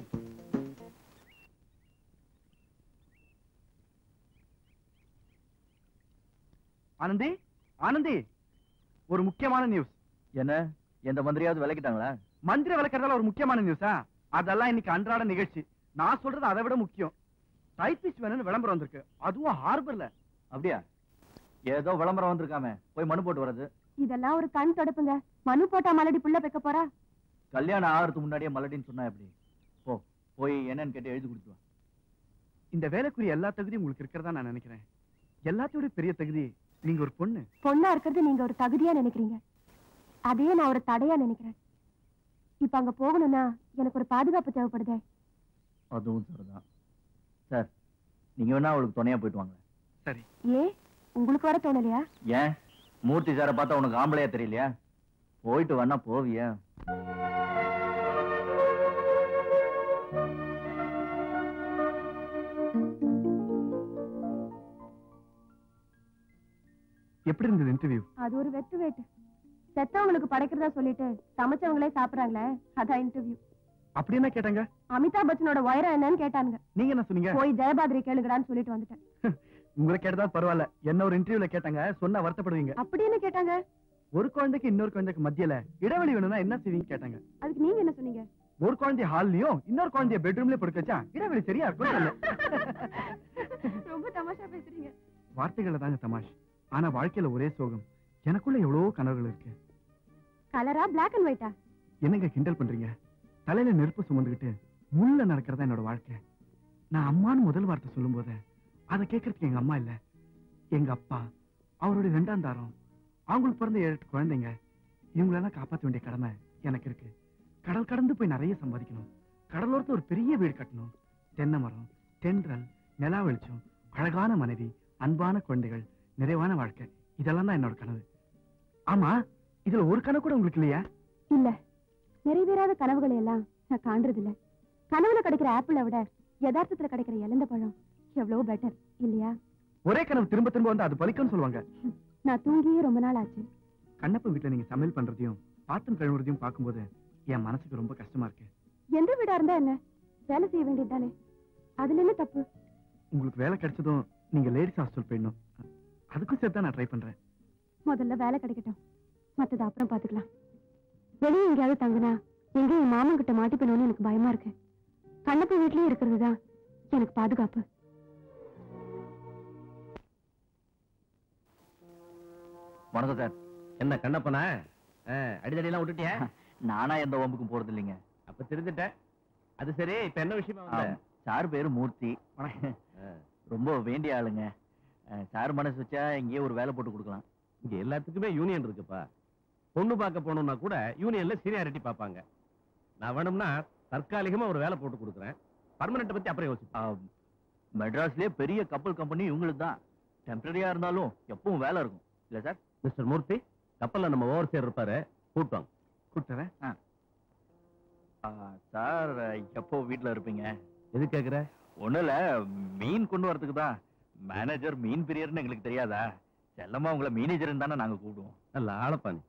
[SPEAKER 3] ஆனந்தி ஆனந்தி ஒரு முக்கியமான நியூஸ்
[SPEAKER 8] என்ன எந்த மந்திரியாவது விளக்கிட்டாங்களா
[SPEAKER 3] மந்திரி விளக்கறதால ஒரு முக்கியமான நியூஸா அதெல்லாம் இன்னைக்கு அன்றாட நிகழ்ச்சி நான் சொல்றது அதை விட முக்கியம் டைபிஸ்ட் வேணும்னு விளம்பரம் வந்திருக்கு அதுவும் ஹார்பர்ல
[SPEAKER 8] அப்படியா ஏதோ விளம்பரம் வந்திருக்காமே போய் மனு போட்டு வர்றது
[SPEAKER 2] இதெல்லாம் ஒரு கண் தடுப்புங்க மனு போட்டா மலடி புள்ள வைக்க போறா
[SPEAKER 8] கல்யாணம் ஆகிறதுக்கு முன்னாடியே மலடின்னு சொன்னா எப்படி போ போய் என்னன்னு கேட்டு எழுதி கொடுத்து வா
[SPEAKER 3] இந்த வேலைக்குரிய எல்லா தகுதியும் உங்களுக்கு இருக்கிறதா நான் நினைக்கிறேன் எல்லாத்தோட பெரிய தகுதி நீங்க ஒரு பொண்ணு
[SPEAKER 2] பொண்ணா இருக்கிறது நீங்க ஒரு தகுதியா நினைக்கிறீங்க அதையே நான் ஒரு தடையா நினைக்கிறேன் இப்ப அங்க போகணும்னா எனக்கு ஒரு பாதுகாப்பு தேவைப்படுதே
[SPEAKER 8] அதுவும் சரிதான் சார் நீங்க வேணா அவளுக்கு துணையா போயிட்டு வாங்க
[SPEAKER 3] சரி
[SPEAKER 2] ஏ உங்களுக்கு வர தோணலையா
[SPEAKER 8] ஏன் மூர்த்தி சாரை பார்த்தா உனக்கு ஆம்பளையா தெரியலையா போயிட்டு வேணா போவியா
[SPEAKER 3] எப்படி இருந்தது இன்டர்வியூ
[SPEAKER 2] அது ஒரு வெத்து வேட்டு செத்தவங்களுக்கு படைக்கிறதா சொல்லிட்டு சமைச்சவங்களே சாப்பிடுறாங்களே அதான் இன்டர்வியூ
[SPEAKER 3] அப்படி என்ன கேட்டாங்க
[SPEAKER 2] அமிதாப் பச்சனோட உயரம் என்னன்னு கேட்டானுங்க
[SPEAKER 3] நீங்க என்ன சொன்னீங்க
[SPEAKER 2] போய் ஜெயபாதிரி கேளுங்கடான்னு சொல்லிட்டு வந்துட்டேன்
[SPEAKER 3] உங்களை கேட்டதா பரவாயில்ல என்ன ஒரு இன்டர்வியூல கேட்டாங்க சொன்னா வருத்தப்படுவீங்க
[SPEAKER 2] அப்படி என்ன கேட்டாங்க
[SPEAKER 3] ஒரு குழந்தைக்கு இன்னொரு குழந்தைக்கு மத்தியில இடைவெளி வேணும்னா என்ன செய்வீங்க கேட்டாங்க
[SPEAKER 2] அதுக்கு நீங்க என்ன சொன்னீங்க
[SPEAKER 3] ஒரு குழந்தைய ஹால்லயும் இன்னொரு குழந்தைய பெட்ரூம்லயே படுக்க வச்சா இடைவெளி சரியா இருக்கும் இல்ல?
[SPEAKER 2] ரொம்ப தமாஷா பேசுறீங்க
[SPEAKER 3] வார்த்தைகள்ல தாங்க தமாஷ் ஆனா வாழ்க்கையில ஒரே சோகம் எனக்குள்ள எவ்வளவோ கனவுகள் இருக்கு
[SPEAKER 2] கலரா பிளாக் அண்ட் ஒயிட்டா
[SPEAKER 3] என்னங்க கிண்டல் பண்றீங்க தலையில நெருப்பு சுமந்துக்கிட்டு முள்ள நடக்கிறதா என்னோட வாழ்க்கை நான் அம்மான்னு முதல் வார்த்தை சொல்லும் போது அதை கேட்கறதுக்கு எங்க அம்மா இல்ல எங்க அப்பா அவருடைய ரெண்டாம் தாரம் அவங்களுக்கு பிறந்த ஏழு எட்டு குழந்தைங்க இவங்களெல்லாம் காப்பாற்ற வேண்டிய கடமை எனக்கு இருக்கு கடல் கடந்து போய் நிறைய சம்பாதிக்கணும் கடலோரத்துல ஒரு பெரிய வீடு கட்டணும் தென்னை மரம் தென்றல் நிலா வெளிச்சம் அழகான மனைவி அன்பான குழந்தைகள் நிறைவான வாழ்க்கை இதெல்லாம் தான் என்னோட கனவு ஆமா இதுல ஒரு கனவு கூட உங்களுக்கு இல்லையா
[SPEAKER 2] இல்ல நிறைவேறாத கனவுகளை எல்லாம் நான் காண்றது இல்ல கனவுல கிடைக்கிற ஆப்பிளை விட யதார்த்தத்துல கிடைக்கிற இழந்த பழம் எவ்வளவு பெட்டர் இல்லையா
[SPEAKER 9] ஒரே கனவு திரும்ப திரும்ப வந்து அது பலிக்கும்னு சொல்லுவாங்க
[SPEAKER 2] நான் தூங்கியே ரொம்ப நாள் ஆச்சு
[SPEAKER 9] கண்ணப்ப வீட்டுல நீங்க சமையல் பண்றதையும் பாத்திரம் கழுவுறதையும் பார்க்கும்போது என் மனசுக்கு ரொம்ப கஷ்டமா இருக்கு
[SPEAKER 2] எந்த வீடா இருந்தா என்ன வேலை செய்ய வேண்டியதுதானே அதுல என்ன தப்பு
[SPEAKER 9] உங்களுக்கு வேலை கிடைச்சதும் நீங்க லேடிஸ் ஹாஸ்டல் போயிடணும் அதுக்கும் சேர்த்து தான் நான் ட்ரை பண்றேன்
[SPEAKER 2] முதல்ல வேலை கிடைக்கட்டும் மத்தத அப்புறம் பாத்துக்கலாம் வெளியே எங்கேயாவது தங்குனா எங்க என் மாமன் கிட்ட மாட்டிப்பணும்னு எனக்கு பயமா இருக்கு கண்ணப்ப வீட்லயே இருக்கிறது தான் எனக்கு பாதுகாப்பு
[SPEAKER 8] வணக்கம் சார்
[SPEAKER 5] என்ன கண்ணப்பனா அடிதடி எல்லாம் விட்டுட்டியா
[SPEAKER 8] நானா எந்த வம்புக்கும் போறது இல்லைங்க
[SPEAKER 5] அப்ப தெரிஞ்சுட்ட அது சரி இப்ப என்ன விஷயமா வந்த
[SPEAKER 8] ஆம், சார் பேரு மூர்த்தி ரொம்ப வேண்டிய ஆளுங்க அஹ், சார் மனசு வச்சா இங்கேயே ஒரு வேலை போட்டு கொடுக்கலாம்
[SPEAKER 5] இங்க எல்லாத்துக்குமே யூனியன் இருக்குப்பா பொண்ணு பார்க்க போகணும்னா கூட யூனியன்ல சீனியாரிட்டி பார்ப்பாங்க நான் வேணும்னா தற்காலிகமா ஒரு வேலை போட்டு கொடுக்குறேன் பர்மனெண்ட் பத்தி அப்புறம் யோசிப்பா
[SPEAKER 8] ஆம், மெட்ராஸ்லயே பெரிய கப்பல் கம்பெனி இவங்களுக்கு தான் டெம்பரரியா இருந்தாலும் எப்பவும் வேலை இருக்கும் இல்ல சார்
[SPEAKER 5] மிஸ்டர் மூர்த்தி கப்பல்ல நம்ம ஓவர் இருப்பாரு கூட்டுவாங்க
[SPEAKER 9] கூட்டுறேன்
[SPEAKER 8] ஆ, சார் எப்போ வீட்ல இருப்பீங்க
[SPEAKER 5] எது கேக்குற
[SPEAKER 8] ஒண்ணும் இல்ல மீன் கொண்டு வரதுக்கு தான் மேனேஜர் மீன் பிரியர்னு எங்களுக்கு தெரியாதா செல்லமா உங்களை மேனேஜர் தானே நாங்க கூப்பிடுவோம்
[SPEAKER 5] நல்ல ஆளப்பா நீ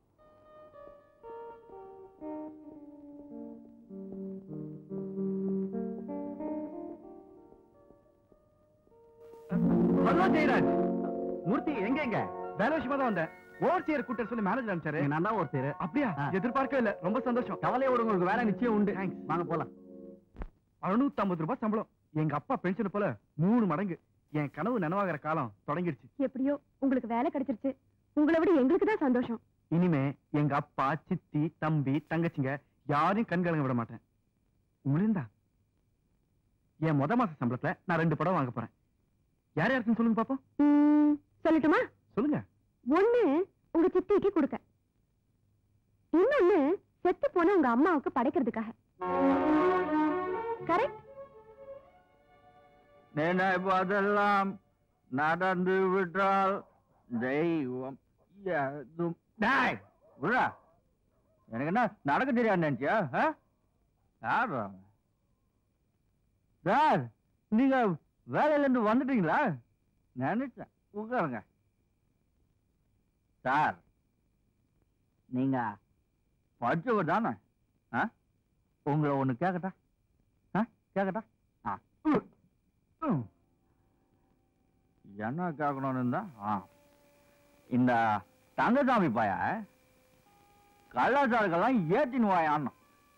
[SPEAKER 9] ஹலோ ஜெயராஜ் மூர்த்தி எங்க எங்க வேலை விஷயமா தான் வந்தேன் ஓவர்சியர் கூட்ட சொல்லி மேனேஜர் அனுப்பிச்சாரு
[SPEAKER 5] நான் தான் ஒருத்தர்
[SPEAKER 9] அப்படியா எதிர்பார்க்கவே இல்ல ரொம்ப சந்தோஷம்
[SPEAKER 5] கவலையை விடுங்க உங்களுக்கு வேலை நிச்சயம் உண்டு
[SPEAKER 9] தேங்க்ஸ்
[SPEAKER 5] வாங்க போலாம்
[SPEAKER 9] அறுநூத்தி ஐம்பது ரூபாய் சம்பளம் எங்க அப்பா பென்ஷன் போல மூணு மடங்கு என் கனவு நனவாகிற காலம் தொடங்கிடுச்சு
[SPEAKER 2] எப்படியோ உங்களுக்கு வேலை கிடைச்சிருச்சு உங்களை விட எங்களுக்கு தான் சந்தோஷம்
[SPEAKER 9] இனிமே எங்க அப்பா சித்தி தம்பி தங்கச்சிங்க யாரையும் கண்கலங்க விட மாட்டேன் உங்களையும் தான் என் முத மாச சம்பளத்துல நான் ரெண்டு படம் வாங்க போறேன் யார் யாருக்குன்னு சொல்லுங்க பாப்போம்
[SPEAKER 2] ம், சொல்லட்டுமா
[SPEAKER 9] சொல்லுங்க
[SPEAKER 2] ஒண்ணு உங்க சித்திக்கு கொடுக்க இன்னொன்னு செத்து போன உங்க அம்மாவுக்கு படைக்கிறதுக்காக கரெக்ட்
[SPEAKER 8] நினைப்பதெல்லாம் நடந்து விட்டால் தெய்வம் எதுவும் டேய், விட்றா. எனக்கு என்ன நடக்க தெரியாது நினைச்சியா ஆ? யார்றா அவன்? சார் நீங்க வேலையில இருந்து வந்துட்டீங்களா நினைச்சேன் உட்காருங்க சார் நீங்க படிச்சவர் தானே ஆ? உங்களை ஒண்ணு கேக்கட்டா ஆ? கேக்கட்டா ஆ. ம். என்ன கேட்கணும்னு இருந்தா ஆ. இந்த தங்கசாமி பாய கள்ளச்சாருக்கெல்லாம் ஏத்தின் வாயான்னு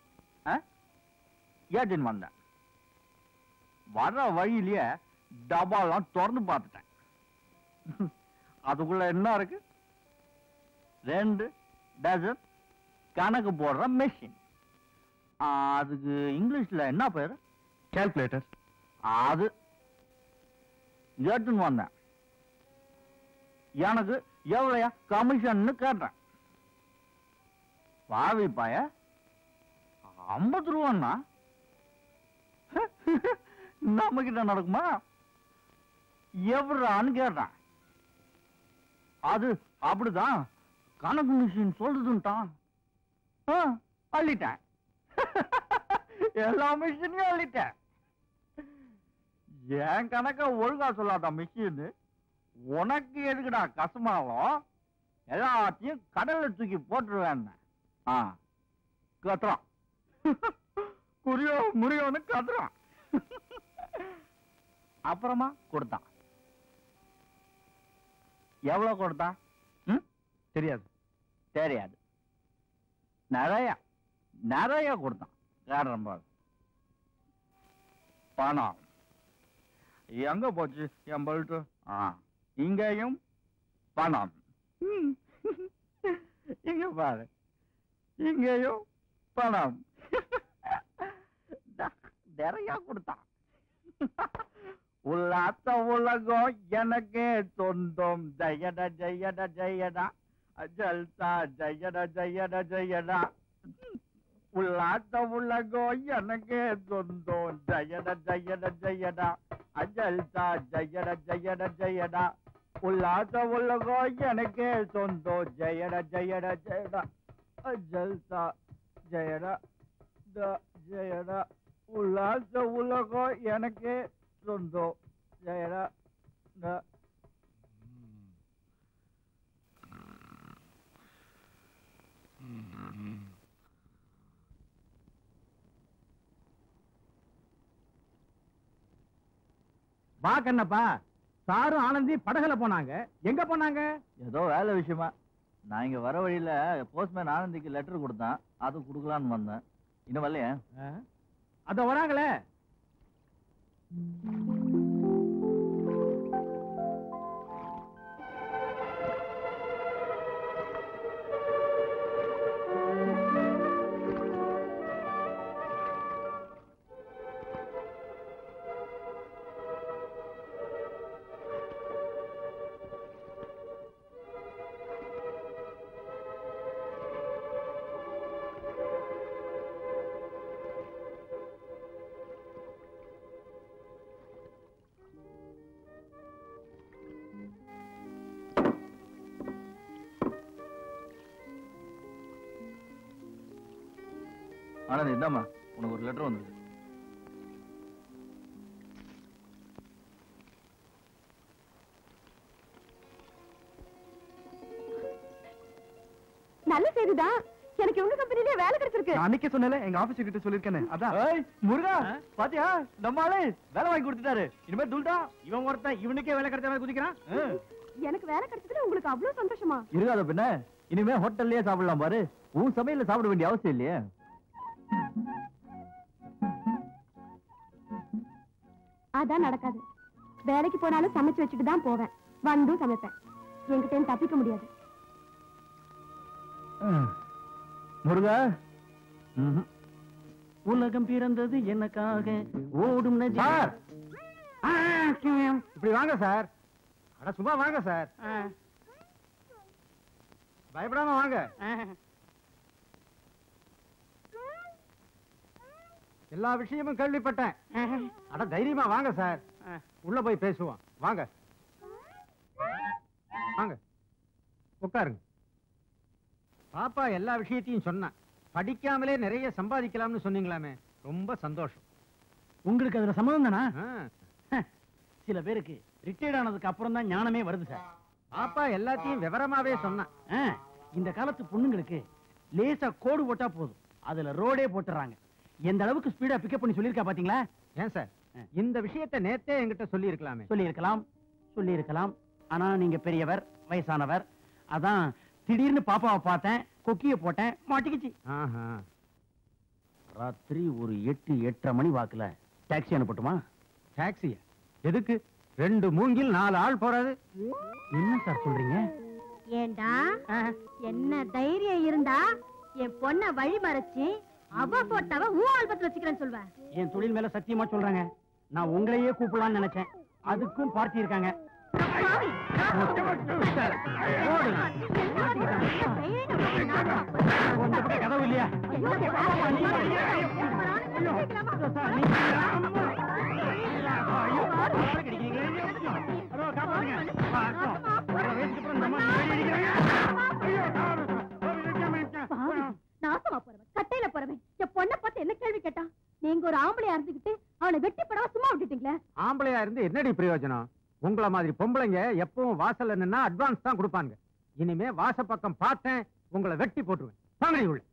[SPEAKER 8] ஏத்தின் வந்தேன் வர்ற வழியிலேயே டபாலாம் திறந்து பார்த்துட்டேன் அதுக்குள்ள என்ன இருக்கு ரெண்டு டசன் கணக்கு போடுற மெஷின் அதுக்கு இங்கிலீஷ்ல என்ன பேரு
[SPEAKER 9] கால்குலேட்டர்
[SPEAKER 8] அது ஏற்றுன்னு வந்தேன் எனக்கு எவ்வளையா கமிஷன்னு கேட்டேன் பாவி பாய ஐம்பது ரூபான்னா நம்ம கிட்ட நடக்குமா எவ்வளான்னு கேட்டேன் அது அப்படிதான் கணக்கு மிஷின் சொல்லுதுன்ட்டான் ஆ, அள்ளிட்டேன் எல்லா மிஷினையும் அள்ளிட்டேன் என் கணக்க ஒழுங்கா சொல்லாத மிஷின் உனக்கு எதுக்குடா கசமாலும் எல்லாத்தையும் கடல்ல தூக்கி போட்டுருவேன் ஆ கத்துறான் குறியோ முறியோன்னு கத்துறான் அப்புறமா கொடுத்தான் எவ்வளவு கொடுத்தான் ம்?
[SPEAKER 9] தெரியாது
[SPEAKER 8] தெரியாது நிறைய நிறைய கொடுத்தான் காரணம் பாரு பணம் எங்க போச்சு என் பல்ட்டு ஆ இங்கேயும் பணம் ம். இங்க பாரு இங்கேயும் பணம் த- நிறைய கொடுத்தான் உல்லாத்த உலகம் எனக்கே சொந்தம் ஜெயட ஜெயட ஜெயடா ஜல்தா ஜெயட ஜெயட ஜெயடா உல்லாத்த உலகம் எனக்கே சொந்தம் ஜெயட ஜெயட ஜெயடா அஜல்தா ஜெயட ஜெயட ஜெயடா உல்லாத்த உலகம் எனக்கே சொந்தம் ஜெயட ஜெயட ஜெயடா அஜல்தா ஜெயடா த ஜெயடா
[SPEAKER 3] உல்லாச உலகம் எனக்கே சொந்தம் ஜெயரா ந-
[SPEAKER 4] வா கண்ணப்பா சாரும் ஆனந்தி படகுல போனாங்க எங்க போனாங்க
[SPEAKER 8] ஏதோ வேலை விஷயமா நான் இங்க வர வழியில போஸ்ட்மேன் ஆனந்திக்கு லெட்டர் கொடுத்தான் அது கொடுக்கலான்னு வந்தேன் இன்னும் வரலையே
[SPEAKER 4] அத வராங்களே
[SPEAKER 8] ஆனந்த் இந்தாம்மா உனக்கு ஒரு லெட்டர் வந்திருக்கு
[SPEAKER 2] நல்ல செய்திதான் எனக்கு உங்க கம்பெனிலே வேலை கிடைச்சிருக்கு
[SPEAKER 9] நான் அன்னைக்கே சொன்னேன்ல எங்க ஆபீஸ் கிட்ட சொல்லிருக்கேனே அதான்
[SPEAKER 8] ஏய் முருகா பாத்தியா நம்ம ஆளு வேலை வாங்கி கொடுத்துட்டாரு இனிமே துல்டா
[SPEAKER 4] இவன் ஒருத்தன் இவனுக்கே வேலை கிடைச்ச மாதிரி குதிக்கிறான்
[SPEAKER 2] எனக்கு வேலை கிடைச்சதுல உங்களுக்கு அவ்வளவு சந்தோஷமா
[SPEAKER 8] இருக்காத பின்ன இனிமே ஹோட்டல்லயே சாப்பிடலாம் பாரு உன் சமையல்ல சாப்பிட வேண்டிய அவசியம் இல்லையே
[SPEAKER 2] அதான் நடக்காது வேலைக்கு போனாலும் சமைச்சு வச்சுட்டு தான் போவேன் வந்தும் சமைப்பேன் என்கிட்ட இருந்து தப்பிக்க முடியாது
[SPEAKER 8] முருகா
[SPEAKER 4] உலகம் பிறந்தது எனக்காக ஓடும் நதி
[SPEAKER 3] சார் ஆ, இப்படி வாங்க சார் அட சும்மா வாங்க சார் பயப்படாம வாங்க எல்லா விஷயமும் கேள்விப்பட்டேன் அட தைரியமா வாங்க சார் உள்ள போய் பேசுவோம் வாங்க வாங்க உட்காருங்க பாப்பா எல்லா விஷயத்தையும் சொன்னா படிக்காமலே நிறைய சம்பாதிக்கலாம்னு சொன்னீங்களாமே ரொம்ப சந்தோஷம்
[SPEAKER 4] உங்களுக்கு அதுல சம்மதம் தானா
[SPEAKER 3] ஆ,
[SPEAKER 4] சில பேருக்கு ரிட்டையர்ட் ஆனதுக்கு அப்புறம் தான் ஞானமே வருது சார்
[SPEAKER 3] பாப்பா எல்லாத்தையும் விவரமாவே சொன்னான்
[SPEAKER 4] ஆ, இந்த காலத்து பொண்ணுங்களுக்கு லேசா கோடு போட்டா போதும் அதுல ரோடே போட்டுறாங்க எந்த அளவுக்கு ஸ்பீடா பிக்கப் பண்ணி சொல்லியிருக்கா பாத்தீங்களா
[SPEAKER 3] ஏன் சார் இந்த விஷயத்தை நேத்தே என்கிட்ட சொல்லி இருக்கலாமே
[SPEAKER 4] சொல்லி இருக்கலாம் சொல்லி இருக்கலாம் ஆனா நீங்க பெரியவர் வயசானவர் அதான் திடீர்னு பாப்பாவை பார்த்தேன் கொக்கிய போட்டேன் மாட்டிக்கிச்சு
[SPEAKER 3] ஆஹா
[SPEAKER 4] ராத்திரி ஒரு எட்டு எட்டரை மணி வாக்குல டாக்ஸி அனுப்பட்டுமா
[SPEAKER 3] டாக்ஸிய எதுக்கு ரெண்டு மூங்கில் நாலு ஆள் போறாது
[SPEAKER 4] என்ன சார் சொல்றீங்க
[SPEAKER 2] ஏண்டா என்ன தைரியம் இருந்தா என் பொண்ண வழி மறைச்சு அவ போட்டவ ஊ ஆல்பத்துல வச்சுக்கிறேன்னு சொல்வேன்
[SPEAKER 4] என் தொழில் மேல சத்தியமா சொல்றாங்க நான் உங்களையே கூப்பிடலாம்னு நினைச்சேன் அதுக்கும் பார்ட்டி இருக்காங்க உங்க பக்கம் கதவு இல்லையா
[SPEAKER 2] நாசமா போறவன் கட்டையில போறவன் என் பொண்ணை பார்த்து என்ன கேள்வி கேட்டான் நீங்க ஒரு ஆம்பளையா இருந்துகிட்டு அவனை வெட்டி படாம சும்மா விட்டுட்டீங்களே
[SPEAKER 3] ஆம்பளையா இருந்து என்னடி பிரயோஜனம் உங்கள மாதிரி பொம்பளைங்க எப்பவும் வாசல்ல நின்னா அட்வான்ஸ் தான் கொடுப்பாங்க இனிமே வாச பக்கம் பார்த்தேன் உங்களை வெட்டி போட்டுருவேன் வாங்கடி உள்ள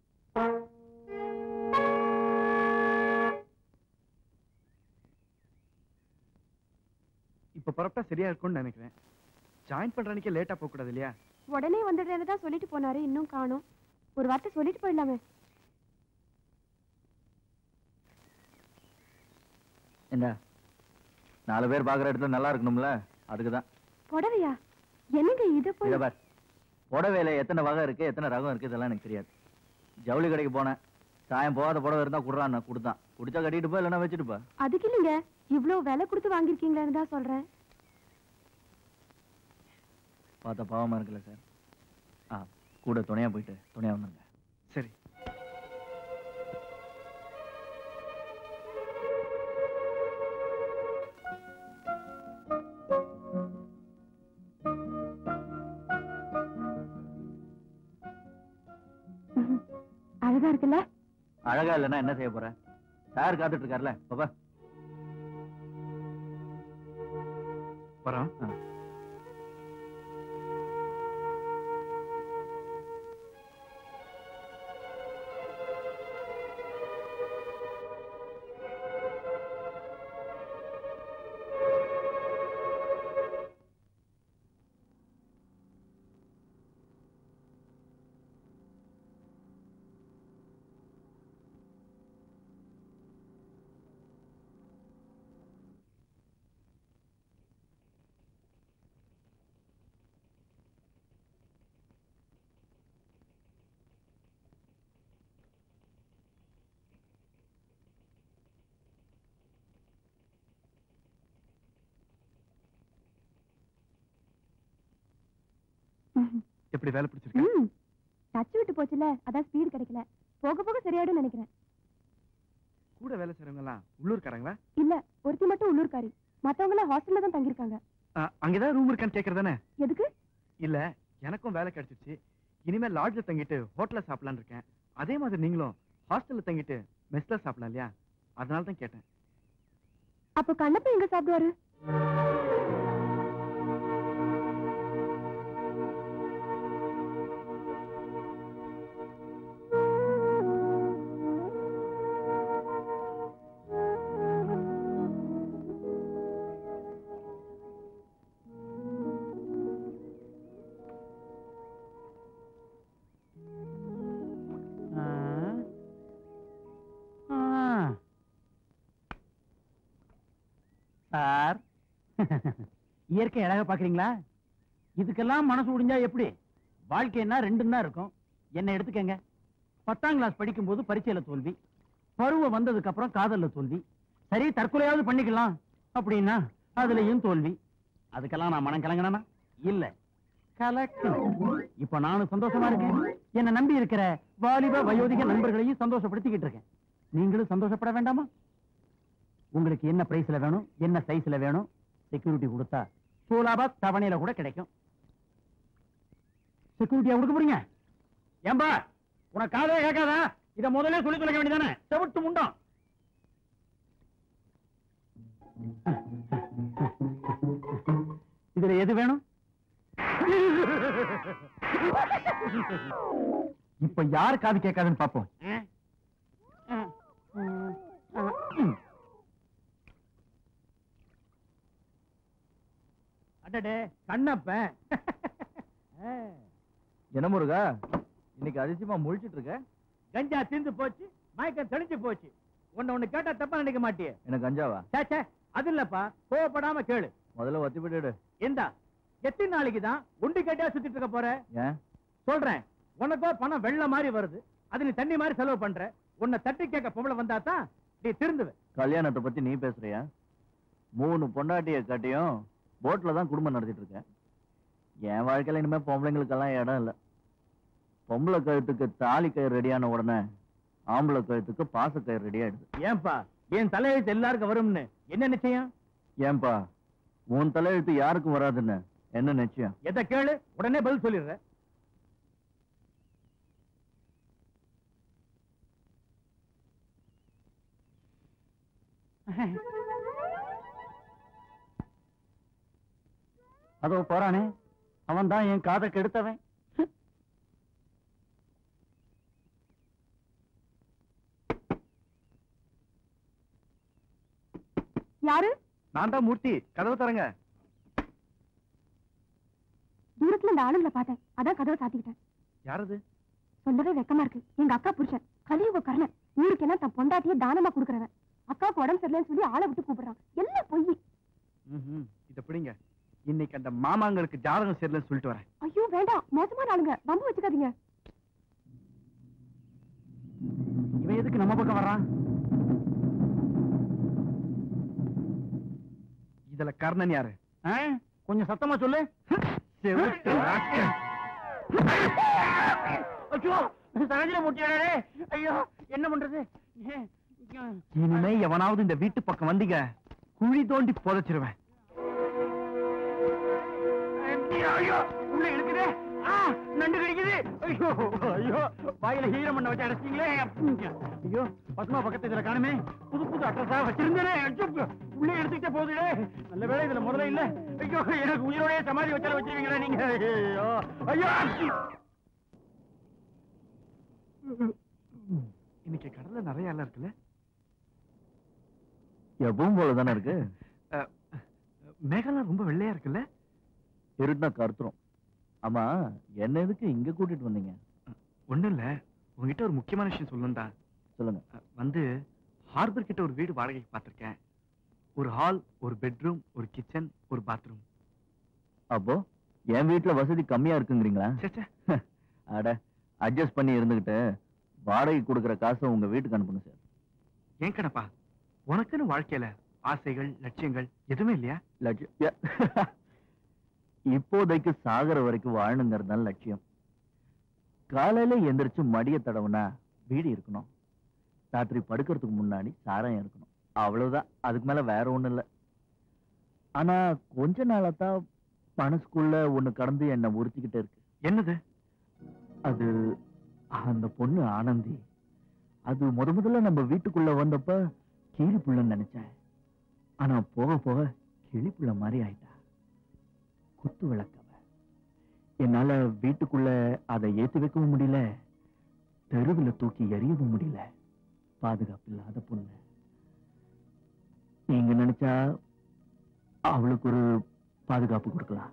[SPEAKER 9] இப்ப புறப்பட்டா சரியா இருக்கும்னு நினைக்கிறேன் ஜாயின் பண்ற அன்னைக்கே லேட்டா போக கூடாது இல்லையா
[SPEAKER 2] உடனே வந்துடுறேன்னு தான் சொல்லிட்டு போனாரு இன்னும் காணோம் ஒரு வார்த்தை சொல்லிட்டு போயிடலாமே
[SPEAKER 8] என்ன நாலு பேர் பாக்குற இடத்துல நல்லா இருக்கணும்ல அதுக்குதான்
[SPEAKER 2] புடவையா என்னங்க இத போய்
[SPEAKER 8] இதை பார் புடவையில எத்தனை வகை இருக்கு எத்தனை ரகம் இருக்கு இதெல்லாம் எனக்கு தெரியாது ஜவுளி கடைக்கு போனேன் சாயம் போகாத புடவை இருந்தா குடுறான் குடுத்தான் குடிச்சா கட்டிட்டு போ இல்லைன்னா வச்சுட்டு போ
[SPEAKER 2] அதுக்கு இல்லைங்க இவ்வளவு விலை கொடுத்து வாங்கிருக்கீங்களேன்னு தான் சொல்றேன்
[SPEAKER 8] பார்த்தா பாவமா இருக்குல்ல சார் ஆ கூட துணையா போயிட்டு துணையா வந்துருங்க
[SPEAKER 9] சரி
[SPEAKER 2] அழகா இருக்குல்ல
[SPEAKER 8] அழகா இல்லைன்னா என்ன செய்ய போற சார் காத்துட்டு இருக்காருல்ல பாப்பா
[SPEAKER 9] வரோம் எப்படி வேலை பிடிச்சிருக்க
[SPEAKER 2] ம் டச் விட்டு போச்சுல அதான் ஸ்பீடு கிடைக்கல போக போக சரியாயிடும் நினைக்கிறேன்
[SPEAKER 9] கூட வேலை செய்றவங்க எல்லாம் உள்ளூர்காரங்களா
[SPEAKER 2] இல்ல ஒருத்தி மட்டும் உள்ளூர்காரி மத்தவங்க எல்லாம் ஹாஸ்டல்ல தான் தங்கியிருக்காங்க
[SPEAKER 9] ஆ, அங்கதான் ரூம் இருக்கான்னு கேக்குறதானே
[SPEAKER 2] எதுக்கு
[SPEAKER 9] இல்ல எனக்கும் வேலை கிடைச்சிருச்சு இனிமே லாட்ஜ்ல தங்கிட்டு ஹோட்டல்ல சாப்பிடலாம்னு இருக்கேன் அதே மாதிரி நீங்களும் ஹாஸ்டல்ல தங்கிட்டு மெஸ்ல சாப்பிடலாம் இல்லையா அதனால தான் கேட்டேன்
[SPEAKER 2] அப்ப கண்ணப்ப எங்க சாப்பிடுவாரு
[SPEAKER 4] ஆ. ஆ. சார் இயற்கை அழகா பாக்குறீங்களா இதுக்கெல்லாம் மனசு முடிஞ்சா எப்படி வாழ்க்கைன்னா ரெண்டும் தான் இருக்கும் என்ன எடுத்துக்கங்க பத்தாம் கிளாஸ் படிக்கும்போது பரீட்சையில தோல்வி பருவம் வந்ததுக்கு அப்புறம் காதல்ல தோல்வி சரி தற்கொலையாவது பண்ணிக்கலாம் அப்படின்னா அதுலயும் தோல்வி அதுக்கெல்லாம் நான் மனம் கலங்கினா இல்ல கலக்கு இப்ப நானும் சந்தோஷமா இருக்கேன் என்ன நம்பி இருக்கிற வாலிப வயோதிக நண்பர்களையும் சந்தோஷப்படுத்திக்கிட்டு இருக்கேன் நீங்களும் சந்தோஷப்பட வேண்டாமா உங்களுக்கு என்ன பிரைஸ்ல வேணும் என்ன சைஸ்ல வேணும் செக்யூரிட்டி கொடுத்தா சூலாபா தவணையில கூட கிடைக்கும் செக்யூரிட்டியா கொடுக்க போறீங்க ஏம்பா உனக்கு காதே கேட்காதா இத முதல்ல சொல்லி தொலைக்க வேண்டியதானே செவிட்டு முண்டம் இதுல எது வேணும் இப்ப யார் காது கேட்காதுன்னு பாப்போம் அடடே கண்ணப்ப
[SPEAKER 8] என்ன முருகா இன்னைக்கு அதிசயமா முழிச்சிட்டு இருக்க
[SPEAKER 4] கஞ்சா தீந்து போச்சு மயக்கம் தெளிஞ்சு போச்சு உன்னை ஒண்ணு கேட்டா தப்பா நினைக்க மாட்டியே
[SPEAKER 8] எனக்கு கஞ்சாவா
[SPEAKER 4] சே, சே அது இல்லப்பா கோவப்படாம கேளு
[SPEAKER 8] முதல்ல ஒத்தி விட்டுடு
[SPEAKER 4] இந்தா எத்தனை நாளைக்கு தான் உண்டு கேட்டா சுத்திட்டு இருக்க போற
[SPEAKER 8] ஏன்
[SPEAKER 4] சொல்றேன் உனக்கோ பணம் வெள்ள மாதிரி வருது அது நீ தண்ணி மாதிரி செலவு பண்ற உன்னை தட்டி கேட்க பொம்பளை வந்தா தான் நீ திருந்துவ
[SPEAKER 8] கல்யாணத்தை பத்தி நீ பேசுறியா மூணு பொண்டாட்டிய கட்டியும் போட்ல தான் குடும்பம் நடத்திட்டு இருக்கேன் என் வாழ்க்கையில இனிமே பொம்பளைங்களுக்கெல்லாம் இடம் இல்ல பொம்பளை கழுத்துக்கு தாலி கயிறு ரெடியான உடனே ஆம்பளை கழுத்துக்கு பாச கயிறு ரெடி ஆயிடுது
[SPEAKER 4] ஏன்பா என் தலையெழுத்து எல்லாருக்கும் வரும்னு என்ன நிச்சயம்
[SPEAKER 8] ஏன்பா உன் தலையெழுத்து யாருக்கும் வராதுன்னு என்ன நிச்சயம்
[SPEAKER 4] எதை கேளு உடனே பதில் சொல்லிடுற அதோ போறானே அவன் தான் என் காதை கெடுத்தவன்
[SPEAKER 2] யாரு
[SPEAKER 9] நான் தான் மூர்த்தி கதவு தரங்க
[SPEAKER 2] தூரத்துல இந்த ஆளுங்களை பார்த்தேன் அதான் கதவை சாத்திக்கிட்டேன்
[SPEAKER 9] யாரது
[SPEAKER 2] சொல்லவே வெக்கமா இருக்கு எங்க அக்கா புருஷன் கலியுக கர்ணன் ஊருக்கு என்ன தன் பொண்டாட்டிய தானமா குடுக்கறவன் அக்காவுக்கு உடம்பு சரியில்லைன்னு சொல்லி ஆளை விட்டு கூப்பிடுறான் எல்லாம் பொய்
[SPEAKER 9] ம்ஹும். இத பிடிங்க இன்னைக்கு அந்த மாமாங்களுக்கு ஜாதகம் சரியில்லைன்னு சொல்லிட்டு வரேன்
[SPEAKER 2] ஐயோ வேண்டாம் மோசமான ஆளுங்க வம்பு வச்சுக்காதீங்க
[SPEAKER 4] இவன் எதுக்கு நம்ம பக்கம் வர்றான்
[SPEAKER 9] இதுல கர்ணன் யாரு
[SPEAKER 4] ஆ? கொஞ்சம் சத்தமா சொல்லு
[SPEAKER 9] செவுட்டு ராஸ்கல்.
[SPEAKER 4] ஐயோ சகஜல முட்டியாடே ஐயோ என்ன பண்றது ஏ, ஐயோ.
[SPEAKER 9] இனிமே எவனாவது இந்த வீட்டு பக்கம் வந்தீங்க குழி தோண்டி புதைச்சிருவேன்
[SPEAKER 4] ஐயோ, ஐயோ, உள்ள இழுக்குதே ஆ, நண்டு கடிக்குது ஐயோ ஐயோ வாயில ஹீரம் பண்ண வச்சு அடைச்சிங்களே ஐயோ பத்மா பக்கத்து இதுல காணுமே புது புது அட்ரஸா வச்சிருந்தேனே ஐயோ, உள்ளே எடுத்துக்கிட்டே போகுதுடே நல்ல வேளை இதுல முதல்ல இல்ல ஐயோ எனக்கு உயிரோடய சமாதி வச்சால வச்சிருவீங்களா நீங்க ஐயோ ஐயோ அச்சி.
[SPEAKER 9] இன்னைக்கு கடல்ல நிறைய எல்லாம் இருக்குல்ல
[SPEAKER 8] எப்பவும் போல தானே இருக்கு
[SPEAKER 9] மேகலாம் ரொம்ப வெள்ளையா இருக்குல்ல
[SPEAKER 8] இருட்டுனா கருத்துரும் ஆமா என்ன எதுக்கு இங்க கூட்டிட்டு வந்தீங்க
[SPEAKER 9] ஒண்ணும் இல்ல உங்ககிட்ட ஒரு முக்கியமான விஷயம் சொல்லணும் தான்
[SPEAKER 8] சொல்லுங்க
[SPEAKER 9] வந்து ஹார்பர் கிட்ட ஒரு வீடு வாடகைக்கு பார்த்திருக்கேன் ஒரு ஹால் ஒரு பெட்ரூம் ஒரு கிச்சன் ஒரு பாத்ரூம்
[SPEAKER 8] அப்போ என் வீட்டுல வசதி கம்மியா இருக்குங்கிறீங்களா
[SPEAKER 9] சேச்சே
[SPEAKER 8] அட அட்ஜஸ்ட் பண்ணி இருந்துகிட்டு வாடகை கொடுக்குற காசை உங்க வீட்டுக்கு அனுப்புங்க சார்
[SPEAKER 9] ஏன் கணப்பா உனக்குன்னு வாழ்க்கையில ஆசைகள் லட்சியங்கள் எதுவுமே இல்லையா
[SPEAKER 8] லட்சியம் ய- இப்போதைக்கு சாகர வரைக்கும் வாழணுங்கிறது தான் லட்சியம் காலையில எந்திரிச்சு மடிய தடவுனா வீடு இருக்கணும் ராத்திரி படுக்கிறதுக்கு முன்னாடி சாராயம் இருக்கணும் அவ்வளவுதான் அதுக்கு மேல வேற ஒண்ணும் இல்ல ஆனா கொஞ்ச நாளா தான் மனசுக்குள்ள ஒண்ணு கடந்து என்ன உறுத்திக்கிட்டே இருக்கு
[SPEAKER 9] என்னது
[SPEAKER 8] அது அந்த பொண்ணு ஆனந்தி அது முத முதல்ல நம்ம வீட்டுக்குள்ள வந்தப்ப கீரி புள்ளன்னு நினைச்சேன் ஆனா போக போக கிளி புள்ள மாதிரி ஆயிட்டா குத்து விளக்கவ என்னால வீட்டுக்குள்ள அதை ஏத்தி வைக்கவும் முடியல தெருவுல தூக்கி எறியவும் முடியல பாதுகாப்பு இல்லாத பொண்ணு நீங்க நினைச்சா அவளுக்கு ஒரு பாதுகாப்பு கொடுக்கலாம்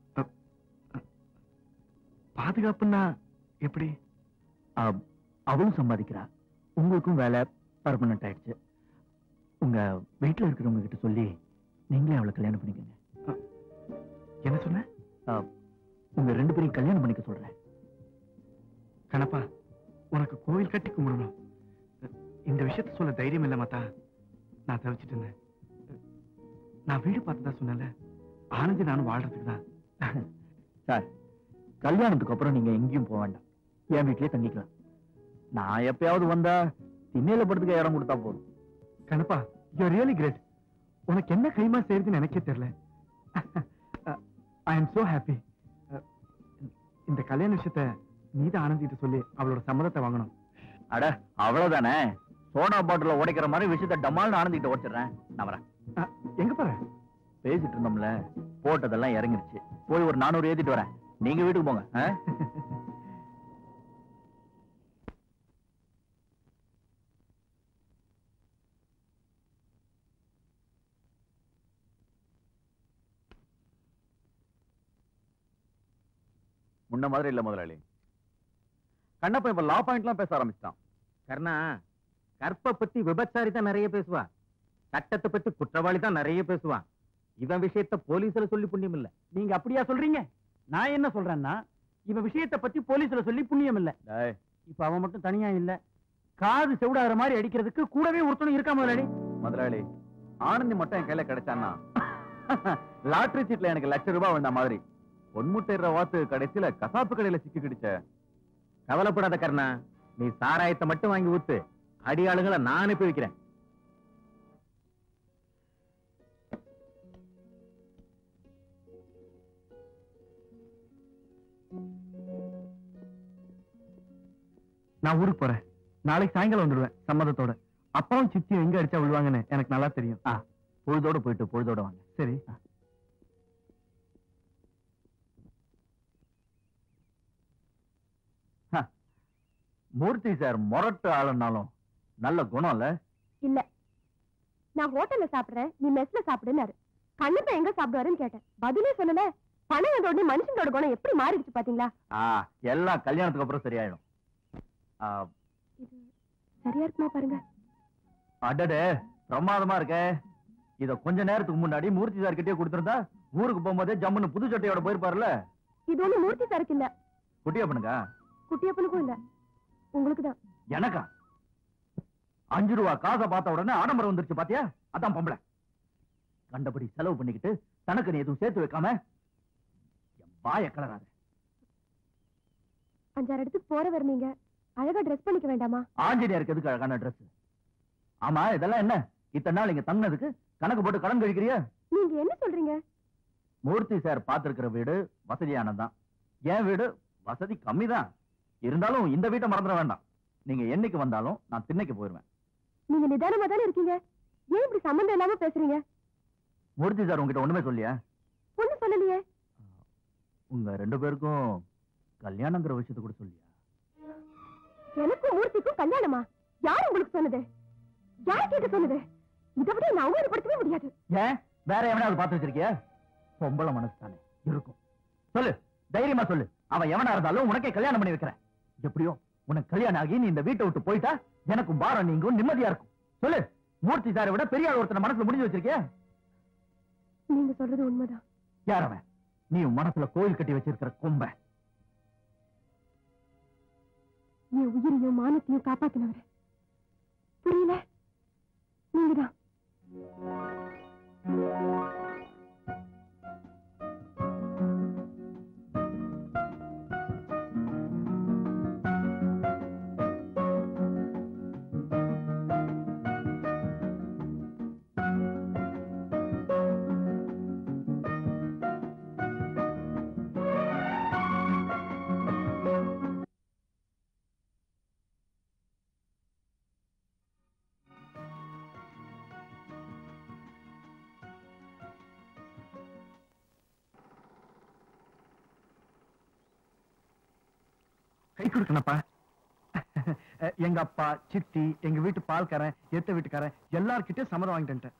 [SPEAKER 9] பாதுகாப்புன்னா எப்படி
[SPEAKER 8] அ- அவளும் சம்பாதிக்கிறா உங்களுக்கும் வேலை பர்மனன்ட் ஆயிடுச்சு உங்க வீட்டுல இருக்கிறவங்க கிட்ட சொல்லி நீங்களே அவளை கல்யாணம் பண்ணிக்கோங்க
[SPEAKER 9] என்ன சொன்ன
[SPEAKER 8] அ, உங்க ரெண்டு பேரையும் கல்யாணம் பண்ணிக்க சொல்றேன்
[SPEAKER 9] கணப்பா உனக்கு கோவில் கட்டி கும்பிடணும் இந்த விஷயத்த சொல்ல தைரியம் இல்ல மாத்தா நான் தவிச்சிட்டு இருந்தேன் நான் வீடு பார்த்ததா சொன்னேன்ல ஆனந்தி நானும் வாழ்றதுக்கு தான்
[SPEAKER 8] சார் கல்யாணத்துக்கு அப்புறம் நீங்க எங்கேயும் போக வேண்டாம் என் வீட்லயே தங்கிக்கலாம் நான் எப்பயாவது வந்தா திண்ணையில படுத்துக்க இடம் கொடுத்தா போதும்
[SPEAKER 9] கணப்பா யூ ரியலி கிரேட் உனக்கு என்ன கைமா செய்யறதுன்னு எனக்கே தெரியல ஐ எம் சோ ஹாப்பி இந்த கல்யாண விஷயத்த நீதான் ஆனந்திட்டு சொல்லி அவளோட சம்மதத்தை வாங்கணும்
[SPEAKER 8] அட அவ்வளவுதானே சோடா பாட்டில உடைக்கிற மாதிரி விஷயத்த டமால்னு ஆனந்திக்கிட்ட உடைச்சிடுறேன் நான் வரேன்
[SPEAKER 9] அஹ், எங்க போற
[SPEAKER 8] பேசிட்டு இருந்தோம்ல போட்டதெல்லாம் இறங்கிருச்சு போய் ஒரு நானூறு ஏத்திட்டு வரேன் நீங்க வீட்டுக்கு போங்க ஆ? முன்ன மாதிரி இல்ல முதலாளி கண்ணப்ப இப்ப லா பாயிண்ட்லாம் பேச ஆரம்பிச்சிட்டான்
[SPEAKER 6] கர்ணா கற்ப பத்தி விபச்சாரி தான் நிறைய பேசுவா சட்டத்தை பத்தி குற்றவாளி தான் நிறைய பேசுவான் இவன் விஷயத்த போலீஸ்ல சொல்லி புண்ணியம் இல்ல
[SPEAKER 4] நீங்க அப்படியா சொல்றீங்க நான் என்ன சொல்றேன்னா இவன் விஷயத்தை பத்தி போலீஸ்ல சொல்லி புண்ணியம் இல்ல
[SPEAKER 8] டேய்,
[SPEAKER 4] இப்ப அவன் மட்டும் தனியா இல்ல காது செவிடாகிற மாதிரி அடிக்கிறதுக்கு கூடவே ஒருத்தனும் இருக்கா முதலாளி
[SPEAKER 8] முதலாளி ஆனந்தி மட்டும் என் கையில கிடைச்சான்னா லாட்டரி சீட்ல எனக்கு லட்ச ரூபாய் வந்த மாதிரி பொன்முட்டைற வாத்து கடைசியில கசாப்பு கடையில சிக்கி கிடிச்ச
[SPEAKER 6] கவலைப்படாத கர்ணா நீ சாராயத்தை மட்டும் வாங்கி ஊத்து அடியாளுங்களை நான் அனுப்பி வைக்கிறேன்
[SPEAKER 9] நான் ஊருக்கு போறேன் நாளைக்கு சாயங்காலம் வந்துடுவேன் சம்மதத்தோட அப்பாவும் சித்தியும் எங்க அடிச்சா விழுவாங்கன்னு எனக்கு நல்லா தெரியும்
[SPEAKER 8] ஆ, பொழுதோட போயிட்டு பொழுதோட வாங்க
[SPEAKER 9] சரி
[SPEAKER 8] மூர்த்தி சார் முரட்டு ஆளுனாலும் நல்ல குணம் இல்ல
[SPEAKER 2] இல்ல நான் ஹோட்டல்ல சாப்பிடுறேன் நீ மெஸ்ல சாப்பிடுனாரு கண்டிப்பா எங்க சாப்பிடுவாருன்னு கேட்டேன் பதிலே சொல்லல பணம் வந்த உடனே மனுஷனோட குணம் எப்படி மாறிடுச்சு பாத்தீங்களா
[SPEAKER 8] ஆ, எல்லாம் கல்யாணத்துக்கு அப்புறம் சரியாயிடும் ஆ,
[SPEAKER 2] இது சரியா இருக்குமா பாருங்க
[SPEAKER 8] அடடே பிரமாதமா இருக்கே இத கொஞ்ச நேரத்துக்கு முன்னாடி மூர்த்தி சார் கிட்டே கொடுத்திருந்தா ஊருக்கு போகும்போதே ஜம்முன்னு புது சட்டையோட போயிருப்பாருல்ல
[SPEAKER 2] இது ஒண்ணு மூர்த்தி சரக்கு இல்ல
[SPEAKER 8] குட்டியா பண்ணுங்க
[SPEAKER 2] குட்டியப்பனுக்கும் இல்ல உங்களுக்கு தான்
[SPEAKER 8] எனக்கா அஞ்சு ரூபா காசை பார்த்த உடனே ஆடம்பரம் வந்துருச்சு பாத்தியா அதான் பொம்பளை கண்டபடி செலவு பண்ணிக்கிட்டு தனக்கு நீ எதுவும் சேர்த்து வைக்காம என் வாய கிளறாத
[SPEAKER 2] அஞ்சாறு இடத்துக்கு போறவர் நீங்க அழகா ட்ரெஸ் பண்ணிக்க வேண்டாமா
[SPEAKER 8] ஆஞ்சநேயருக்கு எதுக்கு அழகான Dress ஆமா இதெல்லாம் என்ன இத்தனை நாள் இங்க தங்கினதுக்கு கணக்கு போட்டு கடன் கழிக்கிறியா
[SPEAKER 2] நீங்க என்ன சொல்றீங்க
[SPEAKER 8] மூர்த்தி சார் பார்த்திருக்கிற வீடு வசதியானதுதான் என் வீடு வசதி கம்மிதான் இருந்தாலும் இந்த வீட்டை மறந்துட வேண்டாம் நீங்க என்னைக்கு வந்தாலும் நான் திண்ணைக்கு போயிருவேன்
[SPEAKER 2] நீங்க நிதானமா தானே இருக்கீங்க ஏன் இப்படி சம்மந்தம் இல்லாம பேசுறீங்க
[SPEAKER 8] மூர்த்தி சார் உங்ககிட்ட ஒண்ணுமே சொல்லியா
[SPEAKER 2] ஒண்ணும் சொல்லலையே
[SPEAKER 8] உங்க ரெண்டு பேருக்கும் கல்யாணங்கிற விஷயத்த கூட சொல்லியா
[SPEAKER 2] எனக்கும் மூர்த்திக்கும் கல்யாணமா யார் உங்களுக்கு சொன்னது யார் கேட்க சொன்னது இதை விட நான் அவமானப்படுத்தவே முடியாது
[SPEAKER 8] ஏன் வேற எவனாவது பார்த்து வச்சிருக்கியா பொம்பளை மனசு தானே இருக்கும் சொல்லு தைரியமா சொல்லு அவன் எவனா இருந்தாலும் உனக்கே கல்யாணம் பண்ணி வைக்கிறேன் எப்படியோ உனக்கு கல்யாணம் ஆகி நீ இந்த வீட்டை விட்டு போயிட்டா எனக்கும் பாரம் நீங்கும் நிம்மதியா இருக்கும் சொல்லு மூர்த்தி சாரை விட பெரிய ஆள் ஒருத்தனை மனசுல முடிஞ்சு வச்சிருக்கியா
[SPEAKER 2] நீங்க சொல்றது உண்மைதான்
[SPEAKER 8] யார் அவன் நீ உன் மனசுல கோயில் கட்டி வச்சிருக்கிற கொம்பை
[SPEAKER 2] என் உயிரையும் மானத்தையும் காப்பாத்தினவர் புரியல நீங்கதான்
[SPEAKER 9] கை கொடுக்கணப்பா எங்க அப்பா சித்தி எங்க வீட்டு பால்காரன் எத்த வீட்டுக்காரன் எல்லார்கிட்டயும் சம்மதம் வாங்கிட்டேன்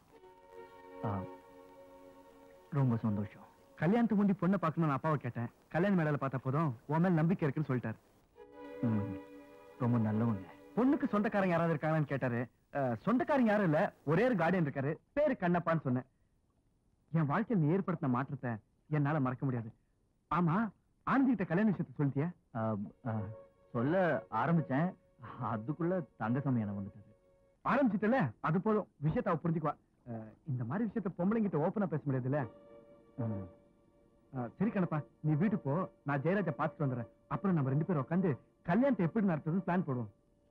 [SPEAKER 8] ரொம்ப சந்தோஷம்
[SPEAKER 9] கல்யாணத்துக்கு முந்தி பொண்ணை பார்க்கணும்னு அப்பாவை கேட்டேன் கல்யாண மேடையில பார்த்தா போதும் உன் மேல நம்பிக்கை இருக்குன்னு சொல்லிட்டாரு
[SPEAKER 8] ம், ரொம்ப நல்லவங்க
[SPEAKER 9] பொண்ணுக்கு சொந்தக்காரங்க யாராவது இருக்காங்கன்னு கேட்டாரு அஹ், சொந்தக்காரங்க யாரும் இல்ல ஒரே ஒரு கார்டியன் இருக்காரு பேரு கண்ணப்பான்னு சொன்னேன் என் வாழ்க்கையில் நீ ஏற்படுத்தின மாற்றத்தை என்னால மறக்க முடியாது ஆமா ஆனந்தி கிட்ட கல்யாண விஷயத்தை சொல்லிட்டியா
[SPEAKER 8] ஆ, ஆ, சொல்ல ஆரம்பிச்சேன் அதுக்குள்ள தங்கசாமி எனக்கு வந்துட்டாரு
[SPEAKER 9] ஆரம்பிச்சிட்டல அது போதும் விஷயத்தை அவ புரிஞ்சுக்குவா அஹ், இந்த மாதிரி விஷயத்த பொம்பளைங்கிட்ட ஓப்பனா பேச முடியாதுல்ல
[SPEAKER 8] ம்,
[SPEAKER 9] அஹ், சரி கணப்பா நீ வீட்டுக்கு போ நான் ஜெயராஜா பார்த்துட்டு வந்துடுறேன் அப்புறம் நம்ம ரெண்டு பேரும் உட்காந்து கல்யாணத்தை எப்படி நடத்துறதுன்னு பிளான் போடுவோம்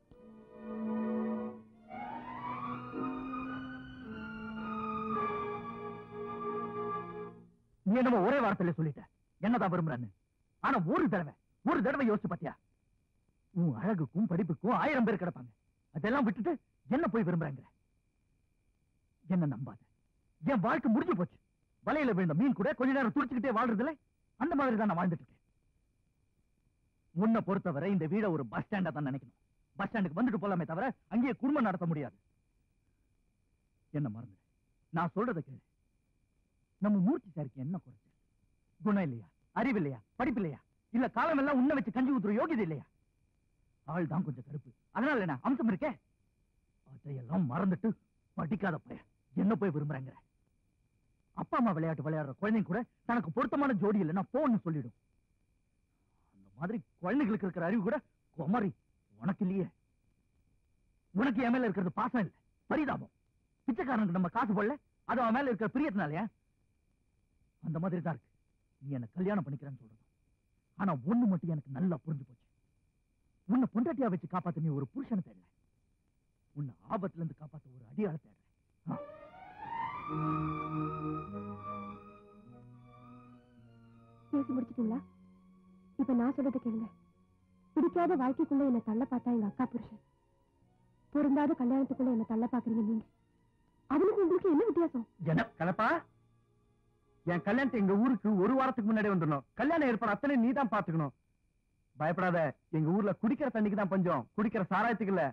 [SPEAKER 8] நீ என்னமோ ஒரே வார்த்தையில சொல்லிட்ட என்னதான் விரும்புறன்னு ஆனா ஒரு தடவை ஒரு தடவை யோசிச்சு பாத்தியா உன் அழகுக்கும் படிப்புக்கும் ஆயிரம் பேர் கிடப்பாங்க அதெல்லாம் விட்டுட்டு என்ன போய் விரும்புறாங்க என்ன நம்பாத என் வாழ்க்கை முடிஞ்சு போச்சு வலையில விழுந்த மீன் கூட கொஞ்ச நேரம் துடிச்சுக்கிட்டே வாழ்றதுல அந்த மாதிரி தான் நான் வாழ்ந்துட்டு இருக்கேன் உன்னை பொறுத்தவரை இந்த வீட ஒரு பஸ் ஸ்டாண்டா தான் நினைக்கணும் பஸ் ஸ்டாண்டுக்கு வந்துட்டு போலாமே தவிர அங்கேயே குடும்பம் நடத்த முடியாது என்ன மறந்து நான் சொல்றதை கேளு நம்ம மூர்த்தி சாருக்கு என்ன குறைச்சு குணம் இல்லையா அறிவு இல்லையா படிப்பு இல்லையா இல்ல காலம் எல்லாம் உன்னை வச்சு கஞ்சி ஊத்துற யோகியதை இல்லையா ஆள் தான் கொஞ்சம் கருப்பு அதனால என்ன அம்சம் இருக்கே அதையெல்லாம் மறந்துட்டு படிக்காத பையன் என்ன போய் விரும்புறாங்க அப்பா அம்மா விளையாட்டு விளையாடுற குழந்தைங்க கூட தனக்கு பொருத்தமான ஜோடி இல்லைன்னா போன்னு சொல்லிடும் அந்த மாதிரி குழந்தைகளுக்கு இருக்கிற அறிவு கூட குமரி உனக்கு இல்லையே உனக்கு என் மேல இருக்கிறது பாசம் இல்ல பரிதாபம் பிச்சைக்காரனுக்கு நம்ம காசு போடல அது அவன் மேல இருக்கிற பிரியத்தினாலயா அந்த மாதிரி தான் இருக்கு நீ என்ன கல்யாணம் பண்ணிக்கிறேன்னு சொல்றது ஆனா ஒண்ணு மட்டும் எனக்கு நல்லா புரிஞ்சு போச்சு உன்னை பொண்டாட்டியா வச்சு காப்பாத்த நீ ஒரு புருஷனை தேடல உன்னை ஆபத்துல இருந்து காப்பாத்த ஒரு அடியாள தேடுற ஆ.
[SPEAKER 2] பேசி முடிச்சிட்டீங்களா இப்ப நான் சொல்றதை கேளுங்க பிடிக்காத வாழ்க்கைக்குள்ள என்ன தள்ள பார்த்தா எங்க அக்கா புருஷன் பொருந்தாத கல்யாணத்துக்குள்ள என்ன தள்ள பாக்குறீங்க நீங்க அவனுக்கு உங்களுக்கு என்ன வித்தியாசம்
[SPEAKER 8] என்ன
[SPEAKER 9] கலப்பா என் கல்யாணத்தை எங்க ஊருக்கு ஒரு வாரத்துக்கு முன்னாடி வந்துடணும் கல்யாணம் ஏற்பாடு அத்தனை நீ தான் பாத்துக்கணும் பயப்படாத எங்க ஊர்ல குடிக்கிற தண்ணிக்கு தான் பஞ்சம் குடிக்கிற சாராயத்துக்கு இல்ல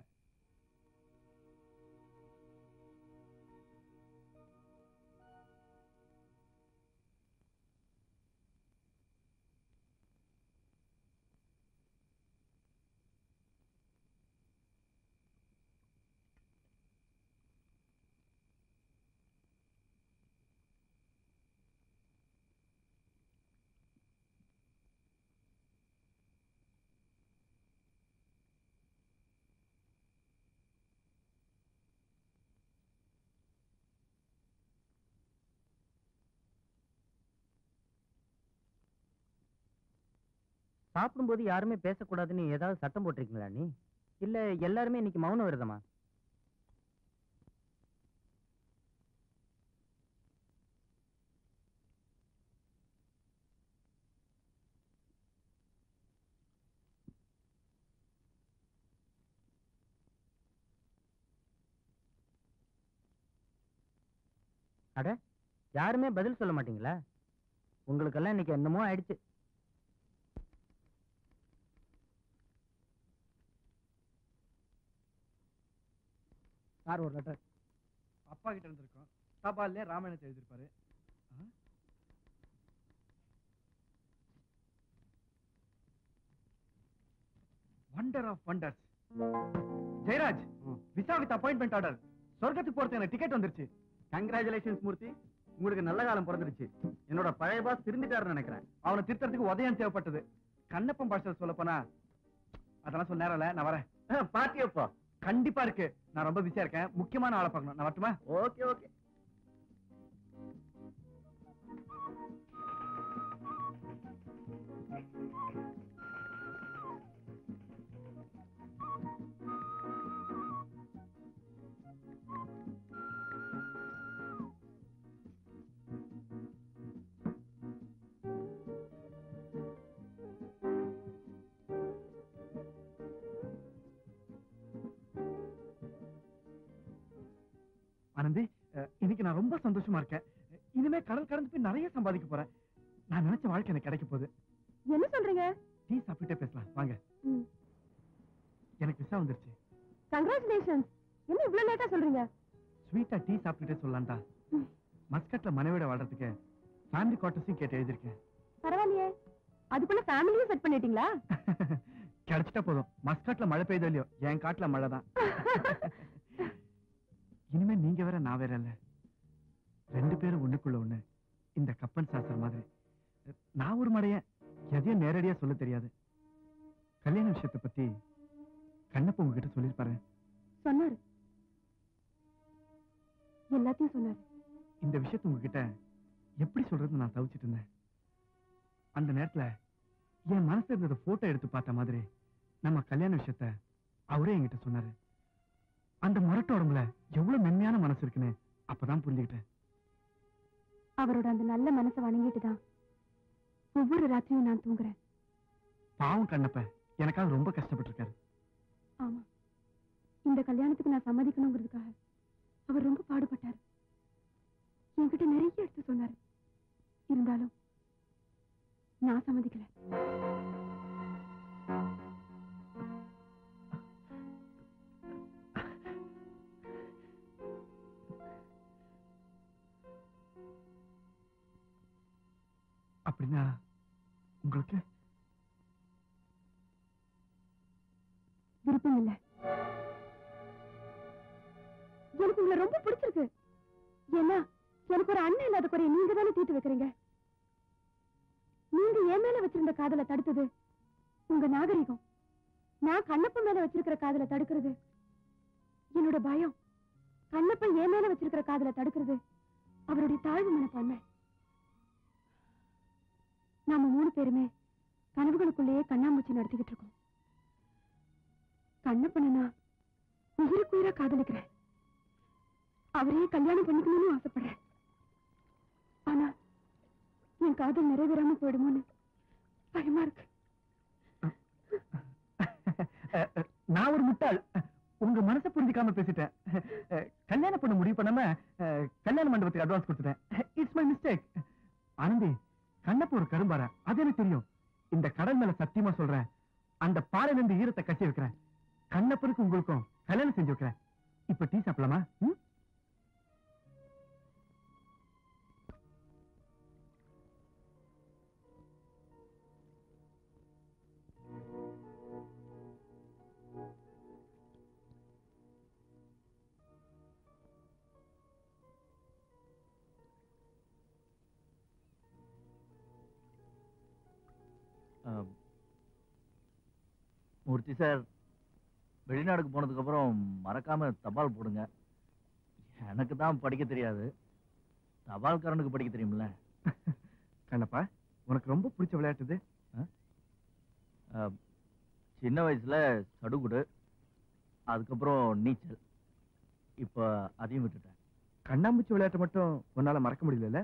[SPEAKER 6] சாப்பிடும்போது யாருமே பேசக்கூடாதுன்னு ஏதாவது சட்டம் போட்டிருக்கீங்களா நீ இல்ல எல்லாருமே இன்னைக்கு மௌன விரதமா அட யாருமே பதில் சொல்ல மாட்டீங்களா உங்களுக்கெல்லாம் இன்னைக்கு என்னமோ ஆயிடுச்சு
[SPEAKER 9] சார் ஒரு லெட்டர் அப்பா கிட்ட இருந்திருக்கோம் தபால்லே ராமாயணத்தை எழுதியிருப்பாரு wonder of wonders Jayaraj visa with appointment order சொர்க்கத்துக்கு போறது எனக்கு டிக்கெட் வந்துருச்சு
[SPEAKER 5] கங்க்ராச்சுலேஷன்ஸ் மூர்த்தி உங்களுக்கு நல்ல காலம் பிறந்துருச்சு என்னோட பழைய பாஸ் திருந்திட்டாருன்னு நினைக்கிறேன்
[SPEAKER 9] அவனை திருத்தறதுக்கு உதயம் தேவைப்பட்டது கண்ணப்பன் பாஷல் சொல்ல போனா அதெல்லாம் சொல்ல நேரம் இல்ல நான் வரேன்
[SPEAKER 5] பார்ட்டி அப்பா
[SPEAKER 9] கண்டிப்பா இருக்கு நான் ரொம்ப பிஸியா இருக்கேன் முக்கியமான ஆளை பார்க்கணும் நான் வரட்டுமா
[SPEAKER 5] ஓகே ஓகே
[SPEAKER 9] ஆனந்தி அஹ், இன்னைக்கு நான் ரொம்ப சந்தோஷமா இருக்கேன் இனிமே கடல் கடந்து போய் நிறைய சம்பாதிக்க போறேன் நான் நினைச்ச வாழ்க்கை எனக்கு கிடைக்க போகுது
[SPEAKER 2] என்ன சொல்றீங்க
[SPEAKER 9] டீ சாப்பிட்டே பேசலாம் வாங்க
[SPEAKER 2] ம்.
[SPEAKER 9] எனக்கு விசா வந்துருச்சு
[SPEAKER 2] கங்க்ராச்சுலேஷன்ஸ் என்ன இவ்வளவு லேட்டா சொல்றீங்க
[SPEAKER 9] ஸ்வீட்டா டீ சாப்பிட்டுட்டே சொல்லலாம்டா மஸ்கட்ல மனைவிட வாழ்றதுக்கு ஃபேமிலி குவார்டர்ஸையும் கேட்டு எழுதியிருக்கேன்
[SPEAKER 2] பரவாயில்லையே அதுக்குள்ள ஃபேமிலியும் செட் பண்ணிட்டீங்களா
[SPEAKER 9] கிடைச்சிட்டா போதும் மஸ்கட்ல மழை பெய்யுதோ இல்லையோ என் காட்டுல மழை தான் இனிமே நீங்க வேற நான் வேற இல்ல ரெண்டு பேரும் ஒண்ணுக்குள்ள ஒண்ணு இந்த கப்பன் சாஸ்திரம் மாதிரி நான் ஒரு மடையன் எதையும் நேரடியா சொல்ல தெரியாது கல்யாண விஷயத்தை பத்தி கண்ணப்ப உங்ககிட்ட சொல்லிருப்பாரு
[SPEAKER 2] சொன்னாரு எல்லாத்தையும் சொன்னாரு
[SPEAKER 9] இந்த விஷயத்தை உங்ககிட்ட எப்படி சொல்றது நான் தவிச்சிட்டு இருந்தேன் அந்த நேரத்துல என் மனசுல இருந்தத போட்டோ எடுத்து பார்த்த மாதிரி நம்ம கல்யாண விஷயத்த அவரே என்கிட்ட சொன்னாரு அந்த முரட்டு உடம்புல எவ்வளவு மென்மையான மனசு இருக்குன்னு அப்பதான் புரிஞ்சுக்கிட்டேன்
[SPEAKER 2] அவரோட அந்த நல்ல மனசை வணங்கிட்டு தான் ஒவ்வொரு ராத்திரியும் நான் தூங்குறேன்
[SPEAKER 9] பாவம் கண்ணப்ப எனக்காக ரொம்ப கஷ்டப்பட்டிருக்காரு
[SPEAKER 2] ஆமா இந்த கல்யாணத்துக்கு நான் சம்மதிக்கணுங்கிறதுக்காக அவர் ரொம்ப பாடுபட்டாரு என்கிட்ட நிறைய எடுத்து சொன்னாரு இருந்தாலும் நான் சம்மதிக்கல
[SPEAKER 9] அப்படின்னா உங்களுக்கு
[SPEAKER 2] விருப்பம் இல்ல எனக்கு உங்களை ரொம்ப பிடிச்சிருக்கு ஏன்னா எனக்கு ஒரு அண்ணன் இல்லாத குறைய நீங்க தானே தீர்த்து வைக்கிறீங்க நீங்க என் மேல வச்சிருந்த காதலை தடுத்தது உங்க நாகரிகம் நான் கண்ணப்ப மேல வச்சிருக்கிற காதலை தடுக்கிறது என்னோட பயம் கண்ணப்பன் என் மேல வச்சிருக்கிற காதலை தடுக்கிறது அவருடைய தாழ்வு மனப்பான்மை நாம மூணு பேருமே கனவுகளுக்குள்ளேயே கண்ணாமூச்சி நடத்திக்கிட்டு இருக்கோம் கண்ணப்பனை நான் உயிருக்கு உயிரா காதலிக்கிறேன் அவரையே கல்யாணம் பண்ணிக்கணும்னு ஆசைப்படுறேன் ஆனா என் காதல் நிறைவேறாம போயிடுமோன்னு பயமா இருக்கு
[SPEAKER 9] அஹ், அஹ், நான் ஒரு முட்டாள் உங்க மனசை புரிஞ்சுக்காம பேசிட்டேன் அஹ், கல்யாணம் பண்ண முடிவு பண்ணாம அஹ், கல்யாண மண்டபத்துக்கு அட்வான்ஸ் கொடுத்துட்டேன் it's my mistake Anandhi Kannappa ஒரு கரும்பார அது எனக்கு தெரியும் இந்த கடல் மேல சத்தியமா சொல்றேன் அந்த பாறையில இருந்து ஈரத்தை கட்டி வைக்கிறேன் கண்ணப்பனுக்கு உங்களுக்கும் கல்யாணம் செஞ்சு வைக்கிறேன் இப்ப டீ சாப்பிடலாமா ம்?
[SPEAKER 8] ஆம். மூர்த்தி சார் வெளிநாடுக்கு போனதுக்கு அப்புறம் மறக்காம தபால் போடுங்க எனக்கு தான் படிக்க தெரியாது தபால்காரனுக்கு படிக்க தெரியும்ல
[SPEAKER 9] கண்ணப்பா உனக்கு ரொம்ப பிடிச்ச விளையாட்டு இது
[SPEAKER 8] ஆம். சின்ன வயசுல சடுகுடு அதுக்கப்புறம் நீச்சல் இப்ப அதையும் விட்டுட்டேன்
[SPEAKER 9] கண்ணாமூச்சி விளையாட்டு மட்டும் உன்னால மறக்க முடியல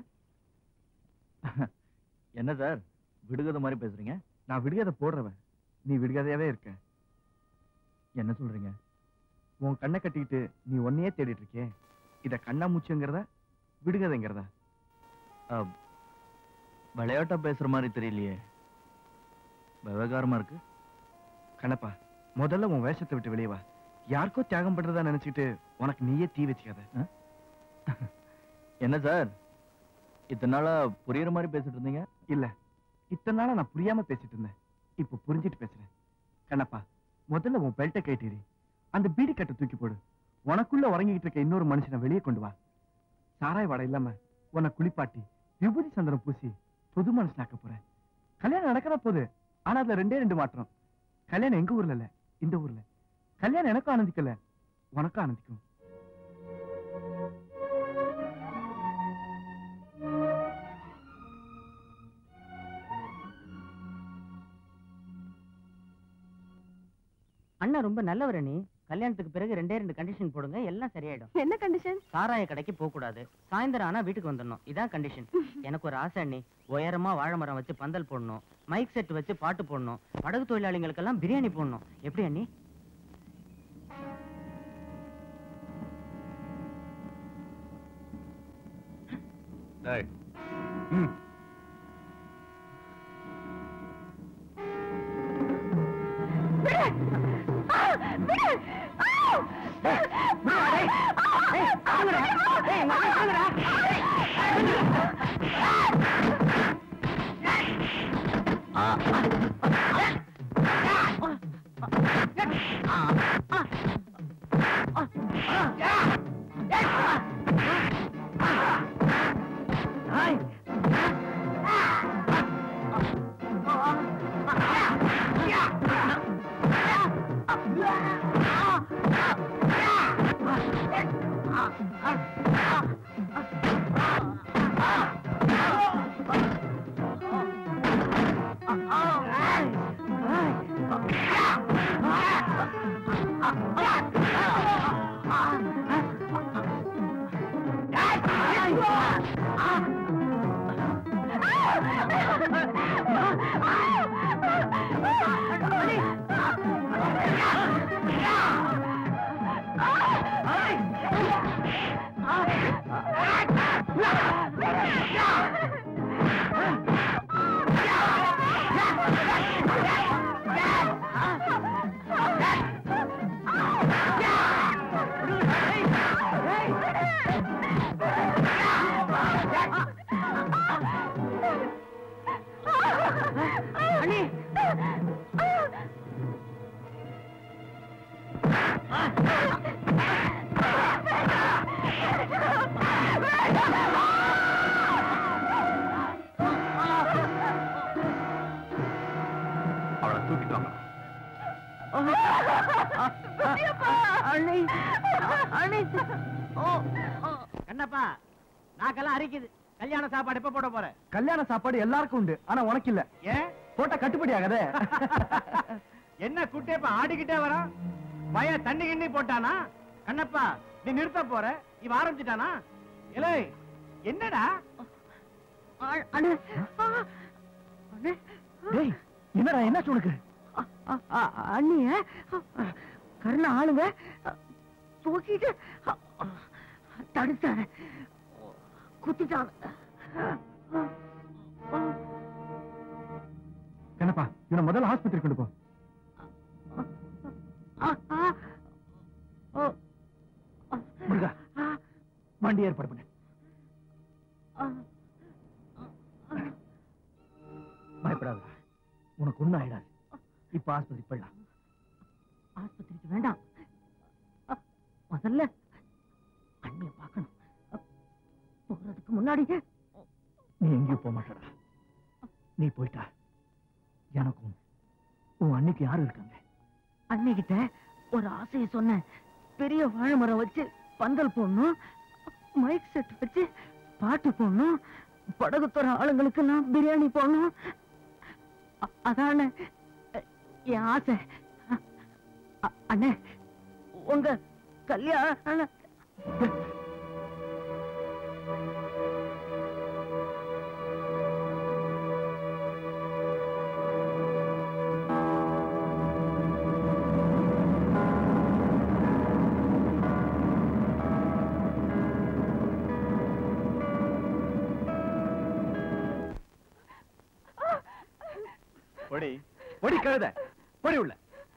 [SPEAKER 8] என்ன சார் விடுகதை மாதிரி பேசுறீங்க
[SPEAKER 9] நான் விடுகதை போடுறவன் நீ விடுகதையாவே இருக்க
[SPEAKER 8] என்ன சொல்றீங்க
[SPEAKER 9] உன் கண்ணை கட்டிக்கிட்டு நீ ஒன்னையே தேடிட்டு இருக்கே இத கண்ணாமூச்சிங்கிறதா விடுங்கதைங்கிறதா
[SPEAKER 8] அஹ், விளையாட்டா பேசுற மாதிரி தெரியலையே விவகாரமா இருக்கு
[SPEAKER 9] கண்ணப்பா முதல்ல உன் வேஷத்தை விட்டு வெளியே வா யாருக்கோ தியாகம் பண்றதா நினைச்சிட்டு உனக்கு நீயே தீ வச்சுக்காத
[SPEAKER 8] என்ன சார் இத்தனை நாளா புரியுற மாதிரி பேசிட்டு இருந்தீங்க
[SPEAKER 9] இல்ல இத்தனை நாளா நான் புரியாம பேசிட்டு இருந்தேன் இப்ப புரிஞ்சிட்டு பேசுறேன் கண்ணப்பா முதல்ல உன் பெல்ட்டை கேட்டீரி அந்த பீடி கட்டை தூக்கி போடு உனக்குள்ள உறங்கிக்கிட்டு இருக்க இன்னொரு மனுஷனை வெளியே கொண்டு வா சாராய் வாடை இல்லாம உன்னை குளிப்பாட்டி விபூதி சந்திரம் பூசி புது மனுஷனாக்க போறேன் கல்யாணம் நடக்கிற போது ஆனா அதுல ரெண்டே ரெண்டு மாற்றம் கல்யாணம் எங்க ஊர்ல இல்ல இந்த ஊர்ல கல்யாணம் எனக்கும் ஆனந்திக்கல உனக்கும் ஆனந்திக்கும்
[SPEAKER 6] அண்ணா ரொம்ப நல்லவர் நீ கல்யாணத்துக்கு பிறகு ரெண்டே ரெண்டு கண்டிஷன் போடுங்க எல்லாம் சரியாயிடும்
[SPEAKER 2] என்ன கண்டிஷன்
[SPEAKER 6] சாராய கடைக்கு போக கூடாது சாயந்தரம் ஆனா வீட்டுக்கு வந்துடணும் இதான் கண்டிஷன் எனக்கு ஒரு ஆசை அண்ணி உயரமா வாழை மரம் வச்சு பந்தல் போடணும் மைக் செட் வச்சு பாட்டு போடணும் படகு தொழிலாளிகளுக்கெல்லாம் பிரியாணி போடணும் எப்படி அண்ணி
[SPEAKER 9] அவளை தூக்கிட்டு வாங்க
[SPEAKER 4] கண்ணப்பா நாக்கெல்லாம் அரிக்குது கல்யாண சாப்பாடு எப்ப போட போற
[SPEAKER 9] கல்யாண சாப்பாடு எல்லாருக்கும் உண்டு ஆனா உனக்கு இல்ல
[SPEAKER 4] ஏன்
[SPEAKER 9] போட்டா கட்டுப்படி ஆகாதே
[SPEAKER 4] என்ன குட்டேப்பா ஆடிக்கிட்டே வரான் பய தண்ணி கிண்ணி போட்டானா கண்ணப்பா நீ நிறுத்த போற இவ ஆரம்பிச்சிட்டானா இலே என்னடா
[SPEAKER 9] டேய் என்னடா என்னாச்சு உனக்கு
[SPEAKER 2] அண்ணிய கருண ஆளுங்க தூக்கிட்டு தடுத்தாரு குத்திட்டாங்க
[SPEAKER 9] என்னப்பா இவனை முதல்ல ஆஸ்பத்திரி கொண்டு போ முருகா வண்டி ஏற்பாடு பண்ணு பயப்படாத உனக்கு ஒண்ணும் ஆயிடாது இப்ப ஆஸ்பத்திரி போயிடலாம்
[SPEAKER 2] ஆஸ்பத்திரிக்கு வேண்டாம் முதல்ல அண்ணிய பார்க்கணும் போறதுக்கு முன்னாடி
[SPEAKER 9] நீ எங்கேயும் போக மாட்டடா நீ போயிட்டா எனக்கும் உன் அன்னைக்கு யாரு இருக்காங்க
[SPEAKER 2] அன்னிக்கிட்ட ஒரு ஆசையை சொன்னேன் பெரிய வாழை மரம் வச்சு பந்தல் போடணும் மைக் செட் வச்சு பாட்டு போடணும் படகுத்துற ஆளுங்களுக்கு நான் பிரியாணி போடணும் அ- அதானே அ, என் ஆசை அ- அ- அண்ணே உங்க கல்யாண
[SPEAKER 9] பொடி பொடி கழுத பொடி உள்ள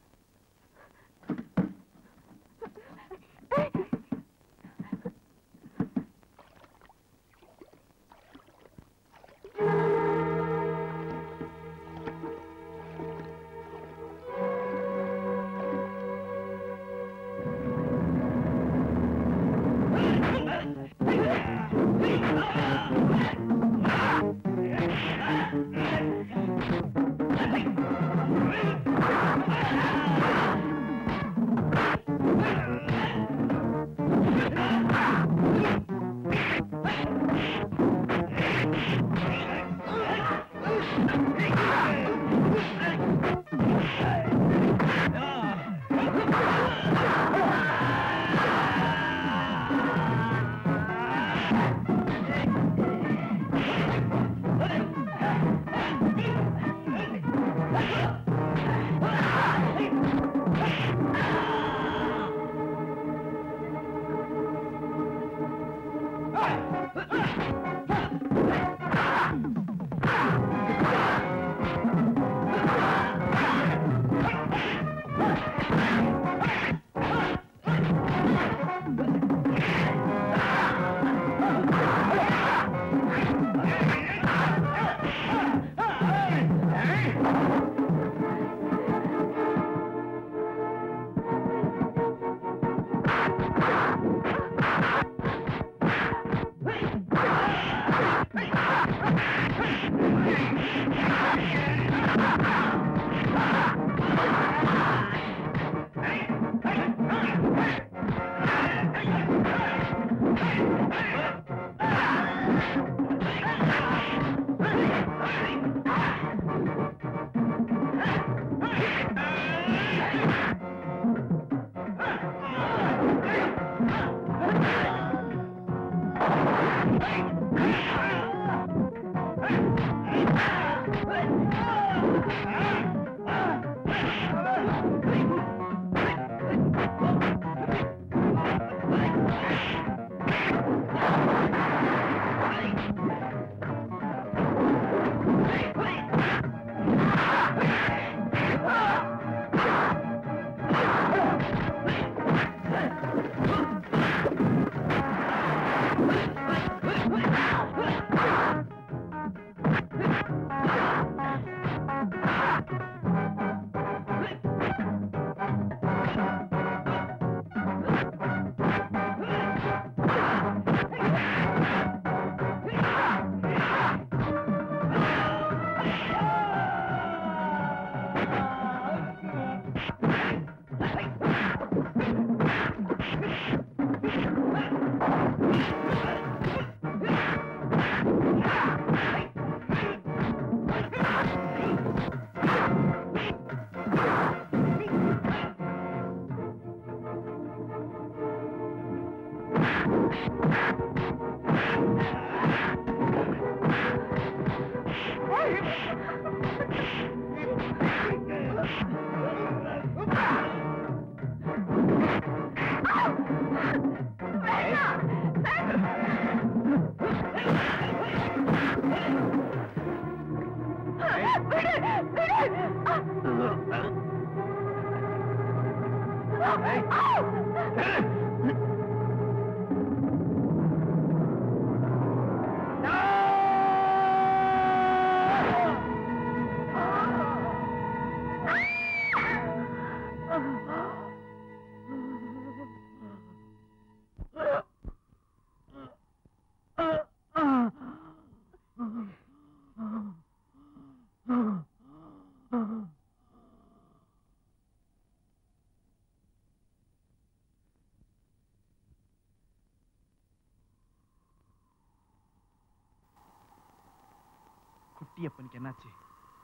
[SPEAKER 9] குட்டியப்பனுக்கு என்னாச்சு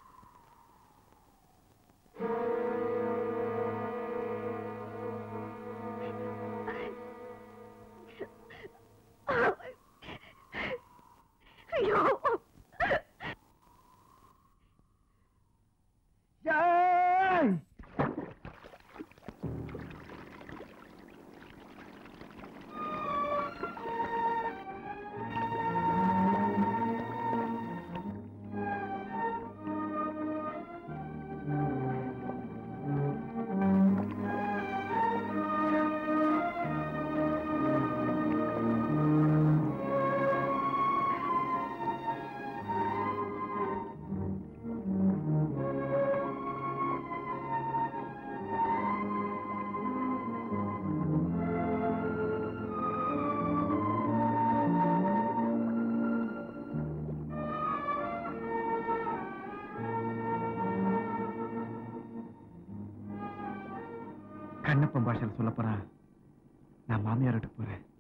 [SPEAKER 2] ஐயோ
[SPEAKER 9] கண்ணப்பன் பாஷையில் சொல்ல போறா நான் மாமியார் வீட்டுக்கு போறேன்